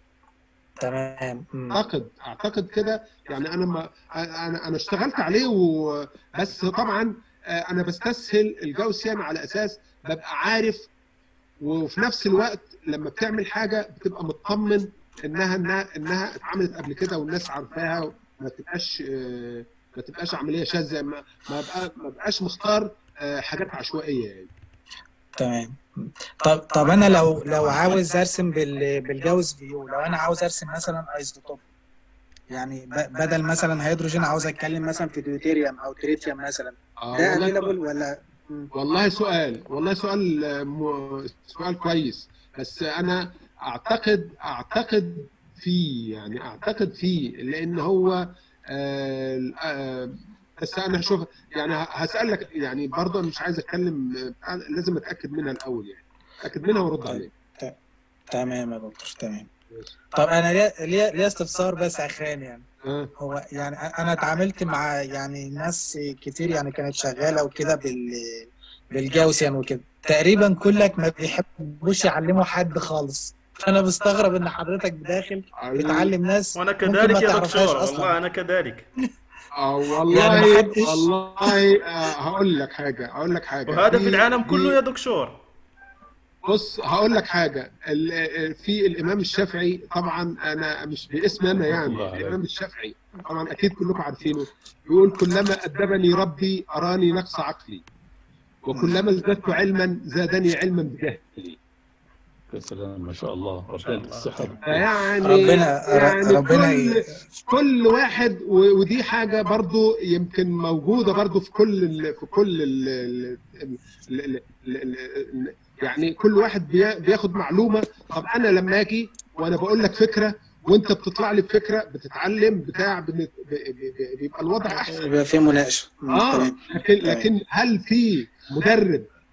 تمام مم. اعتقد اعتقد كده يعني انا ما انا انا اشتغلت عليه و... بس طبعا آه، انا بستسهل الجوسيان على اساس ببقى عارف وفي نفس الوقت لما بتعمل حاجه بتبقى مطمن انها انها انها اتعملت قبل كده والناس عارفاها ما تبقاش آه، ما تبقاش عمليه شاذه ما ما بقى ما بقاش مختار آه، حاجات عشوائيه يعني تمام طب طب انا لو لو عاوز ارسم بال بالجوز فيو لو انا عاوز ارسم مثلا ايزوتوب يعني ب- بدل مثلا هيدروجين عاوز اتكلم مثلا في ديوتيريوم او تريتيوم مثلا آه، ده والله- افيلابل ولا والله سؤال والله سؤال آه، م- سؤال كويس بس انا اعتقد اعتقد فيه يعني اعتقد فيه لان هو آه، آه، بس انا هشوف يعني ه- هسالك يعني برضه أنا مش عايز اتكلم آه، لازم اتاكد منها الاول يعني اتاكد منها وارد عليك تمام يا دكتور تمام طب انا ليا ليا ليا استفسار بس اخراني يعني آه. هو يعني انا اتعاملت مع يعني ناس كتير يعني كانت شغاله وكده بال بالجاوسيان وكده تقريبا كلك ما بيحبوش يعلموا حد خالص فانا مستغرب ان حضرتك داخل بتعلم ناس وانا ممكن كذلك ما يا تعرفهاش دكتور أصلاً. والله انا كذلك اه والله يعني محدش- والله آه، هقول لك حاجه هقول لك حاجه وهذا في دي- العالم دي- كله يا دكتور بص هقول لك حاجه ال- في الامام الشافعي طبعا انا مش باسمي انا يعني الله عليك. الامام الشافعي طبعا اكيد كلكم عارفينه بيقول كلما ادبني ربي اراني نقص عقلي وكلما ازددت علما زادني علما بجهلي يا سلام ما شاء الله ربنا يديك الصحه يعني ربنا- يعني ربنا كل ي- كل واحد و- ودي حاجه برضو يمكن موجوده برضو في كل ال في كل ال ال ال ال ال ال يعني كل واحد بي- بياخد معلومه طب انا لما اجي وانا بقول لك فكره وانت بتطلع لي بفكره بتتعلم بتاع بن- ب- ب- بيبقى الوضع احسن يبقى في مناقشه مم، اه تمام لكن لكن هل في مدرب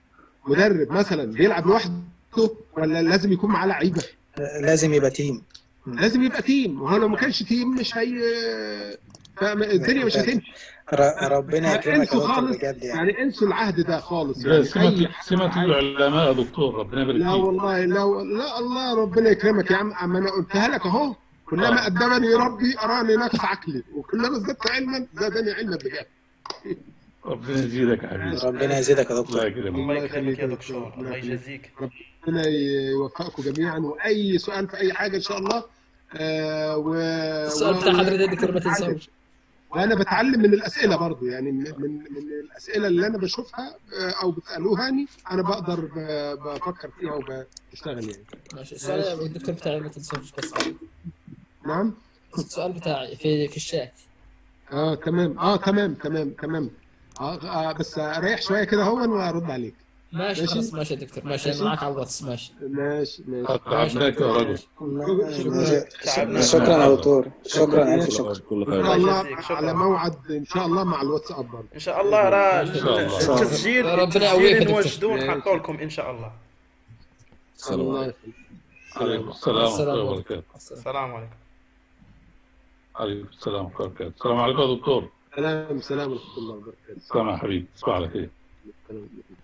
مدرب مثلا بيلعب لوحده ولا لازم يكون معاه لعيبه لازم يبقى تيم لازم يبقى تيم وهو لو ما كانش تيم مش هي فاهم؟ الدنيا مش هتمشي ر- ربنا يكرمك يا انسوا دكتور خالص بجد يعني يعني انسوا العهد ده خالص ده يعني سمة اي سمة العلماء يا دكتور ربنا يبارك لا فيك والله لا لا الله ربنا يكرمك يا عم اما انا قلتها لك اهو كلما ادبني ربي اراني نقص عقلي وكلما ازددت علما زادني علما بجاه ربنا يزيدك يا حبيبي ربنا يزيدك يا الله دكتور يكرمك الله يكرمك يخليك يا يا دكتور دكتور. الله يجازيك ربنا يوفقكم جميعا واي سؤال في اي حاجه ان شاء الله آه و... السؤال و- بتاع حضرتك يا دكتور ما تنساوش وانا بتعلم من الاسئله برضو يعني من من, من الاسئله اللي انا بشوفها آه، او بتسالوهاني انا بقدر ب- بفكر فيها وبشتغل يعني ماشي السؤال يا الدكتور بتاعي ما تنساوش بس نعم السؤال بتاعي في في الشات اه تمام اه تمام تمام تمام آه, اه بس اريح شويه كده هون وارد عليك ماشي ماشي. خلاص ماشي يا دكتور ماشي ماشي. انا معاك على الواتس ماشي ماشي ماشي تعبناك يا رجل تعبنا. شكرا يا دكتور شكرا الف شكر كل ان خير شاء الله يجزيك، شكراً. على موعد ان شاء الله مع الواتساب برضه ان شاء الله راه إن شاء الله. التسجيل ربنا يقويك يا التسجيل دكتور. نوجدوه ماشي. ونحطوا لكم ان شاء الله السلام الله عليكم يخليك عليكم السلام ورحمة الله السلام وبركاته السلام عليكم عليكم السلام ورحمة الله وبركاته السلام عليكم يا دكتور سلام سلام ورحمه الله وبركاته سلام يا حبيبي تصبح على خير سلام.